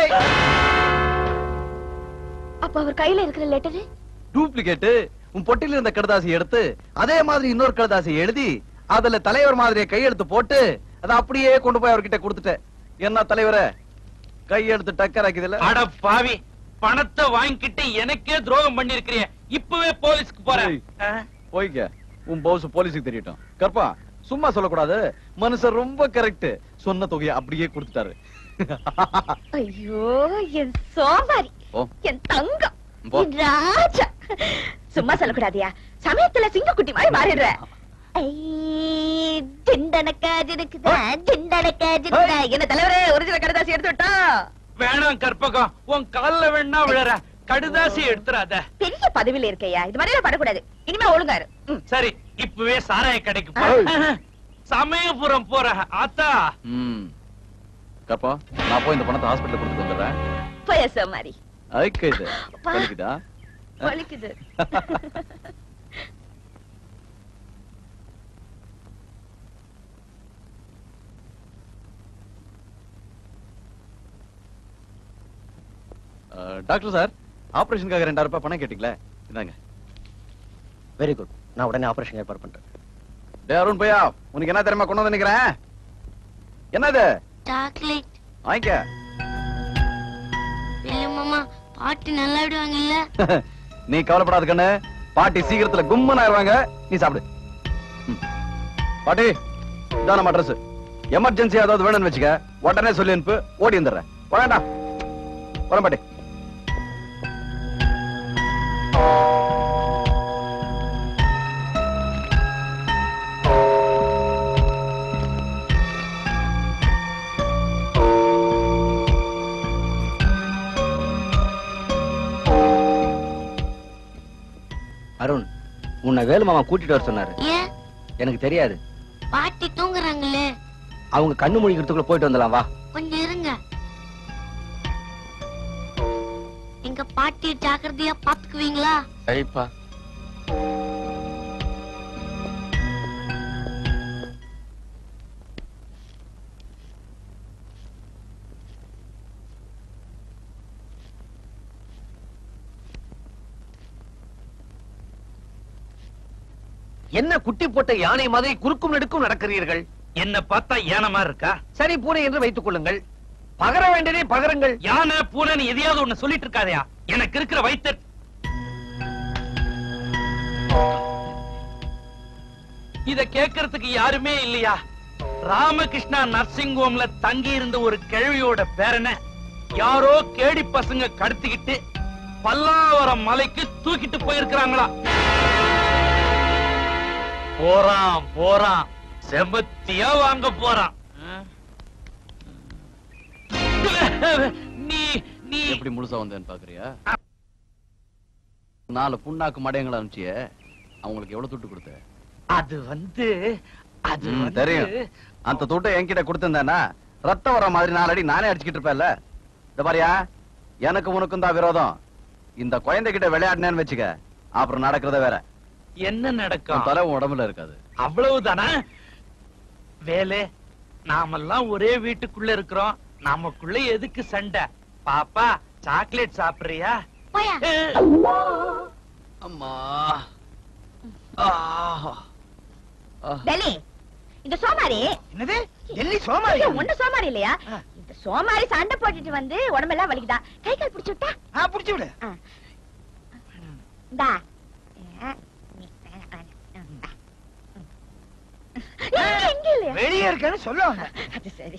அப்ப அவர் கையில இருக்கிற லெட்டரு டூப்ளிகேட் உன் பொட்டில இருந்த கடுதாசி எடுத்து அதே மாதிரி இன்னொரு கடுதாசி எழுதி அதுல தலைவர் மாதிரியே கையெழுத்து போட்டு அதை அப்படியே கொண்டு போய் அவர்கிட்ட கொடுத்துட்டேன் என்ன தலைவரே கையெழுத்து டக்கர் ஆக்கிதுல அட பாவி பணத்தை வாங்கிக்கிட்டு எனக்கே துரோகம் பண்ணிருக்கிறிய இப்பவே போலீஸ்க்கு போறேன் ஆ? போய்க்க உன் பவுஸ் போலீஸுக்கு தெரியட்டும் கற்பா சும்மா சொல்லக்கூடாது மனுஷன் ரொம்ப கரெக்ட் சொன்ன தொகையை அப்படியே கொடுத்துட்டாரு ஐயோ என் சோமாரி ஓ. என் தங்கம் போ. என் ராஜா சும்மா சொல்லக்கூடாதியா சமயத்துல சிங்கக்குட்டி மாதிரி மாறிடுற ஐ, திண்டனக்கா ஜினுக்குதா, திண்டனக்கா ஜினுக்குதா. என்ன தலைவரே ஒரிஜினல் கடுதாசி எடுத்து விட்டா வேணாம் கற்பகம் உன் கால்ல வேணா விழற கடுதாசி எடுத்துறாத பெரிய பதவியில இருக்கையா இது மாதிரி எல்லாம் படக்கூடாது இனிமே ஒழுங்காரு ம். சரி இப்பவே சாராய கடைக்கு போ சமயபுரம் போற ஆத்தா ம் கற்பா நான் போய் இந்த பணத்தை ஹாஸ்பிட்டல் கொடுத்துட்டு வந்துடுறேன் போய சோமாரி ஐக்க இது அப்பா. வலிக்குதா வலிக்குது அஹ், டாக்டர் சார் ஆபரேஷனுக்காக ரெண்டாயிரம் ரூபாய் பணம் கேட்டீங்களே இந்தாங்க வெரி குட் நான் உடனே ஆபரேஷன் ஏற்பாடு பண்றேன் டே அருண் பையா உனக்கு என்ன தெரியுமா கொண்டு வந்து நிக்கிறேன் என்னது சாக்லேட் வாங்கிக்க இல்ல மாமா பாட்டு நல்லா விடுவாங்கல்ல நீ கவலைப்படாத கண்ணு பாட்டி சீக்கிரத்துல கும்மன் ஆயிருவாங்க நீ சாப்பிடு ம். பாட்டி இதான் நம்ம அட்ரஸ் எமர்ஜென்சி ஏதாவது வேணும்னு வச்சுக்க உடனே சொல்லி அனுப்பு ஓடி வந்துடுறேன் வரேன்டா வரேன் பாட்டி அருண் உன்னை வேலு மாமா கூட்டிட்டு வர சொன்னாரு ஏன் எனக்கு தெரியாது பாட்டி தூங்குறாங்களே அவங்க கண்ணு முழிக்கிறதுக்குள்ள போயிட்டு வந்துடலாம் வா கொஞ்சம் இருங்க எங்க பாட்டி ஜாக்கிரதையா பாத்துக்குவீங்களா சரிப்பா என்ன குட்டி போட்ட யானை மாதிரி குறுக்கும் நெடுக்கும் நடக்கிறீர்கள் என்ன பார்த்தா யானை மாதிரி இருக்கா சரி பூனை என்று வைத்துக் கொள்ளுங்கள் பகர வேண்டியதே பகருங்கள் யானை பூனைன்னு எதையாவது ஒண்ணு சொல்லிட்டு இருக்காதயா எனக்கு இருக்கிற வைத்த இத கேட்கறதுக்கு யாருமே இல்லையா ராமகிருஷ்ணா நர்சிங் ஹோம்ல தங்கி இருந்த ஒரு கிழவியோட பேரனை யாரோ கேடி பசங்க கடத்திக்கிட்டு பல்லாவரம் மலைக்கு தூக்கிட்டு போயிருக்கிறாங்களா போறான் போறான் செமத்தியா வாங்க போறான் நீ நீ எப்படி முழுசா வந்தேன்னு பாக்குறியா நாலு புண்ணாக்கு மடையங்களை அனுப்பிச்சிய அவங்களுக்கு எவ்வளவு துட்டு கொடுத்த அது வந்து அது ம், வந்து தெரியும் அந்த துட்டை என்கிட்ட கொடுத்திருந்தேன்னா ரத்தம் வர மாதிரி நாலடி நானே அடிச்சுக்கிட்டு இருப்பேன்ல இந்த பாரியா எனக்கு உனக்கும் தான் விரோதம் இந்த குழந்தைகிட்ட விளையாடினேன்னு வச்சுக்க அப்புறம் நடக்கிறத வேற என்ன உன் நடக்கும் தலை உன் உடம்புல இருக்காது அவ்வளவுதானா வேலை நாமெல்லாம் ஒரே வீட்டுக்குள்ள இருக்கிறோம் நமக்குள்ள எதுக்கு சண்டை பாப்பா சாக்லேட் சாப்பிடுறியா போயா அம்மா டெல்லி இந்த சோமாரி என்னது டெல்லி சோமாரி ஐயோ, ஒண்ணு சோமாரி இல்லையா இந்த சோமாரி சண்டை போட்டுட்டு வந்து உடம்பெல்லாம் வலிக்குதா கை கால் பிடிச்சு விட்டா ஆ புடிச்சு விடு இந்தா இங்க, இங்க இல்லையா வெளியே இருக்கேன்னு சொல்ல வந்தேன் அது சரி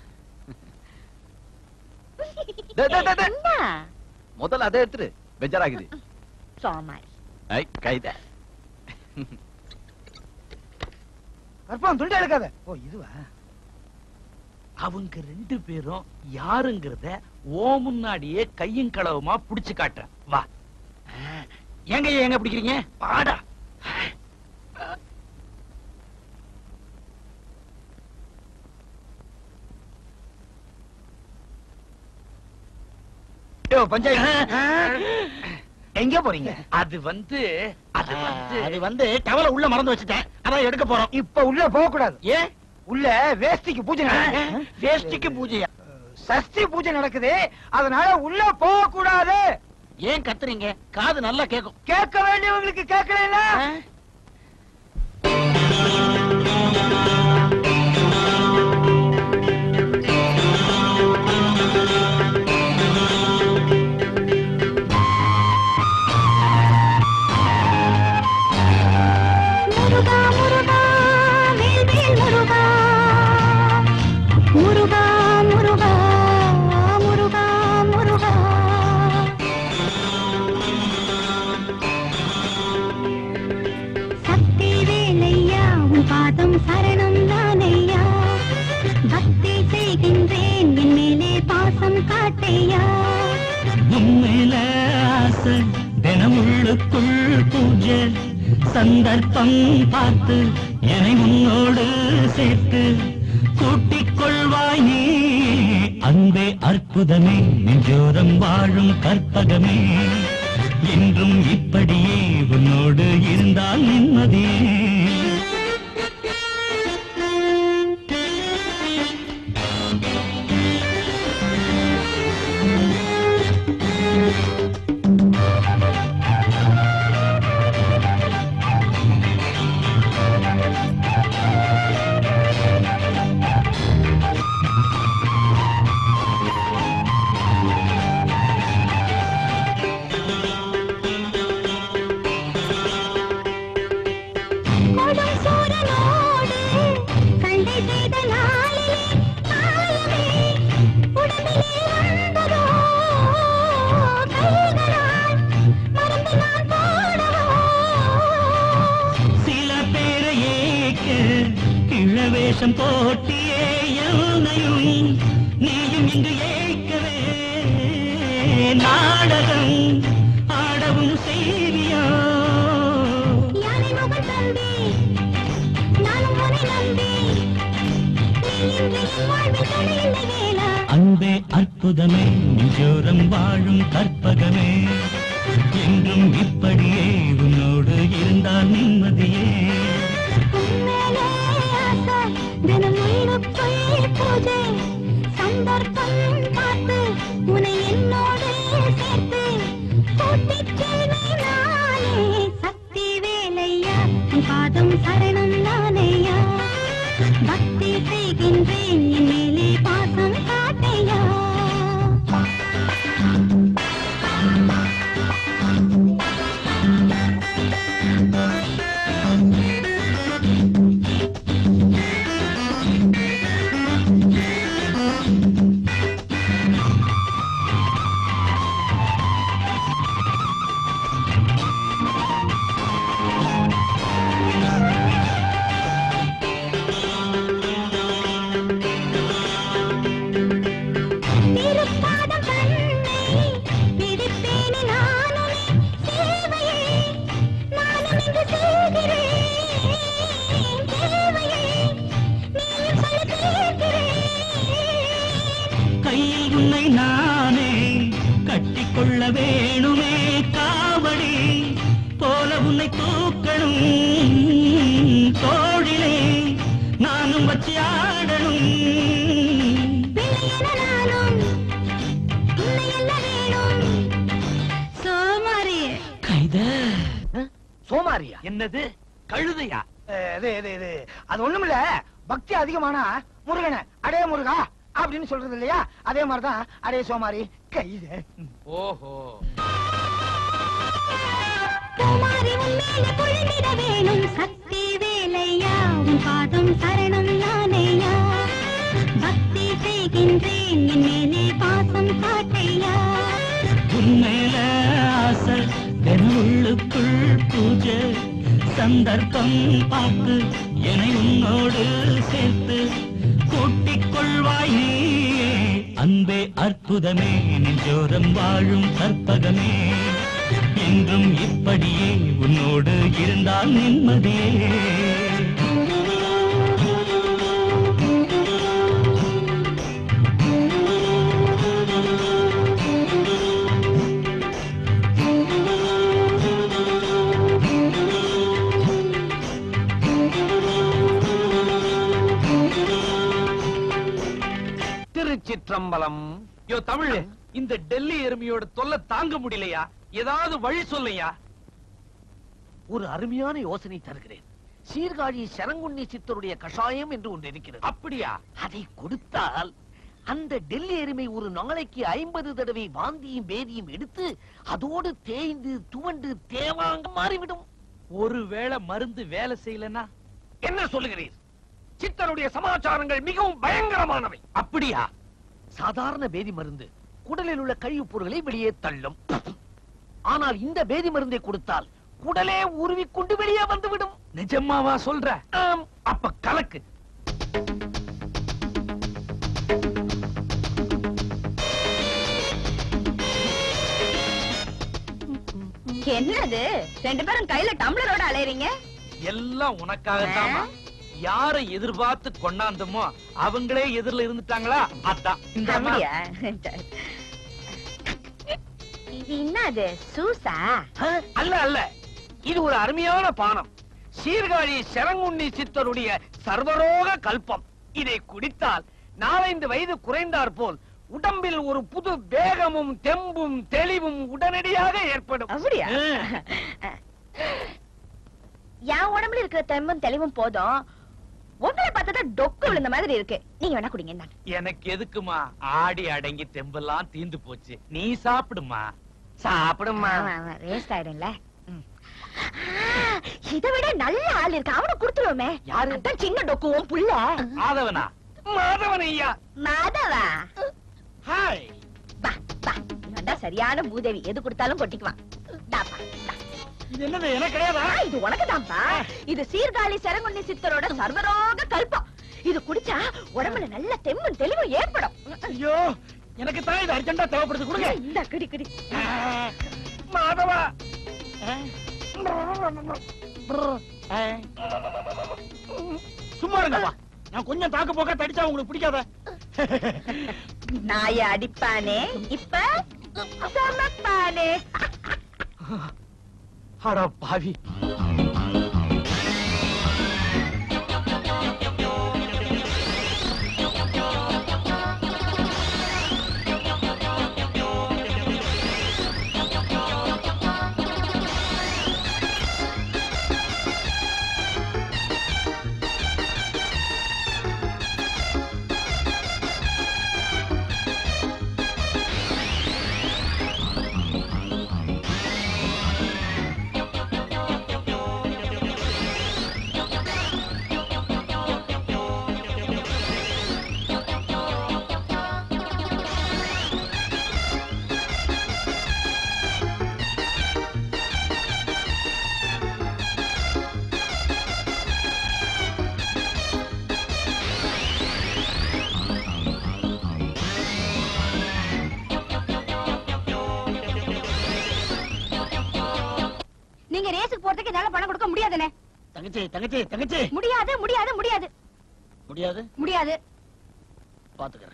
டே, டே, டே, டே. என்ன முதல்ல அதை எடுத்துரு பெஜாராகுது சோமாரி ஐ கைத கற்பம் துண்டு எடுக்காத ஓ இதுவா அவங்க ரெண்டு பேரும் யாருங்கிறத ஓ முன்னாடியே கையும் களவுமா புடிச்சு காட்டுறேன் வா எங்க எங்க பிடிக்கிறீங்க வாடா யோ பஞ்சாயத்து எங்க போறீங்க அது வந்து அது வந்து அது வந்து டவல உள்ள மறந்து வச்சுட்டேன் அதான் எடுக்க போறோம் இப்ப உள்ள போக கூடாது ஏன் உள்ள வேஷ்டிக்கு பூஜை நடக்குது. வேஷ்டிக்கு பூஜையா சஷ்டி பூஜை நடக்குது அதனால உள்ள போக கூடாது ஏன் கத்துறீங்க காது நல்லா கேட்கும் கேட்க வேண்டியவங்களுக்கு கேட்கல முருகா முருகா வேல் வேல் முருகா முருகா முருகா முருகா முருகா சக்தி வேலையா உன் பாதம் சரணம் தானையா பக்தி செய்கின்றேன் என் மேலே பாசம் காட்டையா உண்மையில ஆசை தினம் உள்ளுக்குள் பூஜை சந்தர்ப்பம் பார்த்து என்னை உன்னோடு சேர்த்து கூட்டிக் கொள்வாய் நீ அன்பே அற்புதமே நெஞ்சோரம் வாழும் கற்பகமே என்றும் இப்படியே உன்னோடு இருந்தால் நிம்மதியே வேஷம் போட்டியே என்னையும் நீயும் இங்கு ஏற்கவே நாடகம் ஆடவும் செய்வியா யானை முகம் தம்பி நானும் உன்னை நம்பி நீ இன்று என் வாழ்வில் துணை இல்லை வேலா அன்பே அற்புதமே நெஞ்சோரம் வாழும் கற்பகமே என்றும் இப்படியே உன்னோடு இருந்தால் நிம்மதியே உன்மேலே ஆசை தினம் உள்ளுக்குள் பூஜை சந்தர்ப்பம் பார்த்து உன்னை என்னோடு சேர்த்து கூட்டிச் செல்வேன் நானே சக்தி வேலையா உன் பாதம் சரணம் நானையா பக்தி செய்கின்றேன் என் மேலே பாசம் காட்டையா திருப்பாதம் தன்னை பிடிப்பேனே நானுமே சேவையே நானும் இங்கு செய்கிறேன் தேவையே நீயும் சொல்ல கேட்கிறேன் கையில் உன்னை நானே கட்டிக்கொள்ள வேணுமே காவடி போல உன்னை தூக்கணும் தோழிலே நானும் வச்சு ஆடணும் பிள்ளையென நானும் உன்னை என்ன வேணும் சோமாரி கைத சோமாரியா என்னது கழுதையா இது இது இது அது ஒண்ணுமில்ல பக்தி அதிகமானா முருகனை அடே முருகா அப்படின்னு சொல்றது இல்லையா அதே மாதிரிதான் அடே சோமாரி கைது ஓஹோ குமாரி உன்மேல பொழுதிட வேணும் சக்தி வேலையா உன் பாதம் சரணம் நானேயா பக்தி செய்கின்றேன் என் மேலே பாசம் காட்டையா உன்மேல ஆசை தினமுள்ளுக்குள் பூஜை சந்தர்ப்பம் பார்த்து என்னை உன்னோடு சேர்த்து கூட்டிக் கொள்வாய் நீயே அன்பே அற்புதமே நெஞ்சோரம் வாழும் கற்பகமே என்றும் இப்படியே உன்னோடு இருந்தால் நிம்மதியே திருச்சிற்றம்பலம் யோ தமிழ் இந்த டெல்லி எருமையோட தொல்லை தாங்க முடியலையா ஏதாவது வழி சொல்லையா ஒரு அருமையான யோசனை தருகிறேன் சீர்காழி சரங்குண்ணி சித்தருடைய கஷாயம் என்று ஒன்று இருக்கிறது அப்படியா அதை கொடுத்தால் அந்த டெல்லி எருமை ஒரு நாளைக்கு ஐம்பது தடவை வாந்தியும் பேதியும் எடுத்து அதோடு தேய்ந்து துவண்டு தேவாங்க மாறிவிடும் ஒருவேளை மருந்து வேலை செய்யலனா என்ன சொல்லுகிறீர் சித்தருடைய சமாச்சாரங்கள் மிகவும் பயங்கரமானவை அப்படியா சாதாரண பேதி மருந்து குடலில் உள்ள கழிவுப் பொருட்களை வெளியே தள்ளும் ஆனால் இந்த பேதி மருந்தை கொடுத்தால் குடலே உருவிக்கொண்டு வெளியே வந்துவிடும் நிஜமாவா சொல்ற ஆம். அப்ப கலக்கு என்னது ரெண்டு பேரும் கையில டம்ளரோட அலையறீங்க எல்லாம் உனக்காகத்தாமா யாரை எதிர்பார்த்து கொண்டாந்தமோ அவங்களே எதிரில இருந்துட்டாங்களா அதான் இந்த அப்படியா இது என்னது சூசா அல்ல அல்ல இது ஒரு அருமையான பானம் சீர்காழி சரங்குண்ணி சித்தருடைய சர்வரோக கல்பம் இதை குடித்தால் நாலைந்து வயது குறைந்தார் போல் உடம்பில் ஒரு புது வேகமும் தெம்பும் தெளிவும் உடனடியாக ஏற்படும் அப்படியா என் உடம்புல இருக்கிற தெம்பும் தெளிவும் போதும் உங்களை பார்த்தா டொக்கு விழுந்த மாதிரி இருக்கு நீங்க வேணா குடிங்க இந்தாங்க. எனக்கு எதுக்குமா ஆடி அடங்கி தெம்பெல்லாம் தீந்து போச்சு நீ சாப்பிடுமா சாப்பிடுமா ஆமா, ஆமா, waste ஆயிடும்ல ம். ஆ, இதை விட நல்ல ஆள் இருக்கு அவனை கொடுத்துருவோமே யாரு அதான் சின்ன டொக்குவும் புள்ள ஆதவனா மாதவன் ஐயா மாதவா ஹாய் வா வா இவன் தான் சரியான பூதேவி எது கொடுத்தாலும் கொட்டிக்குவான் தாப்பா, தா. இது என்னது எனக்கு கிடையாதா ஆ, இது உனக்குதான்ப்பா இது சீர்காழி சரங்குண்ணி சித்தரோட சர்வரோக கல்பம் இது குடிச்சா உடம்புல நல்ல தெம்பும் தெளிவும் ஏற்படும் ஐயோ எனக்கு தான் இது அர்ஜென்டா தேவைப்படுது கொடுங்க இந்த கிடி கிடி மாதவா சும்மா இருங்கப்பா நான் கொஞ்சம் தாக்கு போக்க தடிச்சா உங்களுக்கு பிடிக்காத நாய அடிப்பானே இப்ப சமப்பானே அட பாவி நீங்க ரேஸுக்கு போறதுக்கு என்னால பணம் கொடுக்க முடியாதுனே தங்கச்சி தங்கச்சி தங்கச்சி முடியாது முடியாது முடியாது முடியாது முடியாது பாத்துக்கிறேன்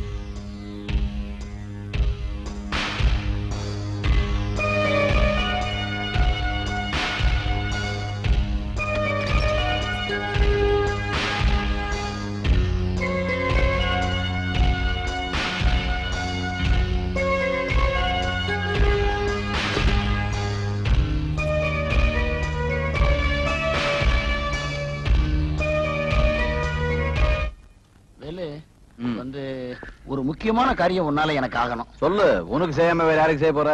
வேலு வந்து ஒரு முக்கியமான காரியம் உன்னால எனக்கு ஆகணும் சொல்லு உனக்கு செய்யாம வேற யாருக்கு செய்ய போற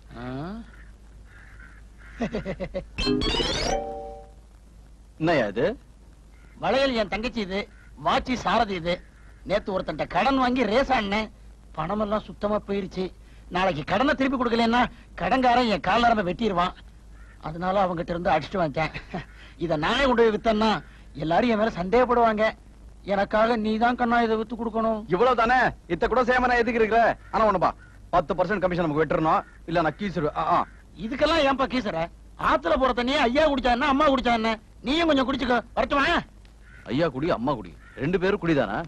என்னய்யா இது வளையல் என் தங்கச்சி இது வாட்சி சாரதி இது நேத்து ஒருத்தன்ட்ட கடன் வாங்கி ரேஸ் ஆடினேன் பணம் எல்லாம் சுத்தமா போயிருச்சு நாளைக்கு கடனை திருப்பி கொடுக்கலன்னா கடன்காரன் என் கால் நரம்ப வெட்டிடுவான் அதனால அவங்ககிட்ட இருந்து அடிச்சுட்டு வந்துட்டேன் இத நானே கொண்டு போய் வித்தேன்னா எல்லாரும் என் மேல சந்தேகப்படுவாங்க எனக்காக நீ தான் கண்ணா இதை வித்து கொடுக்கணும் இவ்வளவு தானே இத்த கூட செய்யாம நான் எதுக்கு இருக்கிற ஆனா ஒண்ணுப்பா பத்து பர்சன்ட் கமிஷன் நமக்கு வெட்டுறணும் இல்ல நான் கீசிடுவேன் இதுக்கெல்லாம் ஏன்பா கீசற ஆத்துல போற தண்ணியே ஐயா குடிச்சா என்ன அம்மா குடிச்சா என்ன நீயும் கொஞ்சம் குடிச்சுக்கோ வரட்டுமா ஐயா குடி அம்மா குடி ரெண்டு பேரும் குடிதானா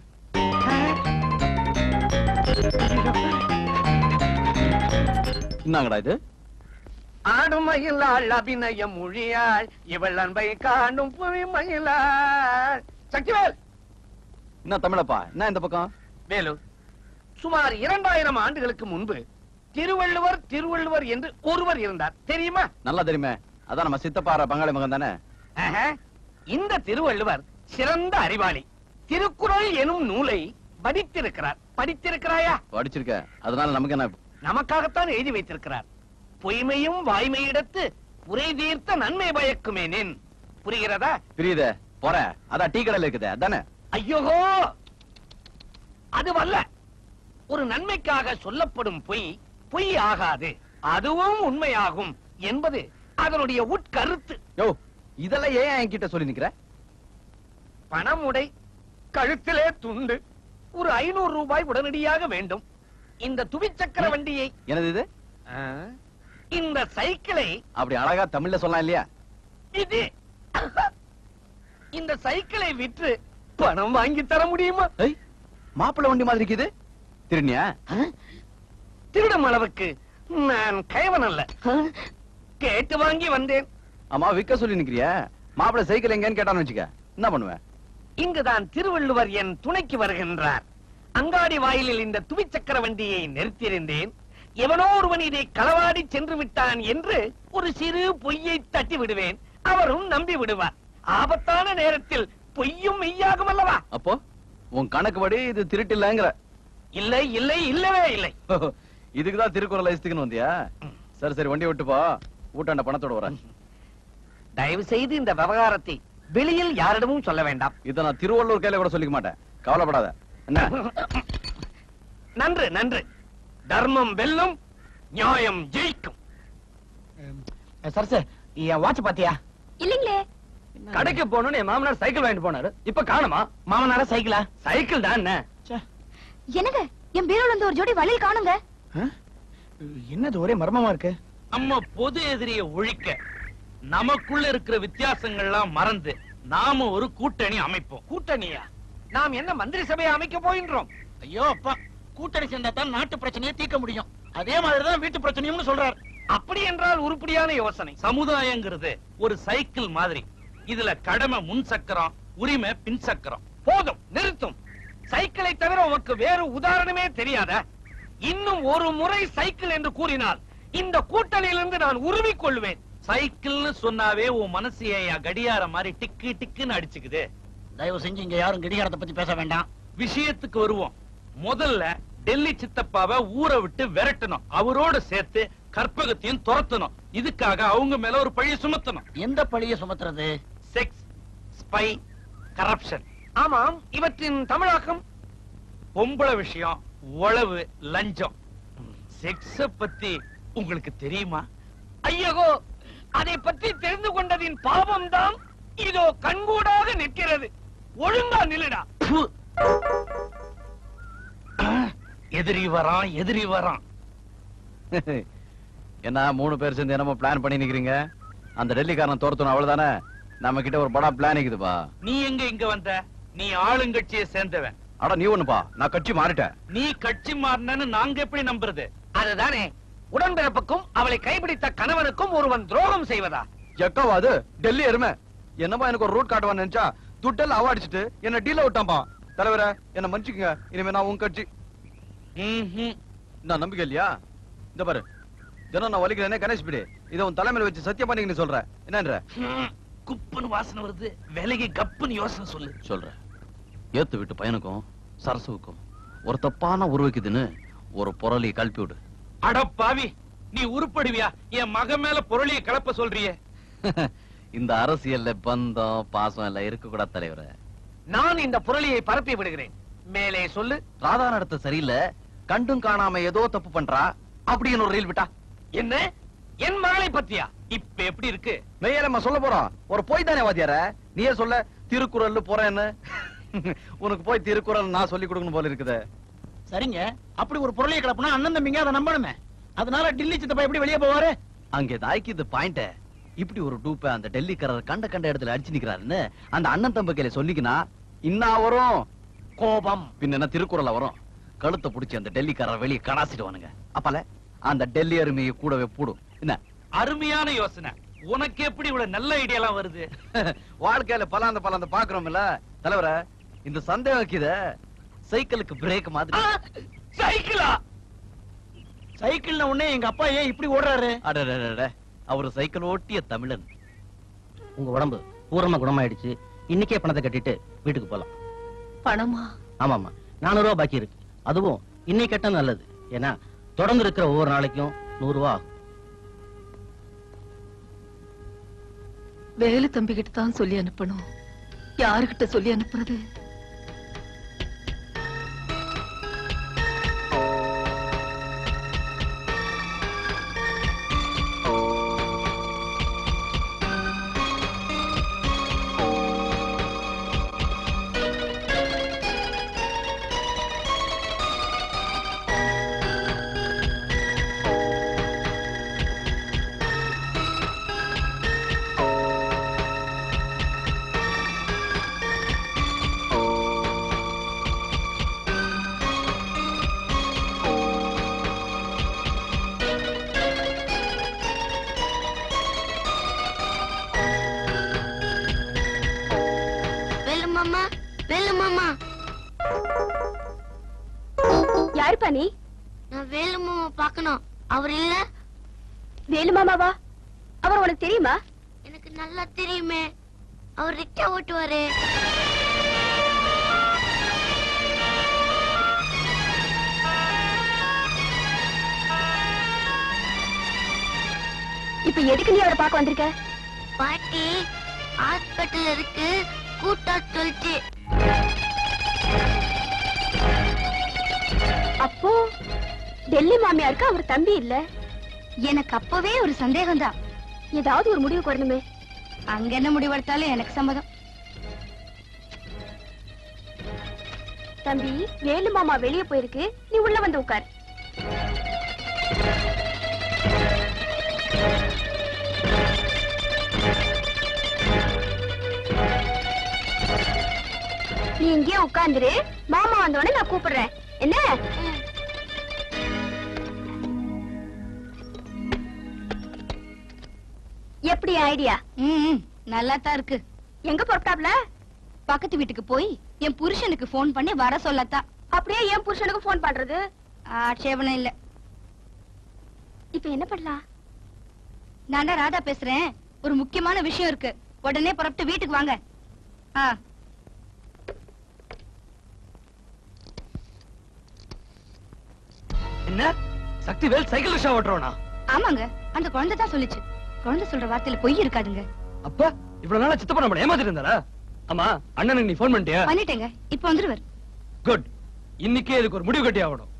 என்னங்கடா இது ஆடுமயிலாள் அபிநய மொழியாள் இவள் அன்பை காணும் புவி மயிலாள் சக்திவேல் என்ன தமிழப்பா என்ன இந்த பக்கம் வேலு சுமார் இரண்டாயிரம் ஆண்டுகளுக்கு முன்பு திருவள்ளுவர் திருவள்ளுவர் என்று ஒருவர் இருந்தார் தெரியுமா நல்லா தெரியுமே அதான் நம்ம சித்தப்பாற பங்காளி மகன் தானே ஆஹா. இந்த திருவள்ளுவர் சிறந்த அறிவாளி திருக்குறள் எனும் நூலை படித்திருக்கிறார் படித்திருக்கிறாயா படிச்சிருக்க அதனால நமக்கு என்ன நமக்காகத்தான் எழுதி வைத்திருக்கிறார் பொய்மையும் வாய்மையிடத்து புரை தீர்த்த நன்மை பயக்குமேனேன் புரிகிறதா புரியுதே போறேன் அதான் டீ கடையில இருக்குதே அதானே ஐயோகோ அதுவல்ல ஒரு நன்மைக்காக சொல்லப்படும் பொய் பொய் ஆகாது அதுவும் உண்மையாகும் என்பது அதனுடைய உட்கருத்து யோ இதெல்லாம் ஏன் என்கிட்ட சொல்லி நிக்கிற பணமுடை கழுத்திலே துண்டு ஒரு ஐநூறு ரூபாய் உடனடியாக வேண்டும் இந்த துவிச்சக்கர வண்டியை என்னது இது ஆ, இந்த சைக்கிளை அப்படி அழகா தமிழ்ல சொல்லலாம் இல்லையா இது இந்த சைக்கிளை விற்று பணம் வாங்கி தர முடியுமா மாப்பிள்ளை வண்டி மாதிரி இருக்குது திருநியா திருடும் அளவுக்கு நான் கைவன் அல்ல கேட்டு வாங்கி வந்தேன் ஆமா விக்க சொல்லி நிக்கிறியா மாப்பிள்ளை சைக்கிள் எங்கன்னு கேட்டான்னு வச்சுக்க என்ன பண்ணுவேன் இங்குதான் திருவள்ளுவர் என் துணைக்கு வருகின்றார் அங்காடி வாயிலில் இந்த துவிச்சக்கர வண்டியை நிறுத்தியிருந்தேன் எவனோ ஒருவன் இதை களவாடி சென்று விட்டான் என்று ஒரு சிறு பொய்யை தட்டி விடுவேன் அவரும் நம்பி விடுவார் ஆபத்தான நேரத்தில் பொய்யும் மெய்யாகும் அல்லவா அப்போ உன் கணக்குப்படி இது திருட்டு இல்லங்கிற இல்லை இல்லை இல்லவே இல்லை இதுக்குதான் திருக்குறள் இஸ்துக்குன்னு வந்தியா சரி சரி வண்டி விட்டு போ ஊட்டாண்ட பணத்தோட வரேன் தயவு செய்து இந்த விவகாரத்தை வெளியில் யாரிடமும் சொல்ல வேண்டாம் இத நான் திருவள்ளூர் கையில கூட சொல்லிக்க மாட்டேன் கவலைப்படாத என்ன நன்று நன்று தர்மம் வெல்லும் நியாயம் ஜெயிக்கும் சரசு என் வாட்ச் பாத்தியா இல்லீங்களே கடைக்கு போகணும்னு என் மாமனார் சைக்கிள் வாங்கிட்டு போனாரு இப்ப காணுமா மாமனாரா சைக்கிளா சைக்கிள் தான் என்ன என்னங்க என் பீரோல இருந்து ஒரு ஜோடி வளையல் காணுங்க என்னது ஒரே மர்மமா இருக்கு நம்ம பொது எதிரிய ஒழிக்க நமக்குள்ள இருக்கிற வித்தியாசங்கள்லாம் மறந்து நாம ஒரு கூட்டணி அமைப்போம் கூட்டணியா நாம் என்ன மந்திரி சபையை அமைக்க போகின்றோம் ஐயோ அப்பா கூட்டணி சேர்ந்தா தான் நாட்டு பிரச்சனையை தீர்க்க முடியும் அதே மாதிரிதான் வீட்டு பிரச்சனையும்னு சொல்றாரு அப்படி என்றால் உருப்படியான யோசனை சமுதாயங்கிறது ஒரு சைக்கிள் மாதிரி இதுல கடமை முன் சக்கரம் உரிமை பின் சக்கரம் போதும் நிறுத்தும் சைக்கிளை தவிர உனக்கு வேறு உதாரணமே தெரியாத இன்னும் ஒரு முறை சைக்கிள் என்று கூறினால் இந்த கூட்டணியிலிருந்து நான் உருவிக் கொள்வேன் சைக்கிள்னு சொன்னாவே உன் மனசு ஏயா கடியார மாதிரி டிக்கு டிக்குன்னு அடிச்சுக்குது தயவு செஞ்சு இங்க யாரும் கடிகாரத்தை பத்தி பேச வேண்டாம் விஷயத்துக்கு வருவோம் முதல்ல டெல்லி சித்தப்பாவை ஊரை விட்டு விரட்டணும் அவரோட சேர்த்து கற்பகத்தையும் துரத்தணும் இதுக்காக அவங்க மேல ஒரு பழிய சுமத்தணும் எந்த பழிய சுமத்துறது செக்ஸ் ஸ்பை கரப்ஷன் ஆமாம் இவற்றின் தமிழாக்கம் பொம்பளை விஷயம் உளவு லஞ்சம் செக்ஸ பத்தி உங்களுக்கு தெரியுமா ஐயகோ அதை பற்றி தெரிந்து கொண்டதின் பாவம் தான் இதோ கண்கூடாக நிற்கிறது ஒழுங்கா நில்லுடா ப்பு. எதிரி வரான் எதிரி வரான் என்ன மூணு பேர் சேர்ந்து என்னமோ பிளான் பண்ணி நிக்கிறீங்க அந்த டெல்லிக்காரன் தோர்த்தணும் அவ்வளவுதானே நம்ம கிட்ட ஒரு படா பிளான் இருக்குதுப்பா நீ எங்க இங்க வந்த நீ ஆளுங்கட்சியை சேர்ந்தவன் அட நீ ஒண்ணுப்பா நான் கட்சி மாறிட்டேன் நீ கட்சி மாறினன்னு நாங்க எப்படி நம்புறது அதுதானே உடன்பிறப்புக்கும் அவளை கைப்பிடித்த கணவனுக்கும் ஒருவன் துரோகம் செய்வதா எக்கவா அது டெல்லி எருமை என்னப்பா எனக்கு ஒரு ரூட் காட்டுவான்னு நினைச்சா துட்டெல்லாம் அவாடிச்சிட்டு என்ன டீல விட்டான்பா தலைவரே என்ன மன்னிச்சுக்கங்க இனிமே நான் உங்க கட்சி நான் நம்பிக்கை இல்லையா இந்த பாரு தினம் நான் வலிக்கிறேனே கணேஷ் பிடி இதை உன் தலைமையில வச்சு சத்தியம் பண்ணிக்கன்னு சொல்றேன் என்னன்ற குப்புன்னு வாசனை வருது விலகி கப்புன்னு யோசனை சொல்லு சொல்றேன் ஏத்து விட்டு பையனுக்கும் சரசுவுக்கும் ஒரு தப்பான உருவக்குதுன்னு ஒரு பொருளை கல்பி விடு அட பாவி நீ உருப்படுவியா என் மகன் மேல பொருளிய கலப்ப சொல்றியே இந்த அரசியல்ல பந்தம் பாசம் எல்லாம் இருக்க கூடாது தலைவரே நான் இந்த புரளியை பரப்பி விடுகிறேன் மேலே சொல்லு ராதா நடத்த சரியில்லை கண்டும் காணாம ஏதோ தப்பு பண்றா அப்படின்னு ஒரு ரீல் விட்டா என்ன என் மகளை பத்தியா இப்ப எப்படி இருக்கு மெய்யலம்மா சொல்ல போறோம் ஒரு போய் தானே வாத்தியார நீயே சொல்ல திருக்குறள் போறேன்னு உனக்கு போய் திருக்குறள் நான் சொல்லி கொடுக்கணும் போல இருக்குது சரிங்க அப்படி ஒரு பொருளையை கிளப்புனா அண்ணன் தம்பிங்க அதை நம்பணுமே அதனால டில்லி சித்தப்பா எப்படி வெளியே போவாரு அங்கே தாய்க்கு இது பாயிண்ட் இப்படி ஒரு டூப்ப அந்த டெல்லிக்காரர் கண்ட கண்ட இடத்துல அடிச்சு நிக்கிறாருன்னு அந்த அண்ணன் தம்பக்கையில சொல்லிக்கினா இன்னா வரும் கோபம் பின்ன என்ன திருக்குறள வரும் கழுத்தை புடிச்சு அந்த டெல்லிக்காரர் வெளியே கடாசிடுவானுங்க அப்பல அந்த டெல்லி அருமையை கூடவே போடும் என்ன அருமையான யோசனை உனக்கு எப்படி இவ்வளவு நல்ல ஐடியா எல்லாம் வருது வாழ்க்கையில பலாந்த பலாந்த பாக்குறோம் இல்ல தலைவர இந்த சந்தேகம் இருக்குத சைக்கிளுக்கு பிரேக் மாதிரி சைக்கிளா சைக்கிள்ன உடனே எங்க அப்பா ஏன் இப்படி ஓடுறாரு அடடடட அவர் சைக்கிள் ஓட்டிய தமிழன் உங்க உடம்பு பூர்ணமா குணமாயிடுச்சு இன்னைக்கே பணத்தை கட்டிட்டு வீட்டுக்கு போலாம் பணமா ஆமாமா நானூறு ரூபாய் பாக்கி இருக்கு அதுவும் இன்னைக்கு கட்ட நல்லது ஏன்னா தொடர்ந்து இருக்கிற ஒவ்வொரு நாளைக்கும் நூறு ரூபாய் ஆகும் வேலு தம்பி கிட்ட தான் சொல்லி அனுப்பணும் யாருகிட்ட சொல்லி அனுப்புறது வேலு மாமா வேலு மாமா யாருப்பா நீ நான் வேலு மாமா பார்க்கணும் அவர் இல்ல வேலு மாமாவா அவர் உனக்கு தெரியுமா எனக்கு நல்லா தெரியுமே அவர் ரிக்ஷா ஓட்டுவாரு இப்ப எதுக்கு நீ அவரை பார்க்க வந்திருக்க பாட்டி ஹாஸ்பிட்டல் இருக்கு கூட்டா சொல்லிச்சு அப்போ டெல்லி மாமியாருக்கு அவர் தம்பி இல்ல எனக்கு அப்பவே ஒரு சந்தேகம் தான் ஏதாவது ஒரு முடிவு வரணுமே அங்க என்ன முடிவெடுத்தாலும் எனக்கு சம்மதம் தம்பி வேலு மாமா வெளியே போயிருக்கு நீ உள்ள வந்து உட்கார் நீ இங்கேயே உட்கார்ந்துரு மாமா வந்தோடனே நான் கூப்பிடுறேன் என்ன எப்படி ஐடியா ம் நல்லா தான் இருக்கு எங்க புறப்பட்டாப்ல பக்கத்து வீட்டுக்கு போய் என் புருஷனுக்கு ஃபோன் பண்ணி வர சொல்லத்தான் அப்படியே என் புருஷனுக்கு ஃபோன் பண்றது ஆட்சேபணம் இல்ல இப்ப என்ன பண்ணலாம் நான் தான் ராதா பேசுறேன் ஒரு முக்கியமான விஷயம் இருக்கு உடனே புறப்பட்டு வீட்டுக்கு வாங்க ஆ என்ன சக்திவேல் சைக்கிள் ரிக்ஷா ஓட்டுறவனா ஆமாங்க அந்த குழந்தை தான் சொல்லுச்சு குழந்தை சொல்ற வார்த்தையில பொய் இருக்காதுங்க அப்ப இவ்வளவு நாளா சித்தப்பா நம்மள ஏமாத்திட்டு இருந்தாரா ஆமா அண்ணனுக்கு நீ ஃபோன் பண்ணிட்டியா பண்ணிட்டேங்க இப்ப வந்துருவார் குட் இன்னைக்கே இதுக்கு ஒரு முடிவு கட்டி ஆகணும்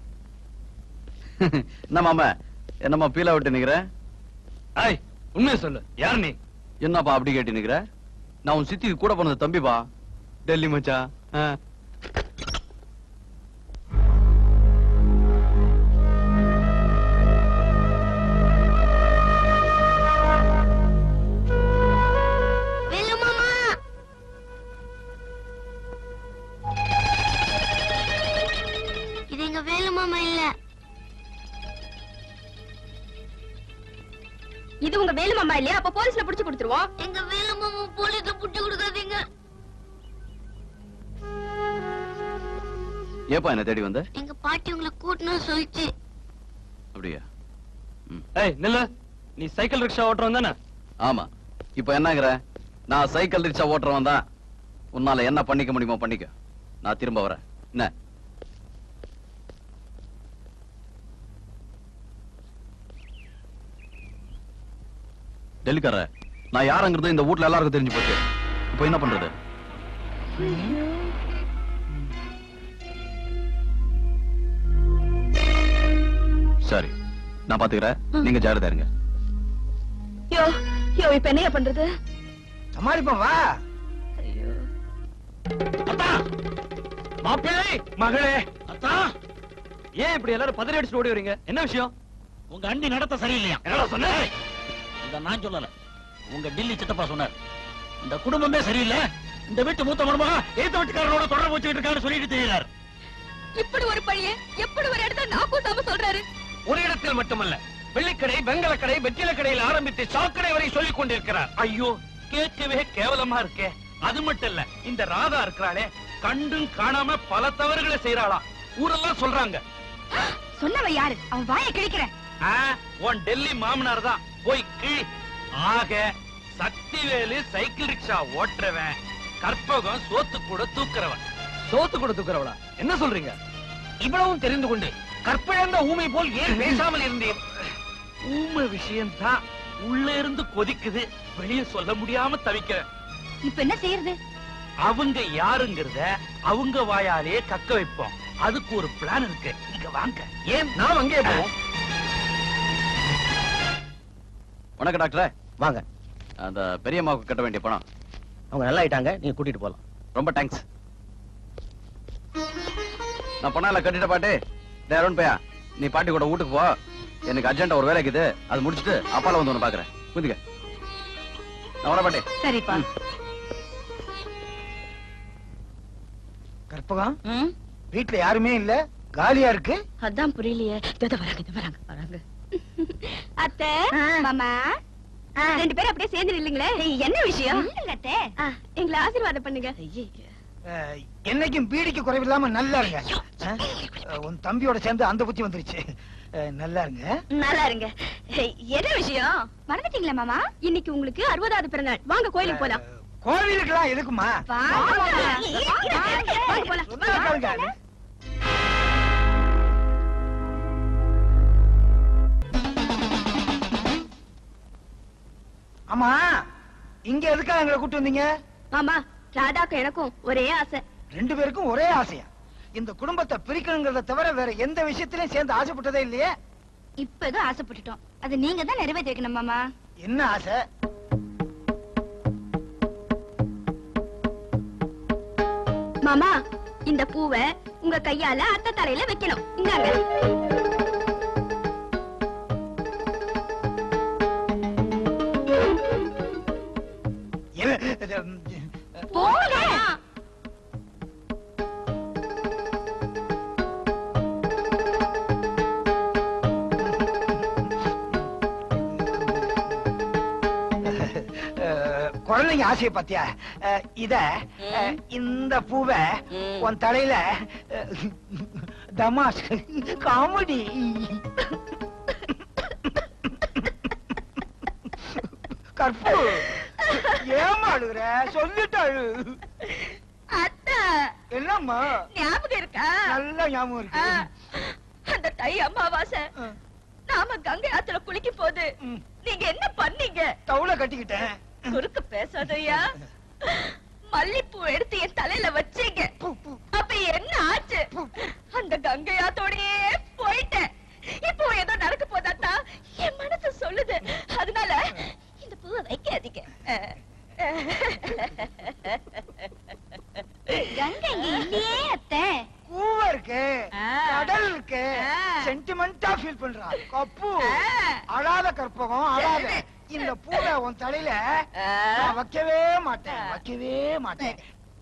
என்ன மாமா என்னம்மா பீலா விட்டு நிக்கிற ஐய் உண்மையை சொல்லு யார் நீ என்னப்பா அப்படி கேட்டு நிக்கிற நான் உன் சித்திக்கு கூட பிறந்த தம்பிப்பா டெல்லி மச்சா வேலு மாமா இது எங்க வேலு மாமா இல்ல இது உங்க வேலு மாமா இல்லையா அப்ப போலீஸ்ல புடிச்சு கொடுத்துருவோம் எங்க வேலு மாமா போலீஸ்ல புடிச்சு கொடுக்காதீங்க ஏப்பா என்ன தேடி வந்த எங்க பாட்டி உங்களை கூட்டணும் சொல்லிச்சு அப்படியா ஏய் நில்லு நீ சைக்கிள் ரிக்ஷா ஓட்டுறவன் தானே ஆமா இப்ப என்னங்கிற நான் சைக்கிள் ரிக்ஷா ஓட்டுறவன் தான் உன்னால என்ன பண்ணிக்க முடியுமோ பண்ணிக்க நான் திரும்ப வரேன் என்ன டெல்லிக்கார நான் யாருங்கிறது இந்த வீட்ல எல்லாருக்கும் தெரிஞ்சு போச்சு இப்போ என்ன பண்றது சரி நான் பாத்துக்கிறேன் நீங்க ஜாகிரதா இருங்க யோ யோ இப்ப என்னைய பண்றது சமாளிப்போம் வா மாப்பிள்ளை மகளே அத்தா ஏன் இப்படி எல்லாரும் பதறி அடிச்சுட்டு ஓடி வரீங்க என்ன விஷயம் உங்க அண்ணி நடத்த சரியில்லையா என்னடா சொன்ன இந்த நான் சொல்லல உங்க டில்லி சித்தப்பா சொன்னார் இந்த குடும்பமே சரியில்லை இந்த வீட்டு மூத்த மருமக ஏத்த வீட்டுக்காரனோட தொடர்பு வச்சுக்கிட்டு இருக்கான்னு சொல்லிட்டு தெரியுறாரு இப்படி ஒரு பையன் எப்படி ஒரு இடத்துல நாக்கூசாம சொல்றாரு ஒரு இடத்தில் மட்டுமல்ல வெள்ளிக்கடை வெங்கலக்கடை வெற்றில கடையில் ஆரம்பித்து சாக்கடை வரை சொல்லிக் கொண்டிருக்கிறார் ஐயோ கேட்கவே கேவலமா இருக்கே அது மட்டும் இல்ல இந்த ராதா இருக்கிறாளே கண்டும் காணாம பல தவறுகளை செய்யறாளா ஊரெல்லாம் சொல்றாங்க சொன்னவ யாரு அவன் வாயை கிழிக்கிறேன் ஆ, உன் டெல்லி மாமனார் தான் போய் கிழி ஆக சக்திவேலு சைக்கிள் ரிக்ஷா ஓட்டுறவன் கற்பகம் சோத்து கூட தூக்குறவன் சோத்து கூட தூக்குறவளா என்ன சொல்றீங்க இவ்வளவும் தெரிந்து கொண்டு கற்பிழந்த ஊமை போல் ஏன் பேசாமல் இருந்தேன் ஊமை விஷயம்தான் உள்ள இருந்து கொதிக்குது வெளியே சொல்ல முடியாம தவிக்கிறேன் இப்ப என்ன செய்யறது அவங்க யாருங்கிறத அவங்க வாயாலே கக்க வைப்போம் அதுக்கு ஒரு பிளான் இருக்கு இங்க வாங்க ஏன் நாம் அங்கே போவோம் வணக்கம் டாக்டர் வாங்க அந்த பெரியம்மாவுக்கு கட்ட வேண்டிய பணம் அவங்க நல்லா ஆயிட்டாங்க நீங்க கூட்டிட்டு போலாம் ரொம்ப தேங்க்ஸ் நான் பணம் கட்டிட்ட பாட்டு டேய் அருண் பையா நீ பாட்டி கூட வீட்டுக்கு போ எனக்கு அர்ஜென்ட்டா ஒரு வேலை இருக்குது அது முடிச்சிட்டு அப்பால வந்து உன்னை பாக்குறேன் குதிக்க நான் வர பாட்டி சரிப்பா கற்பகம் வீட்டுல யாருமே இல்ல காலியா இருக்கு அதான் புரியலையே இதோ வராங்க இதோ வராங்க வராங்க அத்தை மாமா ரெண்டு பேரும் அப்படியே சேர்ந்து இல்லீங்களே என்ன விஷயம் அத்தை எங்களை ஆசீர்வாதம் பண்ணுங்க அஹ், என்னைக்கும் பீடிக்கு குறைவில்லாம நல்லா இருங்க அஹ், உன் தம்பியோட சேர்ந்து அந்த புத்தி வந்துருச்சு அஹ், நல்லா இருங்க நல்லா இருங்க என்ன விஷயம் மறந்துட்டீங்களா மாமா இன்னைக்கு உங்களுக்கு அறுபதாவது பிறந்தநாள் வாங்க கோயிலுக்கு போலாம் கோவிலுக்கெல்லாம் எதுக்குமா வாங்க வாங்க போலாம் சொன்னா கேளுங்க. ஆமா இங்க எதுக்காக எங்களை கூட்டு வந்தீங்க மாமா ராதாக்கும் எனக்கும் ஒரே ஆசை ரெண்டு பேருக்கும் ஒரே ஆசையா இந்த குடும்பத்தை பிரிக்கணுங்கிறத தவிர வேற எந்த விஷயத்திலயும் சேர்ந்து ஆசைப்பட்டதே இல்லையே இப்ப ஏதோ ஆசைப்பட்டுட்டோம் அது நீங்க தான் நிறைவேற்றி வைக்கணும் மாமா என்ன ஆசை மாமா இந்த பூவை உங்க கையால அத்தை தலையில வைக்கணும் இந்தாங்க போங்க அஹ், குழந்தைங்க ஆசையை பாத்தியா அஹ், இத அஹ், இந்த பூவை உன் தலையில அஹ், தமாஷ் காமெடி கற்பு ஏமா அழுகுற சொல்லிட்டாரு அத்தை என்னம்மா ஞாபகம் இருக்கா நல்ல ஞாபகம் இருக்கு அந்த தை அமாவாசை நாம கங்கை ஆத்துல குளிக்கும் போது நீங்க என்ன பண்ணீங்க தவுளை கட்டிக்கிட்டேன் குறுக்கு பேசாதய்யா மல்லிப்பூ எடுத்து என் தலையில வச்சீங்க அப்ப என்ன ஆச்சு அந்த கங்கை ஆத்தோடயே போயிட்டேன் இப்போ ஏதோ நடக்க போதாத்தா என் மனசு சொல்லுது அதனால இந்த பூவை வைக்காதீங்க கங்கை இங்க இல்லையே அத்தை கூவ இருக்கு கடல் இருக்கு சென்டிமெண்டா ஃபீல் பண்றா கப்பு அழாத கற்பகம் அழாத இந்த பூவை உன் தலையில நான் வைக்கவே மாட்டேன் வைக்கவே மாட்டேன்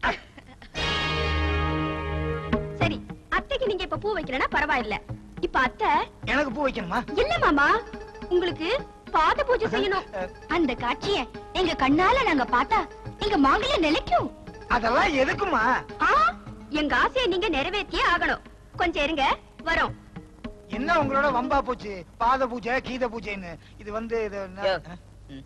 சரி அத்தைக்கு நீங்க இப்ப பூ வைக்கலன்னா பரவாயில்ல இப்ப அத்தை எனக்கு பூ வைக்கணுமா இல்ல மாமா உங்களுக்கு பாத பூஜை செய்யணும் அந்த காட்சிய எங்க கண்ணால நாங்க பார்த்தா எங்க மாங்கல நிலைக்கும் அதெல்லாம் எதுக்குமா ஆ, எங்க ஆசையை நீங்க நிறைவேற்றியே ஆகணும் கொஞ்சம் இருங்க வரோம் என்ன உங்களோட வம்பா போச்சு பாத பூஜை கீத பூஜைன்னு இது வந்து இது என்ன?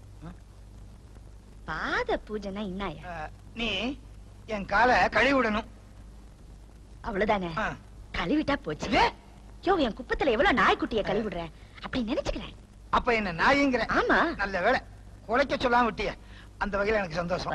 பாத பூஜைனா என்னயா அஹ், நீ என் காலை கழுவி விடணும் அவ்வளவுதானே கழுவிட்டா போச்சு யோ என் குப்பத்துல எவ்வளவு நாய்க்குட்டிய கழுவி விடுறேன் அப்படி நினைச்சுக்கிறேன் அப்ப என்ன நாய்ங்கிற ஆமா நல்ல வேலை குலைக்க சொல்லாம விட்டிய அந்த வகையில எனக்கு சந்தோஷம்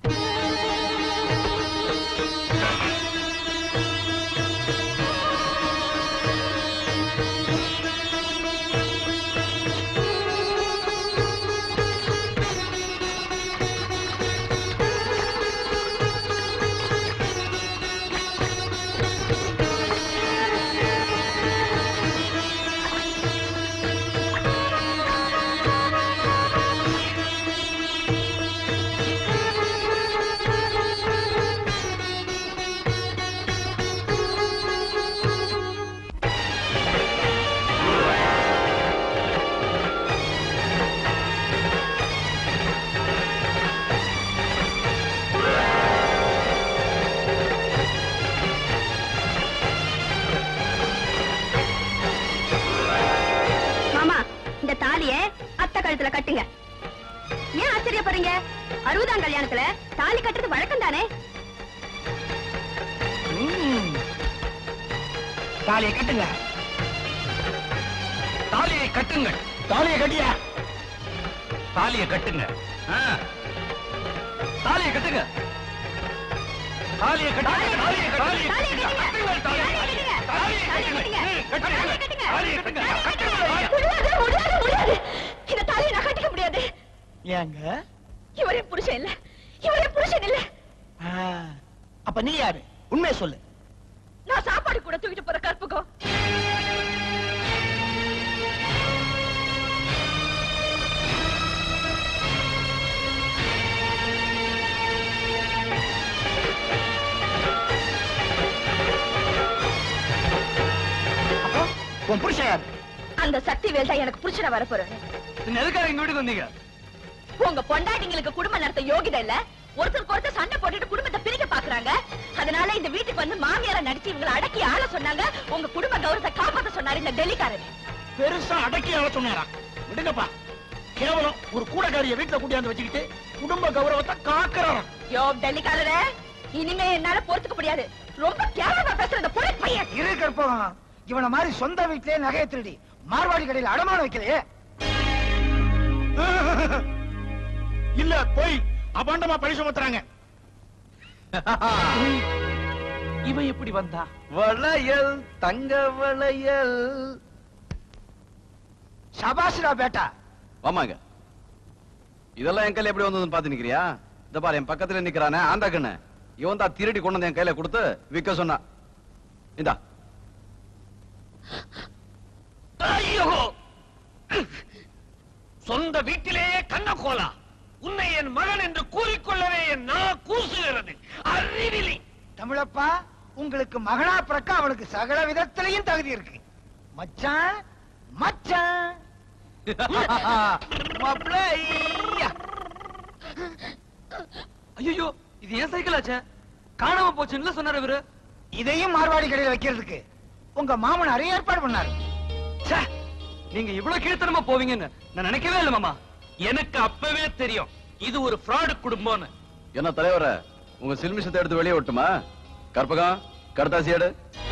மாமா இந்த தாலிய அத்தை கழுத்துல கட்டுங்க ஏன் ஆச்சரியப்படுறீங்க அறுபதாம் கல்யாணத்துல தாலி கட்டுறது வழக்கம் தானே தாலியை கட்டுங்க தாலியை கட்டுங்கள் தாலியை கட்டியா தாலியை கட்டுங்க ஆ. தாலியை கட்டுங்க தாலியை கட்டுங்க தாலியை கட்டுங்க தாலியை கட்டுங்கள் தாலியை தாலியை கட்டுங்க ம், கட்டுங்க தாலியை கட்டுங்க முடியாது முடியாது முடியாது இந்த தாலியை நான் கட்டிக்க முடியாது ஏங்க இவரே புருஷன் இல்ல இவரே புருஷன் இல்ல ஆ, அப்ப நீ யாரு உண்மையை சொல்லு நான் சாப்பாடு கூட தூக்கிட்டு போற கற்பகம் உன் புருஷன் யாரு அந்த சக்தி வேல் தான் எனக்கு புருஷனா வர போறேன் பின்ன எதுக்காக எங்க வீட்டுக்கு வந்தீங்க உங்க பொண்டாட்டிங்களுக்கு குடும்பம் நடத்த யோகிதை இல்ல ஒருத்தருக்கு ஒருத்தர் சண்டை போட்டுட்டு குடும்பத்தை பிரிக்க பாக்குறாங்க அதனால இந்த வீட்டுக்கு வந்து மாமியார நடிச்சு இவங்களை அடக்கி ஆள சொன்னாங்க உங்க குடும்ப கௌரவத்தை காப்பாத்த சொன்னாரு இந்த டெல்லிக்காரன் பெருசா அடக்கி ஆள சொன்னாராம் விடுங்கப்பா கேவலம் ஒரு கூடக்காரிய வீட்டுல கூட்டியாந்து வச்சுக்கிட்டு குடும்ப கௌரவத்தை காக்குறாராம் யோ டெல்லிக்காரரே இனிமே என்னால பொறுத்துக்க முடியாது ரொம்ப கேவலமா பேசுற இந்த பொழு பையன் இரு கற்பகம் இவன மாதிரி சொந்த வீட்டிலே நகையை திருடி மார்வாடி கடையில் அடமானம் வைக்கலையே இல்ல போய் அபாண்டமா பழி சுமத்துறாங்க இவன் எப்படி வந்தா வளையல் தங்க வளையல் சபாஸ்ரா பேட்டா ஆமாங்க இதெல்லாம் என் கையில எப்படி வந்ததுன்னு பாத்து நிக்கிறியா இந்த பாரு என் பக்கத்துல நிக்கிறானே ஆந்தா கண்ணு இவன் தான் திருடி கொண்டு வந்து என் கையில கொடுத்து விற்க சொன்னான் இந்தா ஐயோ சொந்த வீட்டிலேயே கண்ணகோலா உன்னை என் மகன் என்று கூறிக்கொள்ளவே என் நா கூசுகிறது அறிவிலி தமிழப்பா உங்களுக்கு மகனா பிறக்க அவளுக்கு சகல விதத்திலையும் தகுதி இருக்கு மச்சான் மச்சான் மாப்பிள்ளை, ஐயா. ஐயோ இது ஏன் சைக்கிள் ஆச்சே காணாம போச்சுன்னு சொன்னாரு இவரு இதையும் மார்வாடி கடையில் வைக்கிறதுக்கு உங்க மாமனார் ஏற்பாடு பண்ணாரு ச்சே, நீங்க இவ்வளவு கீழ்த்தனமா போவீங்கன்னு நான் நினைக்கவே இல்லை மாமா எனக்கு அப்பவே தெரியும் இது ஒரு ஃப்ராடு குடும்பம்னு என்ன தலைவர உங்க சில்மிஷத்தை எடுத்து வெளியே விட்டுமா கற்பகம் கடுதாசி எடு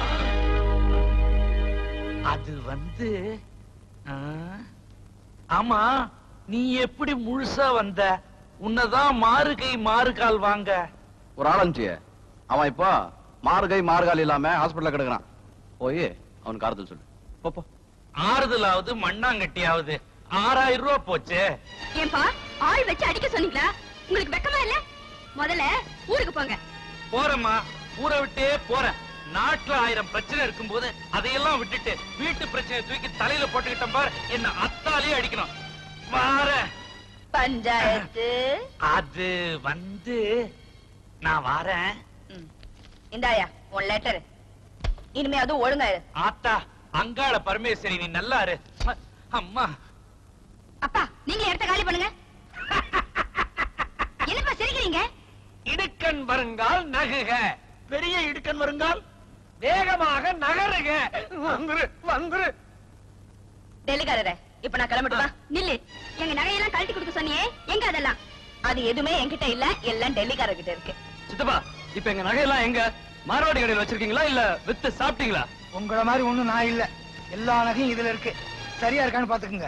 அது வந்து ஆ, ஆமா நீ எப்படி முழுசா வந்த உன்னதான் மாறுகை மாறுகால் வாங்க ஒரு ஆளஞ்சிய அவன் இப்போ மார்கை மார்கால் இல்லாம ஹாஸ்பிடல்ல கிடக்குறான் போய் அவன் காரத்தில் சொல்லு போ, போ ஆறுதலாவது மண்ணாங்கட்டியாவது ஆறாயிரம் ரூபாய் போச்சே ஏன்பா ஆள் வச்சு அடிக்க சொன்னீங்களா உங்களுக்கு வெக்கமா இல்ல முதல்ல ஊருக்கு போங்க போறேம்மா ஊரை விட்டே போறேன் நாட்டுல ஆயிரம் பிரச்சனை இருக்கும்போது அதையெல்லாம் விட்டுட்டு வீட்டு பிரச்சனை தூக்கி தலையில போட்டுக்கிட்டேன் பாரு என்ன அத்தாலே அடிக்கணும் வாரேன் பஞ்சாயத்து அது வந்து நான் வாரேன் இந்தாயா உன் லெட்டர் இனிமே அதுவும் ஒழுங்கா இரு ஆத்தா அங்காள பரமேஸ்வரி நீ நல்லா இரு அ- அம்மா அப்பா நீங்க இடத்த காலி பண்ணுங்க என்னப்பா சிரிக்கிறீங்க இடுக்கண் வருங்கால் நகுக பெரிய இடுக்கண் வருங்கால் வேகமாக நகருக வந்துரு வந்துரு டெல்லிக்காரரே இப்ப நான் கிளம்பட்டுமா நில்லு எங்க நகையெல்லாம் கழட்டி கொடுக்க சொன்னியே எங்க அதெல்லாம் அது எதுவுமே என்கிட்ட இல்ல எல்லாம் டெல்லிக்காரர்கிட்ட இருக்கு சித்தப்பா இப்ப எங்க நகையெல்லாம் எங்க மார்வாடி கடையில் வச்சிருக்கீங்களா இல்ல வித்து சாப்பிட்டீங்களா உங்கள மாதிரி ஒண்ணும் நான் இல்ல எல்லா நகையும் இதுல இருக்கு சரியா இருக்கான்னு பாத்துக்குங்க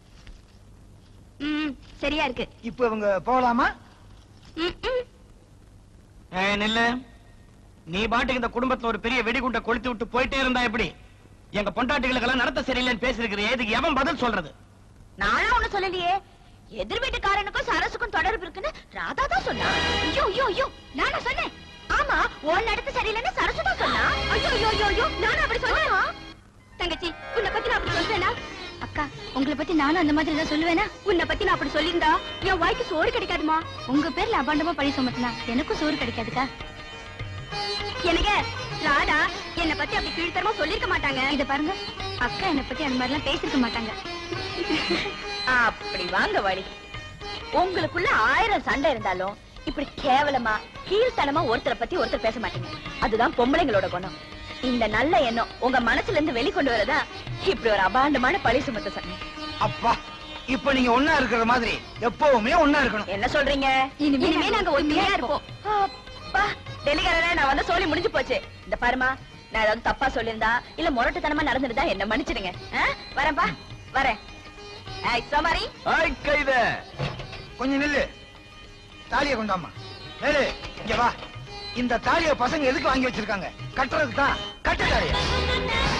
ம் சரியா இருக்கு இப்போ இவங்க போகலாமா ம், ம். ஏய், நில்லு நீ பாட்டுக்கு இந்த குடும்பத்துல ஒரு பெரிய வெடிகுண்டை கொளுத்தி விட்டு போயிட்டே இருந்தா எப்படி எங்க பொண்டாட்டிகளுக்கெல்லாம் நடத்த சரியில்லைன்னு பேசிருக்கிறியே இதுக்கு எவன் பதில் சொல்றது நானும் ஒண்ணு சொல்லலையே எதிர் வீட்டுக்காரனுக்கும் சரசுக்கும் தொடர்பு இருக்குன்னு ராதா தான் சொன்னா ஐயோ ஐயோ ஐயோ நானா சொன்னேன் ஆமா உன் நடத்த சரியில்லைன்னு சரசு தான் சொன்னா ஐயோ ஐயோ ஐயோ ஐயோ நானும் அப்படி சொன்னேன் தங்கச்சி உன்னை பத்தி நான் அப்படி சொல்றேனா அக்கா உங்களை பத்தி நானும் அந்த மாதிரி தான் சொல்லுவேனா உன்னை பத்தி நான் அப்படி சொல்லியிருந்தா என் வாய்க்கு சோறு கிடைக்காதுமா உங்க பேர்ல அபாண்டமா பழி சுமத்தினா எனக்கும் சோறு கிடைக்காதுக்கா எனக்கு ராதா என்னை பத்தி அப்படி கீழ்த்தரமா சொல்லிருக்க மாட்டாங்க இத பாருங்க அக்கா என்னை பத்தி அந்த மாதிரி எல்லாம் பேசிருக்க மாட்டாங்க அப்படி வாங்க வழி உங்களுக்குள்ள ஆயிரம் சண்டை இருந்தாலும் இப்படி கேவலமா கீழ்த்தனமா ஒருத்தரை பத்தி ஒருத்தர் பேச மாட்டீங்க அதுதான் பொம்பளைங்களோட குணம் இந்த நல்ல எண்ணம் உங்க மனசுல இருந்து வெளிக்கொண்டு வரதா இப்படி ஒரு அபாண்டமான பழி சுமத்த சொன்னேன் அப்பா இப்ப நீங்க ஒன்னா இருக்கிற மாதிரி எப்பவுமே ஒன்னா இருக்கணும் என்ன சொல்றீங்க இனிமே நாங்க ஒத்துமையா இருப்போம் அப்பா டெல்லிக்காரனே நான் வந்து சொல்லி முடிஞ்சு போச்சு இந்த பாருமா நான் ஏதாவது தப்பா சொல்லியிருந்தா இல்ல முரட்டுத்தனமா நடந்திருந்தா என்ன மன்னிச்சிடுங்க ஆ? வரேன்பா வரேன் ஏய் சோமாரி கைத கொஞ்சம் நில்லு தாலியை கொண்டாமா வேலு இங்க வா இந்த தாலிய பசங்க எதுக்கு வாங்கி வச்சிருக்காங்க கட்டுறதுக்கு தான் கட்டு தாலிய